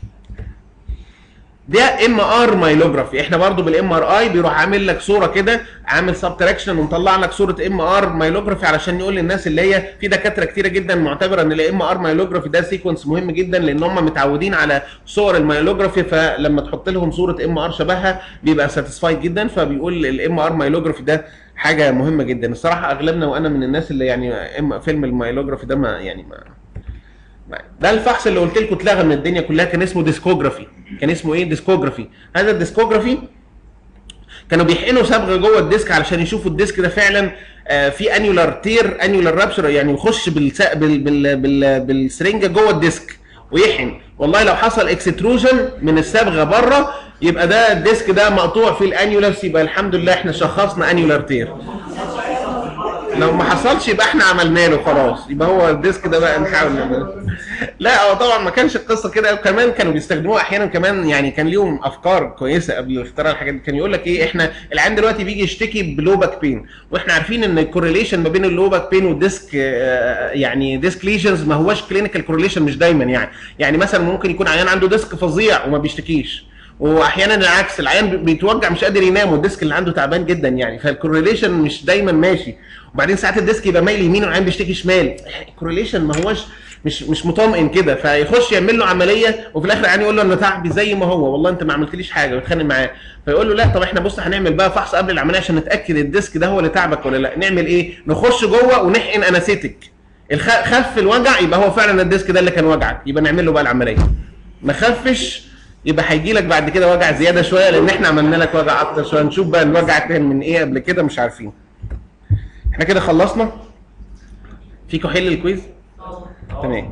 S1: ده ام ار مايلوجرافي احنا برضو بالام ار اي بيروح عامل لك صوره كده عامل سبتراكشن ومطلع لك صوره ام ار مايلوجرافي علشان يقول للناس اللي هي في دكاتره كتيره جدا معتبره ان الام ار مايلوجرافي ده سيكونس مهم جدا لان هم متعودين على صور المايلوجرافي فلما تحط لهم صوره ام ار شبهها بيبقى ساتيسفايد جدا فبيقول الام ار مايلوجرافي ده حاجه مهمه جدا الصراحه اغلبنا وانا من الناس اللي يعني فيلم المايلوجرافي ده ما يعني ما ده الفحص اللي قلت لكم اتلغى من الدنيا كلها كان اسمه ديسكوجرافي كان اسمه ايه ديسكوجرافي هذا الديسكوجرافي كانوا بيحقنوا صبغه جوه الديسك علشان يشوفوا الديسك ده فعلا آه في انيولار تير انيولار رابشر يعني يخش بالسا... بال... بال... بال... بالسرنجه جوه الديسك ويحقن والله لو حصل اكستروجن من الصبغه بره يبقى ده الديسك ده مقطوع فيه الانيولارس يبقى الحمد لله احنا شخصنا انيولار تير لو ما حصلش يبقى احنا عملنا له خلاص يبقى هو الديسك ده بقى نحاول نعمله لا هو طبعا ما كانش القصه كده وكمان كانوا بيستخدموها احيانا كمان يعني كان ليهم افكار كويسه قبل اختراع الحاجات دي كان يقول لك ايه احنا العيان دلوقتي بيجي يشتكي بلو باك بين واحنا عارفين ان الكورليشن ما بين اللو باك بين والديسك يعني ديسك ليجنز ما هواش كلينيكال كورليشن مش دايما يعني يعني مثلا ممكن يكون عيان عنده ديسك فظيع وما بيشتكيش واحيانا العكس العيان بيتوجع مش قادر ينام والديسك اللي عنده تعبان جدا يعني فالكورليشن مش دايما ماشي وبعدين ساعات الديسك يبقى مايل يمين والعيان بيشتكي شمال الكورليشن ما هوش مش مش مطمئن كده فيخش يعمل له عمليه وفي الاخر يعني يقول له انا تعبي زي ما هو والله انت ما عملتليش حاجه ويتخانق معاه فيقول له لا طب احنا بص هنعمل بقى فحص قبل العمليه عشان نتاكد الديسك ده هو اللي تعبك ولا لا نعمل ايه نخش جوه ونحقن انستيك خف الوجع يبقى هو فعلا الديسك ده اللي كان وجعك يبقى نعمل له بقى العمليه ما خفش يبقى هيجي لك بعد كده وجع زياده شويه لان احنا عملنا لك وجع اكتر شويه نشوف بقى الوجع كان من ايه قبل كده مش عارفين احنا كده خلصنا فيكم حل الكويز تمام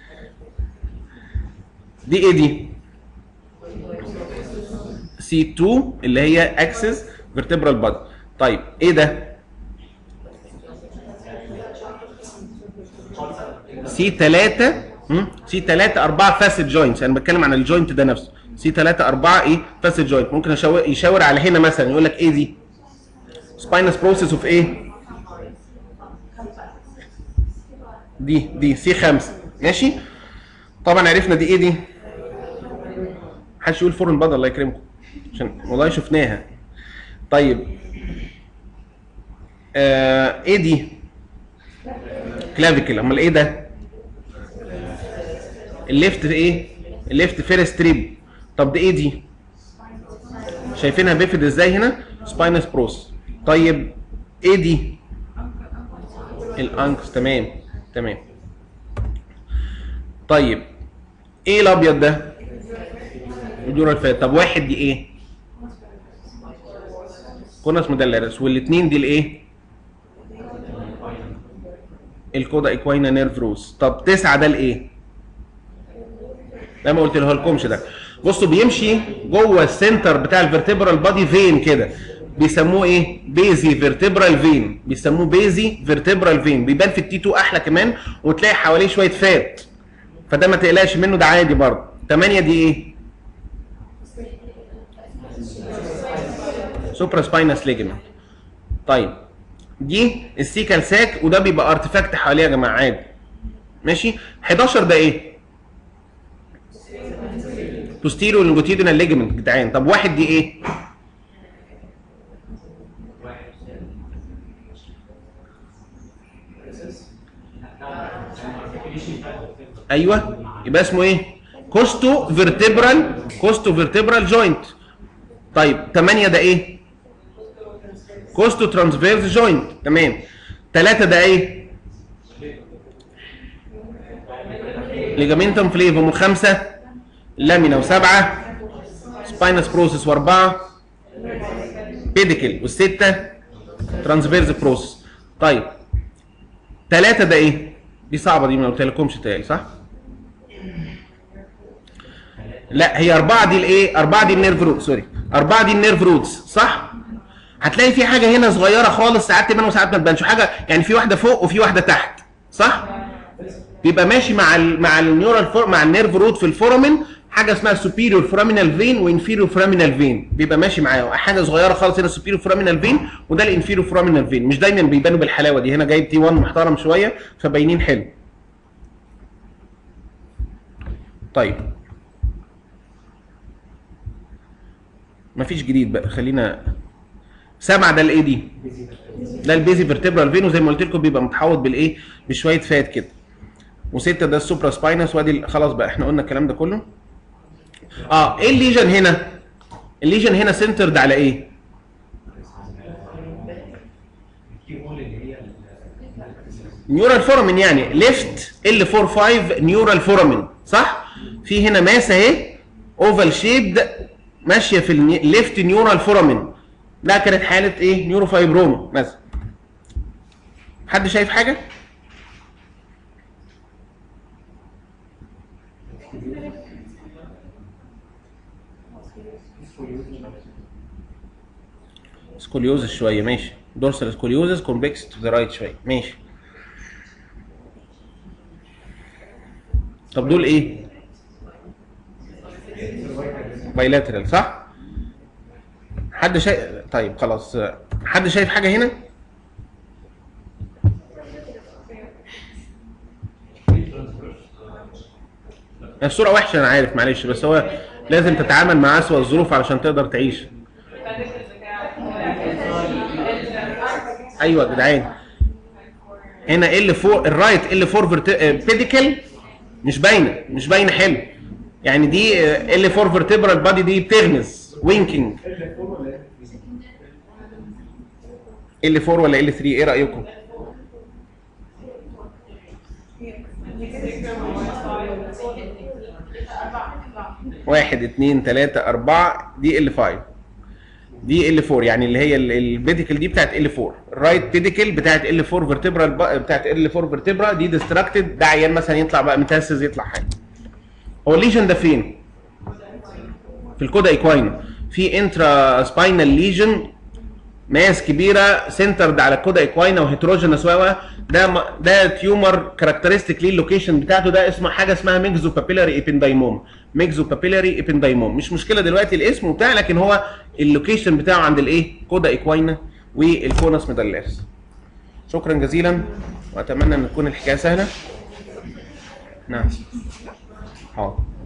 S1: دي ايه دي سي 2 اللي هي اكسس فيرتبرال بادي طيب ايه ده سي 3 سي 3 4 فاسد جوينتس انا بتكلم عن الجوينت ده نفسه سي 3 4 ايه فاسد جوينت ممكن أشاور يشاور على هنا مثلا يقول لك ايه دي سباينس بروسيس اوف ايه دي دي سي 5 ماشي طبعا عرفنا دي ايه دي محدش يقول فورن بادر الله يكرمكم عشان والله شفناها طيب آه ايه دي كلافيكل امال ايه ده الليفت ايه الليفت فيرست ريب طب دي ايه دي شايفينها بيفد ازاي هنا سباينس بروس طيب ايه دي الانكس تمام تمام طيب ايه الابيض ده الدور الفات طب واحد دي ايه كونس مدلرس والاثنين دي الايه الكودا ايكوينا نيرف روز طب تسعة ده الايه ده ما قلت لكمش ده بصوا بيمشي جوه السنتر بتاع الفرتبرال بادي فين كده بيسموه ايه بيزي فيرتبرال فين بيسموه بيزي فيرتبرال فين بيبان في التي 2 احلى كمان وتلاقي حواليه شويه فات فده ما تقلقش منه ده عادي برضه 8 دي ايه سوبرا سباينس ليجمنت طيب دي السيكال ساك وده بيبقى ارتفاكت حواليه يا جماعه عادي ماشي 11 ده ايه بوستيريو لونجيتودينال ليجمنت جدعان طب واحد دي ايه ايوه يبقى اسمه ايه كوستو فيرتبرال كوستو فيرتبرال جوينت طيب 8 ده ايه كوستو ترانسفيرس جوينت تمام 3 ده ايه ليجامنتم فليفوم وخمسه لامينا وسبعه سباينس بروسيس واربعه بيديكل والسته ترانسفيرس بروسيس طيب ثلاثه ده ايه؟ دي صعبه دي ما قلت لكمش تاني صح؟ لا هي أربعة دي الإيه؟ أربعة دي النيرف روت سوري أربعة دي النيرف روتس صح؟ هتلاقي في حاجة هنا صغيرة خالص ساعات تبان وساعات ما تبانش حاجة يعني في واحدة فوق وفي واحدة تحت صح؟ بيبقى ماشي مع ال مع النيورال فور مع النيرف روت في الفورامين حاجه اسمها سوبيريور فرامينال فين وانفيريور فرامينال فين بيبقى ماشي معاه حاجه صغيره خالص هنا سوبيريور فرامينال فين وده الانفيريور فرامينال فين مش دايما بيبانوا بالحلاوه دي هنا جايب تي 1 محترم شويه فباينين حلو طيب مفيش جديد بقى خلينا سبعه ده الايه دي ده البيزي فيرتبرال فين وزي ما قلت لكم بيبقى متحوط بالايه بشويه فات كده وستة ده السوبرا سباينس وادي ال- خلاص بقى احنا قلنا الكلام ده كله اه ايه الليجن هنا الليجن هنا سنترد على ايه
S4: الكي هول اللي هي ال-
S1: نيورال فورامين يعني ليفت ال 45 نيورال فورامين صح في هنا ماس اهي اوفال شيبد ماشيه في الليفت نيورال فورامين ده كانت حاله ايه نيوروفايبروما مثلا حد شايف حاجه سكوليوزس شويه ماشي دورسال سكوليوزس كونفكس تو ذا رايت شويه ماشي طب دول ايه بايلاترال صح حد شايف طيب خلاص حد شايف حاجه هنا الصوره وحشه انا عارف معلش بس هو لازم تتعامل مع اسوأ الظروف علشان تقدر تعيش ايوه يا جدعان هنا ال 4 الرايت ال 4 بيديكل مش باينه مش باينه حلو يعني دي ال 4 فيرتبرال بادي دي بتغمز وينكينج ال 4 ولا ال 3 ايه رايكم؟ واحد اتنين تلاتة أربعة دي ال 5 دي ال 4 يعني اللي هي البيديكل دي بتاعت ال 4 الرايت بيديكل بتاعت ال 4 فيرتبرال بتاعت ال 4 فيرتبرا دي ديستراكتد ده عيان مثلا يطلع بقى متاسس يطلع حاجه هو الليجن ده فين؟ في الكودا ايكواينا في انترا سباينال ليجن ماس كبيره سنترد على الكودا ايكواينا وهيتروجينس و ده م- ده تيومر كاركترستيك ليه اللوكيشن بتاعته ده اسمه حاجه اسمها ميكزو بابيلاري ايبندايموم ميكزو بابيلاري ايبندايموم مش مشكله دلوقتي الاسم وبتاع لكن هو اللوكيشن بتاعه عند الايه كودا ايكواينا والكونس ميدالاريس شكرا جزيلا واتمنى ان تكون الحكايه سهله نعم حاضر